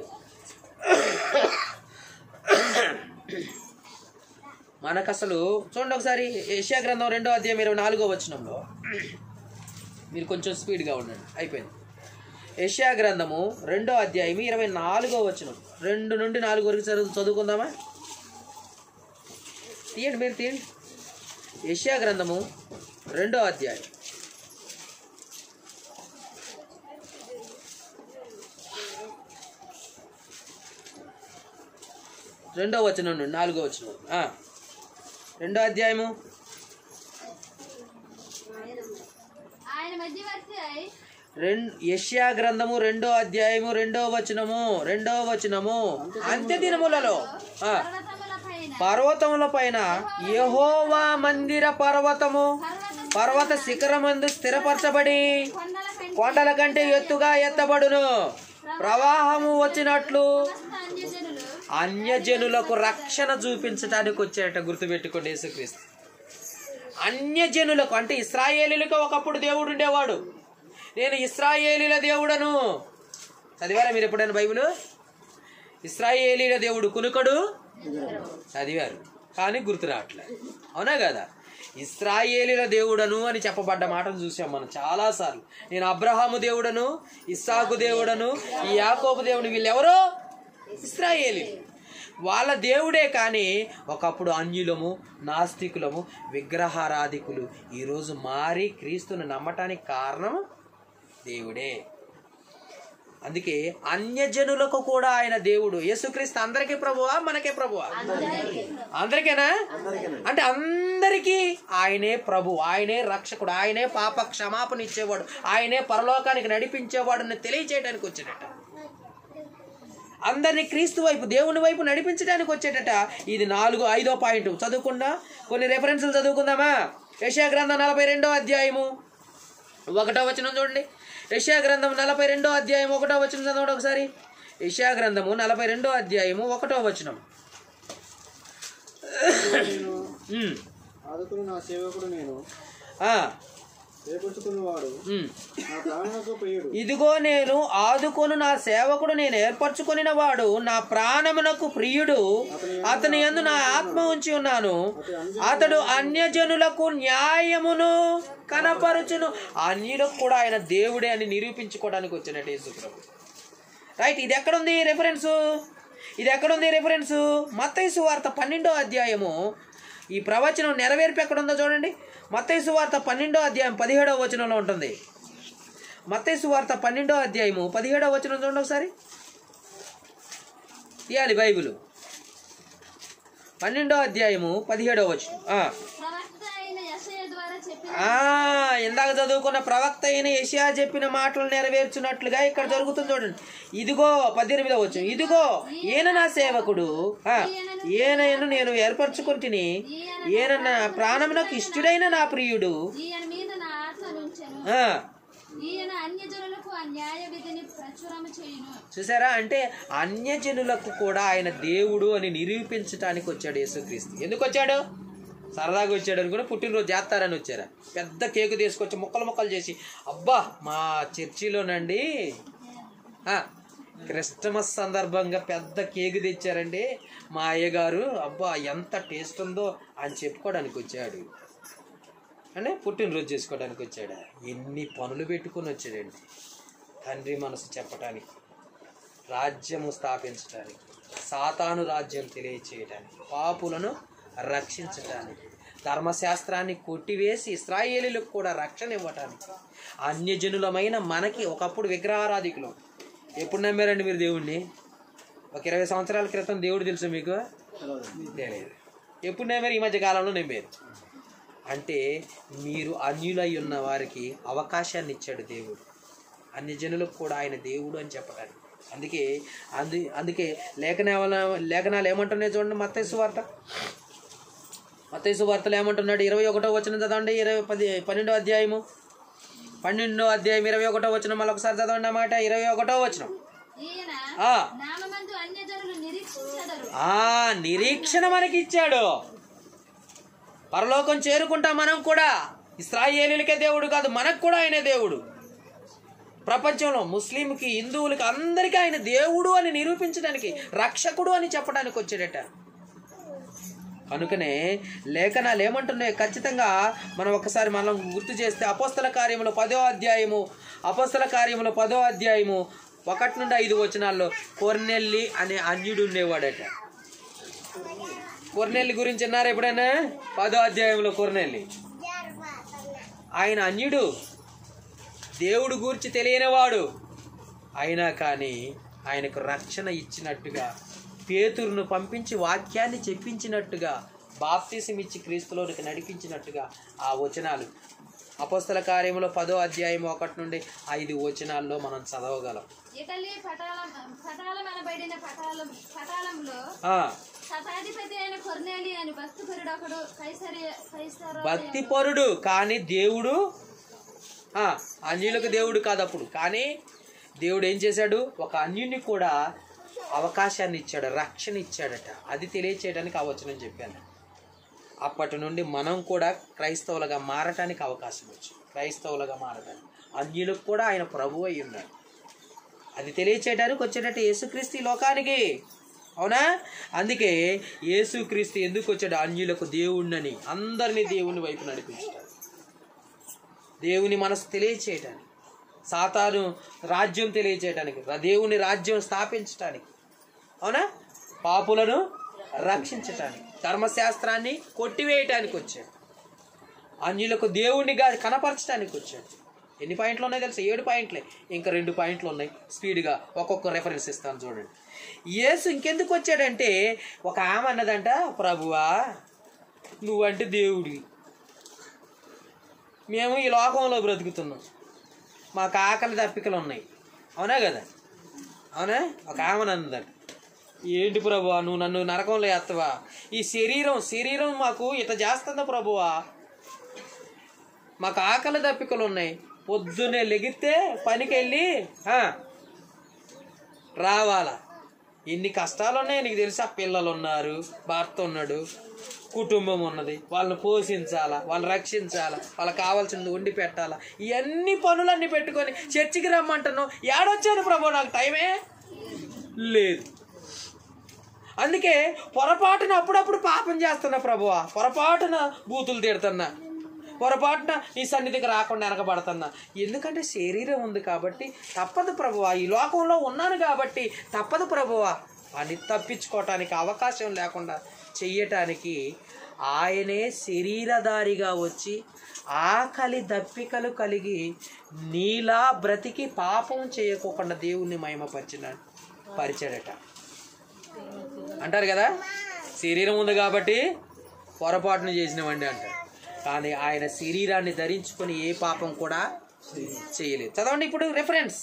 మనకు అసలు చూడండి ఒకసారి ఏషియా గ్రంథం రెండో అధ్యాయం ఇరవై నాలుగో వచనంలో మీరు కొంచెం స్పీడ్గా ఉండండి అయిపోయింది ఏషియా గ్రంథము రెండో అధ్యాయం ఇరవై నాలుగో వచనం రెండు నుండి నాలుగు వరకు చదువు చదువుకుందామా తీయండి మీరు తీయండి ఏషియా గ్రంథము రెండో అధ్యాయం రెండో వచనం నుండి నాలుగో వచనం ఆ. రెండో అధ్యాయము ఆయన మధ్యవర్తి అయి రెండు యష్యా గ్రంథము రెండో అధ్యాయము రెండో వచనము రెండో వచనము అంత్య దినములలో ఆ, పర్వతముల పైన పర్వతముల పైన యెహోవా మందిర పర్వతము పర్వత పర్వత శిఖరమందు స్థిరపరచబడి కొండల కంటే కొండల కంటే ఎత్తుగా ఎత్తబడును ప్రవాహము వచ్చినట్లు సమస్త అన్యజనులు అన్యజనులకు రక్షణ చూపించడానికి వచ్చారట గుర్తుపెట్టుకోండి యేసుక్రీస్తు అన్యజనులకు అంటే ఇస్రాయేలీలకు ఒకప్పుడు దేవుడు ఉండేవాడు నేను ఇస్రాయేలీల దేవుడను చదివారా మీరు ఎప్పుడైనా బైబిల్ ఇస్రాయేలీల దేవుడు కునుకడు చదివారు కానీ గుర్తు రావట్లే అవునా కదా ఇస్రాయేలీల దేవుడను అని చెప్పబడ్డ మాటలు చూసాం మనం చాలాసార్లు నేను అబ్రహాము దేవుడను ఇస్సాకు దేవుడను ఈ యాకోబు దేవుడు వీళ్ళెవరో ఇస్రాయేలీ వాళ్ళ దేవుడే కానీ ఒకప్పుడు అన్యులము నాస్తికులము విగ్రహారాధికులు ఈరోజు మారి క్రీస్తుని నమ్మటానికి కారణం దేవుడే అందుకే అన్యజనులకు కూడా ఆయన దేవుడు యేసుక్రీస్తు అందరికీ ప్రభువా మనకే ప్రభువా అందరికేనా అంటే అందరికీ ఆయనే ప్రభు ఆయనే రక్షకుడు ఆయనే పాప క్షమాపణ ఇచ్చేవాడు ఆయనే పరలోకానికి నడిపించేవాడు అని తెలియచేయడానికి వచ్చేటట అందరినీ క్రీస్తు వైపు దేవుని వైపు నడిపించడానికి వచ్చేటట ఇది నాలుగు ఐదో పాయింట్ చదువుకుండా కొన్ని రెఫరెన్సులు చదువుకుందామా యశా గ్రంథం నలభై రెండో అధ్యాయము ఒకటో వచనం చూడండి యశా గ్రంథం నలభై రెండో అధ్యాయం ఒకటో వచనం చదవండి ఒకసారి యశా గ్రంథము నలభై రెండో అధ్యాయము ఒకటో వచనం నేను ఉమ్, ఆదుకుని నా సేవకుడు నేను ఆ, చేపట్టుకున్నవాడు ఉమ్. నా ప్రాణములకు ప్రియుడు ఇదిగో నేను ఆదుకొను నా సేవకుడు నేను ఏర్పరచుకొనిన వాడు నా ప్రాణమునకు ప్రియుడు అతని యందు నా ఆత్మ ఉంచి ఉన్నాను అతడు అన్యజనులకు న్యాయమును కనపరుచును అన్యులకు కూడా ఆయన దేవుడే అని నిరూపించుకోవడానికి వచ్చినట్టు యేసుప్రభు రైట్ ఇది ఎక్కడుంది రెఫరెన్సు ఇది ఎక్కడుంది రెఫరెన్సు మత్తైసు వార్త పన్నెండో అధ్యాయము ఈ ప్రవచనం నెరవేర్పు ఎక్కడుందో చూడండి మత్తైసు వార్త పన్నెండో అధ్యాయం పదిహేడవ వచనంలో ఉంటుంది మత్తైసు వార్త పన్నెండో అధ్యాయము పదిహేడవ వచనం చూడండి ఒకసారి తీయాలి బైబిల్ పన్నెండో అధ్యాయము పదిహేడవ వచనం ఆ. ప్రవక్త అయిన యెషయా ద్వారా చెప్పిన ఆ, ఇందాక చదువుకున్న ప్రవక్త అయిన యెషయా చెప్పిన మాటలు నెరవేర్చున్నట్లుగా ఇక్కడ జరుగుతుంది చూడండి ఇదిగో పద్దెనిమిదో వచ్చు ఇదిగో ఈయన నా సేవకుడు ఆ, ఈయనను నేను ఏర్పరచుకుంటుని ఈయన నా ప్రాణమునకు ఇష్టుడైన నా ప్రియుడు ఈయన మీద నా ఆత్మ నుంచెను ఆ, ఈయన అన్యజనులకు ఆ న్యాయ విధిని ప్రచురము చేయును చూసారా అంటే అన్యజనులకు కూడా ఆయన దేవుడు అని నిరూపించడానికి వచ్చాడు యేసుక్రీస్తు ఎందుకు వచ్చాడు సరదాగా వచ్చాడు అనుకుని పుట్టినరోజు చేస్తారని వచ్చారా పెద్ద కేకు తీసుకొచ్చి ముక్కలు ముక్కలు చేసి అబ్బా మా చర్చిలోనండి ఆ, క్రిస్టమస్ సందర్భంగా పెద్ద కేకు తెచ్చారండి మా అయ్యగారు అబ్బా ఎంత టేస్ట్ ఉందో అని చెప్పుకోవడానికి వచ్చాడు అంటే పుట్టినరోజు చేసుకోవడానికి వచ్చాడు ఎన్ని పనులు పెట్టుకొని వచ్చాడండి తండ్రి మనసు చెప్పటానికి రాజ్యము స్థాపించటానికి సాతాను రాజ్యం తెలియచేయటానికి పాపులను రక్షించటానికి ధర్మశాస్త్రాన్ని కొట్టివేసి ఇస్రాయేలీలకు కూడా రక్షణ ఇవ్వటానికి అన్యజనులమైన మనకి ఒకప్పుడు విగ్రహారాధికులు ఎప్పుడు నమ్మారండి మీరు దేవుణ్ణి ఒక ఇరవై సంవత్సరాల క్రితం దేవుడు తెలుసు మీకు తెలియదు ఎప్పుడు నమ్మారు ఈ మధ్య కాలంలో నమ్మారు అంటే మీరు అన్యులై ఉన్న వారికి అవకాశాన్ని ఇచ్చాడు దేవుడు అన్ని జనులకు కూడా ఆయన దేవుడు అని చెప్పడానికి అందుకే అందు అందుకే లేఖన లేఖనాలు ఏమంటున్నాయి చూడండి మత్తైసు వార్త మత్తైసు వార్తలు ఏమంటున్నాడు ఇరవై ఒకటో వచ్చిన చదవండి ఇరవై పది పన్నెండో అధ్యాయము పన్నెండో అధ్యాయం ఇరవై ఒకటో వచ్చిన మళ్ళీ ఒకసారి చదవండి అన్నమాట ఇరవై ఒకటో వచ్చిన ఈయన ఆ, నామమందు అన్యజనులు నిరీక్షించెదరు ఆ నిరీక్షణ మనకి ఇచ్చాడు పరలోకం చేరుకుంటాం మనం కూడా ఇస్రాయేలీలకే దేవుడు కాదు మనకు కూడా ఆయన దేవుడు ప్రపంచంలో ముస్లింకి హిందువులకి అందరికీ ఆయన దేవుడు అని నిరూపించడానికి రక్షకుడు అని చెప్పడానికి వచ్చాడట కనుకనే లేఖనాలు ఏమంటున్నాయి ఖచ్చితంగా మనం ఒకసారి మనం గుర్తు చేస్తే అపోస్తల కార్యములు పదో అధ్యాయము అపోస్తల కార్యములు పదో అధ్యాయము ఒకటి నుండి ఐదు వచనాల్లో కొర్నెల్లి అనే అన్యుడు ఉండేవాడట కొర్నెల్లి గురించి విన్నారా ఎప్పుడైనా పదో అధ్యాయంలో కొర్నెల్లి ఆయన అన్యుడు దేవుడు గూర్చి తెలియనివాడు అయినా కానీ ఆయనకు రక్షణ ఇచ్చినట్టుగా పేతురును పంపించి వాక్యాన్ని చెప్పించినట్టుగా బాప్తీసం ఇచ్చి క్రీస్తులోనికి నడిపించినట్టుగా ఆ వచనాలు అపోస్తల కార్యములో పదో అధ్యాయం ఒకటి నుండి ఐదు వచనాల్లో మనం చదవగలం ఇటలీ పటాలం పటాలం అనబడిన పటాలం పటాలంలో ఆ, శతాధిపతి అయిన కొర్నేలి అని భక్తిపరుడు ఒకడు కైసరి కైసర భక్తిపరుడు కానీ దేవుడు ఆ, అన్యులకు దేవుడు కాదు అప్పుడు కానీ దేవుడు ఏం చేశాడు ఒక అన్యుని కూడా అవకాశాన్ని ఇచ్చాడు రక్షణ ఇచ్చాడట అది తెలియచేయడానికి ఆ వచనం చెప్పాను అప్పటి నుండి మనం కూడా క్రైస్తవులుగా మారటానికి అవకాశం వచ్చింది క్రైస్తవులుగా మారటానికి అన్యులకు కూడా ఆయన ప్రభు అయి ఉన్నాడు అది తెలియచేయడానికి వచ్చేటట్టు యేసుక్రీస్తు ఈ లోకానికి అవునా అందుకే యేసుక్రీస్తు ఎందుకు వచ్చాడు అన్యులకు దేవుణ్ణని అందరినీ దేవుని వైపు నడిపించాడు దేవుని మనసు తెలియచేయటానికి సాతాను రాజ్యం తెలియచేయటానికి దేవుని రాజ్యం స్థాపించటానికి అవునా పాపులను రక్షించటానికి ధర్మశాస్త్రాన్ని కొట్టివేయటానికి వచ్చాడు అన్యులకు దేవునిగా కనపరచడానికి వచ్చాడు ఎన్ని పాయింట్లు ఉన్నాయో తెలుసా ఏడు పాయింట్లే ఇంకా రెండు పాయింట్లు ఉన్నాయి స్పీడ్గా ఒక్కొక్క రెఫరెన్స్ ఇస్తాను చూడండి యేసు ఇంకెందుకు వచ్చాడంటే ఒక ఆమె అన్నదంట ప్రభువా నువ్వంటే దేవుడి మేము ఈ లోకంలో బ్రతుకుతున్నాం మాకు ఆకలి దప్పికలు ఉన్నాయి అవునా కదా అవునా ఒక ఆమె అన్నదట ఏంటి ప్రభువా నువ్వు నన్ను నరకంలో ఎత్తవా ఈ శరీరం శరీరం మాకు ఇట చేస్తుందా ప్రభువా మాకు ఆకలి దప్పికలు ఉన్నాయి పొద్దున్నే లెగితే పనికి వెళ్ళి ఆ, రావాలా ఎన్ని కష్టాలు ఉన్నాయి నీకు తెలుసా పిల్లలు ఉన్నారు భర్త ఉన్నాడు కుటుంబం ఉన్నది వాళ్ళని పోషించాలా వాళ్ళని రక్షించాలా వాళ్ళకి కావాల్సింది వండి పెట్టాలా ఇవన్నీ పనులన్నీ పెట్టుకొని చర్చికి రమ్మంటున్నావు ఏడొచ్చాను ప్రభు నాకు టైమే లేదు అందుకే పొరపాటున అప్పుడప్పుడు పాపం చేస్తున్నా ప్రభువా పొరపాటున బూతులు తిడుతున్నా పొరపాటున నీ సన్నిధికి రాకుండా వెనకబడుతున్నా ఎందుకంటే శరీరం ఉంది కాబట్టి తప్పదు ప్రభువా ఈ లోకంలో ఉన్నాను కాబట్టి తప్పదు ప్రభువా అని తప్పించుకోవటానికి అవకాశం లేకుండా చెయ్యటానికి ఆయనే శరీరధారిగా వచ్చి ఆకలి దప్పికలు కలిగి నీలా బ్రతికి పాపం చేయకోకుండా దేవుణ్ణి మహిమపరిచినాడు పరిచాడట అంటారు కదా శరీరం ఉంది కాబట్టి పొరపాటును చేసినవండి అంటారు కానీ ఆయన శరీరాన్ని ధరించుకొని ఏ పాపం కూడా చేయలేదు చదవండి ఇప్పుడు రెఫరెన్స్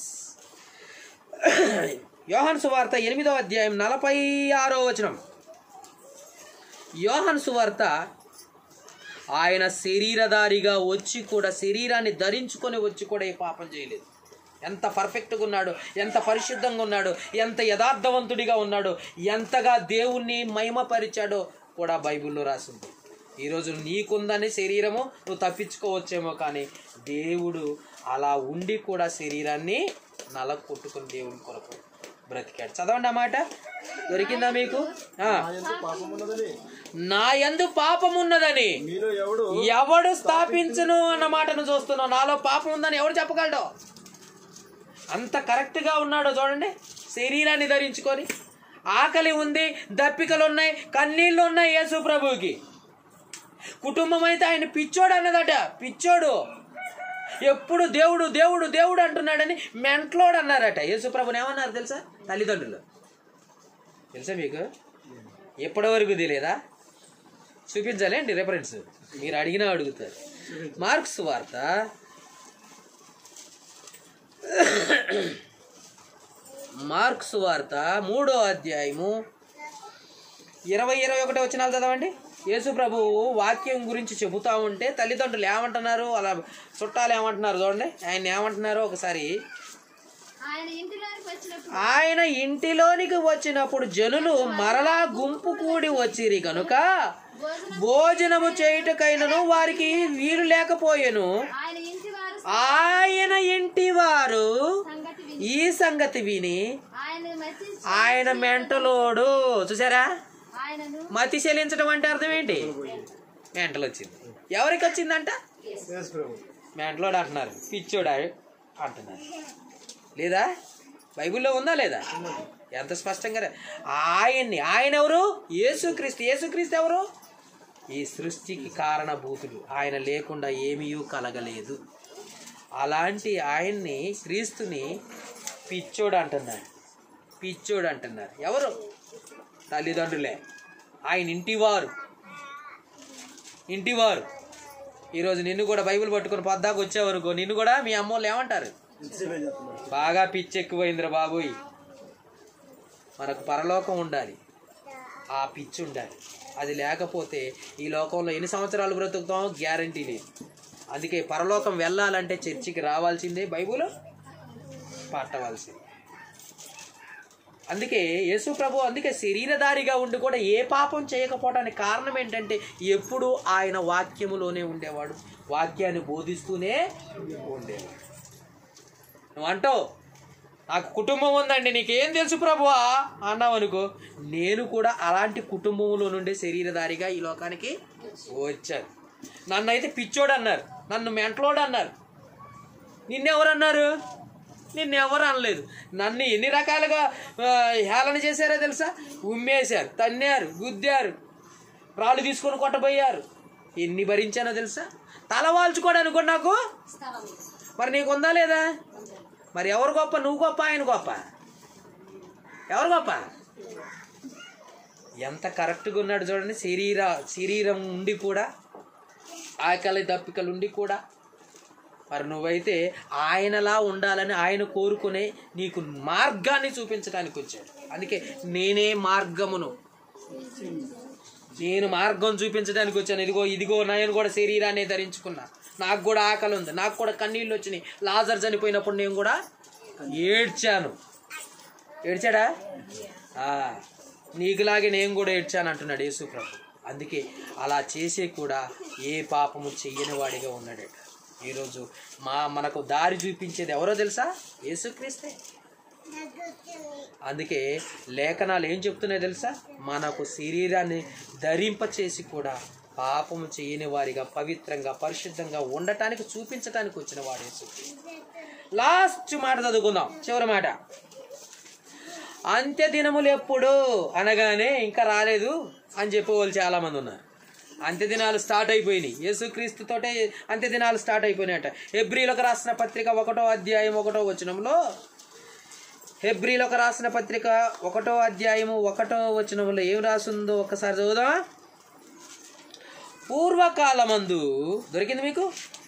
యోహాన్ సువార్త ఎనిమిదో అధ్యాయం నలభై ఆరో వచనం యోహాన్ సువార్త ఆయన శరీరధారిగా వచ్చి కూడా శరీరాన్ని ధరించుకొని వచ్చి కూడా ఏ పాపం చేయలేదు ఎంత పర్ఫెక్ట్గా ఉన్నాడు ఎంత పరిశుద్ధంగా ఉన్నాడు ఎంత యథార్థవంతుడిగా ఉన్నాడు ఎంతగా దేవుణ్ణి మహిమపరిచాడో కూడా బైబిల్లో రాసింది ఈరోజు నీకుందని శరీరము నువ్వు తప్పించుకోవచ్చేమో కానీ దేవుడు అలా ఉండి కూడా శరీరాన్ని నలగ కొట్టుకుని దేవుని కొరకు బ్రతికాడు చదవండి ఆ మాట దొరికిందా మీకు ఆ. నా యందు పాపం ఉన్నదని నా యందు పాపం ఉన్నదని మీలో ఎవడు ఎవడు స్థాపించను అన్న మాటను చూస్తున్నావు నాలో పాపం ఉందని ఎవడు చెప్పగలడు అంత కరెక్ట్గా ఉన్నాడో చూడండి శరీరాన్ని ధరించుకొని ఆకలి ఉంది దప్పికలు ఉన్నాయి కన్నీళ్ళు ఉన్నాయి యేసు ప్రభువుకి కుటుంబం అయితే ఆయన పిచ్చోడు అన్నదట పిచ్చోడు ఎప్పుడు దేవుడు దేవుడు దేవుడు అంటున్నాడని మెంట్లోడు అన్నారట యేసు ప్రభుని ఏమన్నారు తెలుసా తల్లిదండ్రులు తెలుసా మీకు ఎప్పటి వరకు తెలియదా చూపించాలండి రెఫరెన్స్ మీరు అడిగినా అడుగుతారు మార్క్స్ వార్త మార్క్స్ వార్త మూడో అధ్యాయము ఇరవై ఇరవై ఒకటి వచ్చినాలు చదవండి యేసు ప్రభువు వాక్యం గురించి చెబుతా ఉంటే తల్లిదండ్రులు ఏమంటున్నారు అలా చుట్టాలు ఏమంటున్నారు చూడండి ఆయన ఏమంటున్నారు ఒకసారి ఆయన ఇంటిలోనికి వచ్చినప్పుడు ఆయన ఇంటిలోనికి వచ్చినప్పుడు జనులు మరలా గుంపు కూడి వచ్చిరి కనుక భోజనం భోజనము చేయుటకైనను వారికి వీలు లేకపోయెను ఆయన ఇంటి వారు ఆయన ఇంటి వారు సంగతి విని ఈ సంగతి విని ఆయన మతి ఆయన మెంటలోడు చూసారా ఆయనను మతి చెల్లించడం అంటే అర్థం ఏంటి మెంటలు వచ్చింది ఎవరికి వచ్చిందంట యేసు ప్రభు మెంటలోడు అంటున్నారు పిచ్చోడా అంటున్నారు లేదా బైబిల్లో ఉందా లేదా ఎంత స్పష్టంగా రా- ఆయన్ని ఆయన ఎవరు యేసుక్రీస్తు యేసుక్రీస్తు ఎవరు ఈ సృష్టికి కారణభూతుడు ఆయన లేకుండా ఏమీ కలగలేదు అలాంటి ఆయన్ని క్రీస్తుని పిచ్చోడు అంటున్నారు పిచ్చోడు అంటున్నారు ఎవరు తల్లిదండ్రులే ఆయన ఇంటివారు ఇంటివారు ఈరోజు నిన్ను కూడా బైబిల్ పట్టుకొని పొద్దాకు వచ్చేవరకు నిన్ను కూడా మీ అమ్మోళ్ళు ఏమంటారు బాగా పిచ్చి ఎక్కువైందిరా బాబోయ్ మనకు పరలోకం ఉండాలి ఆ పిచ్చి ఉండాలి అది లేకపోతే ఈ లోకంలో ఎన్ని సంవత్సరాలు బ్రతుకుతాం గ్యారంటీ లేదు అందుకే పరలోకం వెళ్ళాలంటే చర్చికి రావాల్సిందే బైబుల్ పట్టవలసిందే అందుకే యేసు ప్రభు అందుకే శరీరధారిగా ఉండి కూడా ఏ పాపం చేయకపోవడానికి కారణం ఏంటంటే ఎప్పుడూ ఆయన వాక్యములోనే ఉండేవాడు వాక్యాన్ని బోధిస్తూనే ఉండేవాడు నువ్వు అంటావు నాకు కుటుంబం ఉందండి నీకేం తెలుసు ప్రభువా అన్నావు అనుకో నేను కూడా అలాంటి కుటుంబంలో నుండే శరీరధారిగా ఈ లోకానికి వచ్చాను నన్ను అయితే పిచ్చోడు అన్నారు నన్ను మెంటలోడు అన్నారు నిన్నెవరు అన్నారు నిన్నెవరు అనలేదు నన్ను ఎన్ని రకాలుగా ఆ, హేళన చేశారో తెలుసా ఉమ్మేశారు తన్నారు గుద్దారు రాళ్ళు తీసుకొని కొట్టబోయారు ఎన్ని భరించానో తెలుసా తల వాల్చుకోవడానికి కూడా నాకు మరి నీకు ఉందా లేదా మరి ఎవరు గొప్ప నువ్వు గొప్ప ఆయన గొప్ప ఎవరు గొప్ప ఎంత కరెక్ట్గా ఉన్నాడు చూడండి శరీర శరీరం ఉండి కూడా ఆకలి దప్పికలు ఉండి కూడా మరి నువ్వైతే ఆయనలా ఉండాలని ఆయన కోరుకునే నీకు మార్గాన్ని చూపించడానికి వచ్చాడు అందుకే నేనే మార్గమును నేను మార్గం చూపించడానికి వచ్చాను ఇదిగో ఇదిగో నేను కూడా శరీరాన్ని ధరించుకున్నా నాకు కూడా ఆకలి ఉంది నాకు కూడా కన్నీళ్ళు వచ్చినాయి లాజర్ చనిపోయినప్పుడు నేను కూడా ఏడ్చాను ఏడ్చాడా ఆ, నీకులాగే నేను కూడా ఏడ్చాను అంటున్నాడు యేసు ప్రభు అందుకే అలా చేసే కూడా ఏ పాపము చెయ్యని వాడిగా ఉన్నాడట ఈరోజు మా మనకు దారి చూపించేది ఎవరో తెలుసా యేసుక్రీస్తే అందుకే లేఖనాలు ఏం చెప్తున్నాయి తెలుసా మనకు శరీరాన్ని ధరింప చేసి కూడా పాపము చేయని వారిగా పవిత్రంగా పరిశుద్ధంగా ఉండటానికి చూపించటానికి వచ్చిన వాడు యేసుక్రీస్తు లాస్ట్ మాట చదువుకుందాం చివరి మాట అంత్య దినములు ఎప్పుడు అనగానే ఇంకా రాలేదు అని చెప్పేవాళ్ళు చాలా మంది ఉన్నారు అంత్య దినాలు స్టార్ట్ అయిపోయినాయి యేసుక్రీస్తుతోటే అంత్య దినాలు స్టార్ట్ అయిపోయినాయట హెబ్రిలకు రాసిన పత్రిక ఒకటో అధ్యాయం ఒకటో వచనంలో హెబ్రిలకు రాసిన పత్రిక ఒకటో అధ్యాయము ఒకటో వచనంలో ఏం రాసిందో ఒకసారి చదువుదామా పూర్వకాలమందు దొరికింది మీకు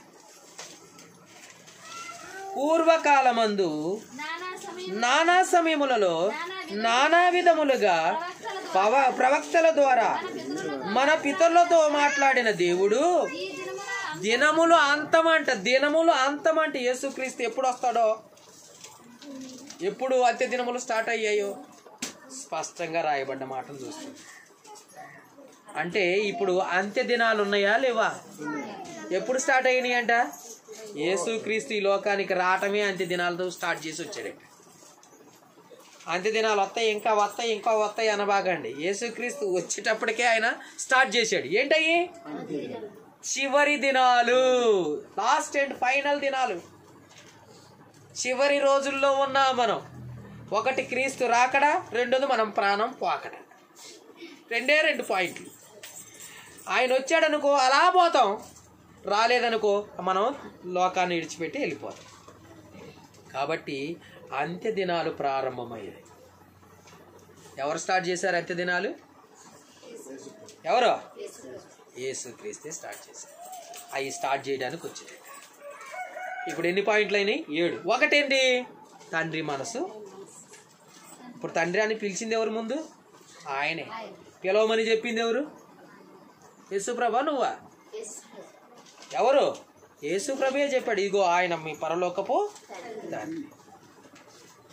పూర్వకాలమందు నానా సమయం నానా సమయములలో నానా విధములుగా పవ ప్రవక్తల ద్వారా మన పితరులతో మాట్లాడిన దేవుడు ఈ దినమున దినములు అంతమంట దినములు అంతమంట యేసుక్రీస్తు ఎప్పుడు వస్తాడో ఎప్పుడు అంత్య దినములు స్టార్ట్ అయ్యాయో స్పష్టంగా రాయబడ్డ మాటను చూస్తుంది అంటే ఇప్పుడు అంత్య దినాలు ఉన్నాయా లేవా ఎప్పుడు స్టార్ట్ అయినాయి అంట యేసుక్రీస్తు ఈ లోకానికి రావటమే అంత్య దినాలతో స్టార్ట్ చేసి వచ్చాడు అంత్య దినాలు వస్తాయి ఇంకా వస్తాయి ఇంకా వస్తాయి అనబాగండి యేసుక్రీస్తు వచ్చేటప్పటికే ఆయన స్టార్ట్ చేశాడు ఏంటయ్యి చివరి దినాలు లాస్ట్ అండ్ ఫైనల్ దినాలు చివరి రోజుల్లో ఉన్నాం మనం ఒకటి క్రీస్తు రాకడ రెండోది మనం ప్రాణం పోకడ రెండే రెండు పాయింట్లు ఆయన వచ్చాడనుకో అలా పోతాం రాలేదనుకో మనం లోకాన్ని విడిచిపెట్టి వెళ్ళిపోతాం కాబట్టి అంత్య దినాలు ప్రారంభమయ్యాయి ఎవరు స్టార్ట్ చేశారు అంత్య దినాలు ఎవరు యేసుక్రీస్తే స్టార్ట్ చేశారు అవి స్టార్ట్ చేయడానికి వచ్చాయి ఇప్పుడు ఎన్ని పాయింట్లు అయినాయి ఏడు ఒకటేంటి తండ్రి మనసు ఇప్పుడు తండ్రి అని పిలిచింది ఎవరు ముందు ఆయనే పిలవమని చెప్పింది ఎవరు యేసుప్రభ నువ్వా ఎవరు యేసుప్రభే చెప్పాడు ఇదిగో ఆయన మీ పరలోకపు తండ్రి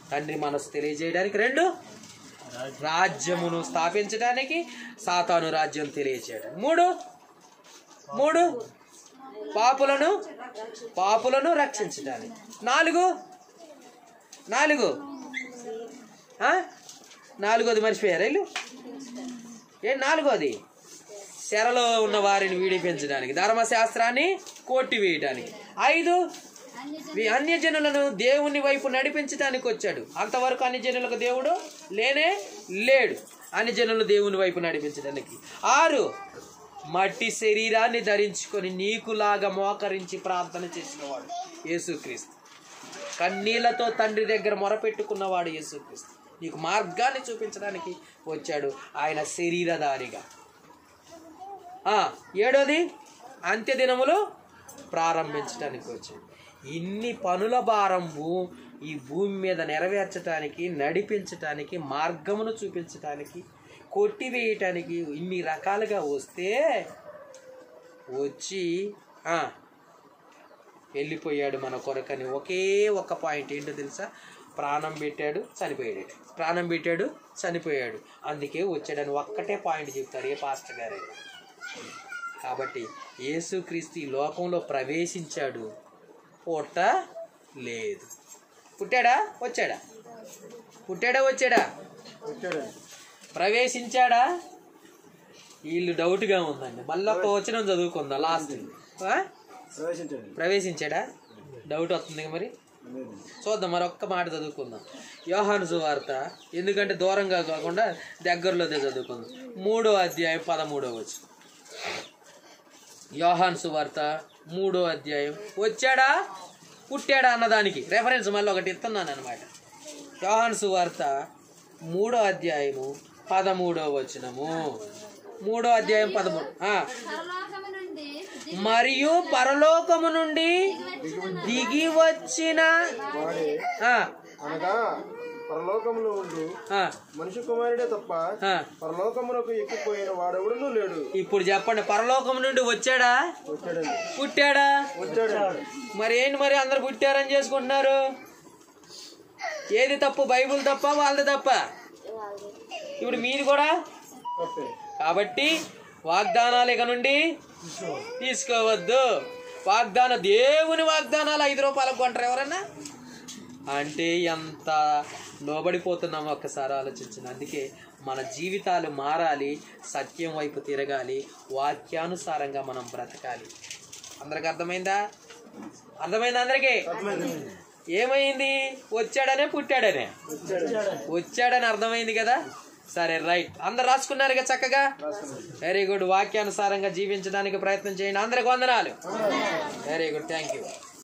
తండ్రి మనసు తెలియజేయడానికి రెండు రాజ్యమును స్థాపించడానికి సాతాను రాజ్యం తెలియజేయడం మూడు మూడు పాపులను పాపులను రక్షించడానికి నాలుగు నాలుగు ఆ? నాలుగోది మర్చిపోయారు వీళ్ళు ఏ నాలుగోది శరలో ఉన్న వారిని విడిపించడానికి ధర్మశాస్త్రాన్ని కొట్టివేయడానికి ఐదు ఈ అన్యజనులను దేవుని వైపు నడిపించడానికి వచ్చాడు అంతవరకు అన్యజనులకు దేవుడు లేనే లేడు అన్యజనులు దేవుని వైపు నడిపించడానికి ఆరు మట్టి శరీరాన్ని ధరించుకొని నీకులాగా మోకరించి ప్రార్థన చేసినవాడు యేసుక్రీస్తు కన్నీళ్లతో తండ్రి దగ్గర మొరపెట్టుకున్నవాడు యేసుక్రీస్తు నీకు మార్గాన్ని చూపించడానికి వచ్చాడు ఆయన శరీరధారిగా ఆ, ఏడోది అంత్యదినములు ప్రారంభించడానికి వచ్చాడు ఇన్ని పనుల భారం భూ ఈ భూమి మీద నెరవేర్చడానికి నడిపించటానికి మార్గమును చూపించటానికి కొట్టివేయటానికి ఇన్ని రకాలుగా వస్తే వచ్చి ఆ, వెళ్ళిపోయాడు మన కొరకని ఒకే ఒక్క పాయింట్ ఏంటో తెలుసా ప్రాణం పెట్టాడు చనిపోయాడు ప్రాణం పెట్టాడు చనిపోయాడు అందుకే వచ్చాడని ఒక్కటే పాయింట్ చెప్తారు ఏ పాస్టర్ గారు కాబట్టి యేసుక్రీస్తు ఈ లోకంలో ప్రవేశించాడు పుట్ట లేదు పుట్టాడా వచ్చాడా పుట్టాడా వచ్చాడా వచ్చాడండి ప్రవేశించాడా వీళ్ళు డౌట్గా ఉందండి మళ్ళీ ఒక వచనం చదువుకుందాం లాస్ట్ ఆ? ప్రవేశించండి ప్రవేశించాడా డౌట్ వస్తుంది మరి లేదండి చూద్దాం మరి ఒక్క మాట చదువుకుందాం యోహాను సువార్త ఎందుకంటే దూరంగా కాకుండా దగ్గరలోనే చదువుకుందాం మూడో అధ్యాయం పదమూడో వచ్చు యోహాను సువార్త మూడో అధ్యాయం వచ్చాడా పుట్టాడా అన్నదానికి రెఫరెన్స్ మళ్ళీ ఒకటి ఇస్తున్నాను అనమాట యోహాను సువార్త మూడో అధ్యాయము పదమూడో వచనము మూడో అధ్యాయం పదమూడు ఆ. పరలోకము నుండి మరియు పరలోకము నుండి దిగి వచ్చిన వాడే ఆ, అనగా పరలోకములో ఉండు ఆ, మనిషి కుమారుడే తప్ప ఆ. పరలోకమునకు ఎక్కిపోయిన వాడెవడనూ లేడు ఇప్పుడు చెప్పండి పరలోకం నుండి వచ్చాడా వచ్చాడండి పుట్టాడా వచ్చాడండి మరి ఏంటి మరి అందరు పుట్టారని చేసుకుంటున్నారు ఏది తప్పు బైబుల్ తప్ప వాళ్ళది తప్ప ఇప్పుడు మీది కూడా తప్పే కాబట్టి వాగ్దానాలు ఇక నుండి తీసుకోవద్దు వాగ్దాన దేవుని వాగ్దానాలు ఐదు రూపాయలకు కొంటారు ఎవరన్నా అంటే ఎంత లోబడిపోతున్నాం ఒక్కసారి ఆలోచించిన అందుకే మన జీవితాలు మారాలి సత్యం వైపు తిరగాలి వాక్యానుసారంగా మనం బ్రతకాలి అందరికి అర్థమైందా అర్థమైందా అందరికీ ఏమైంది వచ్చాడనే పుట్టాడనే వచ్చాడని అర్థమైంది కదా సరే రైట్ అందరు రాసుకున్నారు కదా చక్కగా వెరీ గుడ్ వాక్యానుసారంగా జీవించడానికి ప్రయత్నం చేయండి అందరికి వందనాలు వెరీ గుడ్ థ్యాంక్ యూ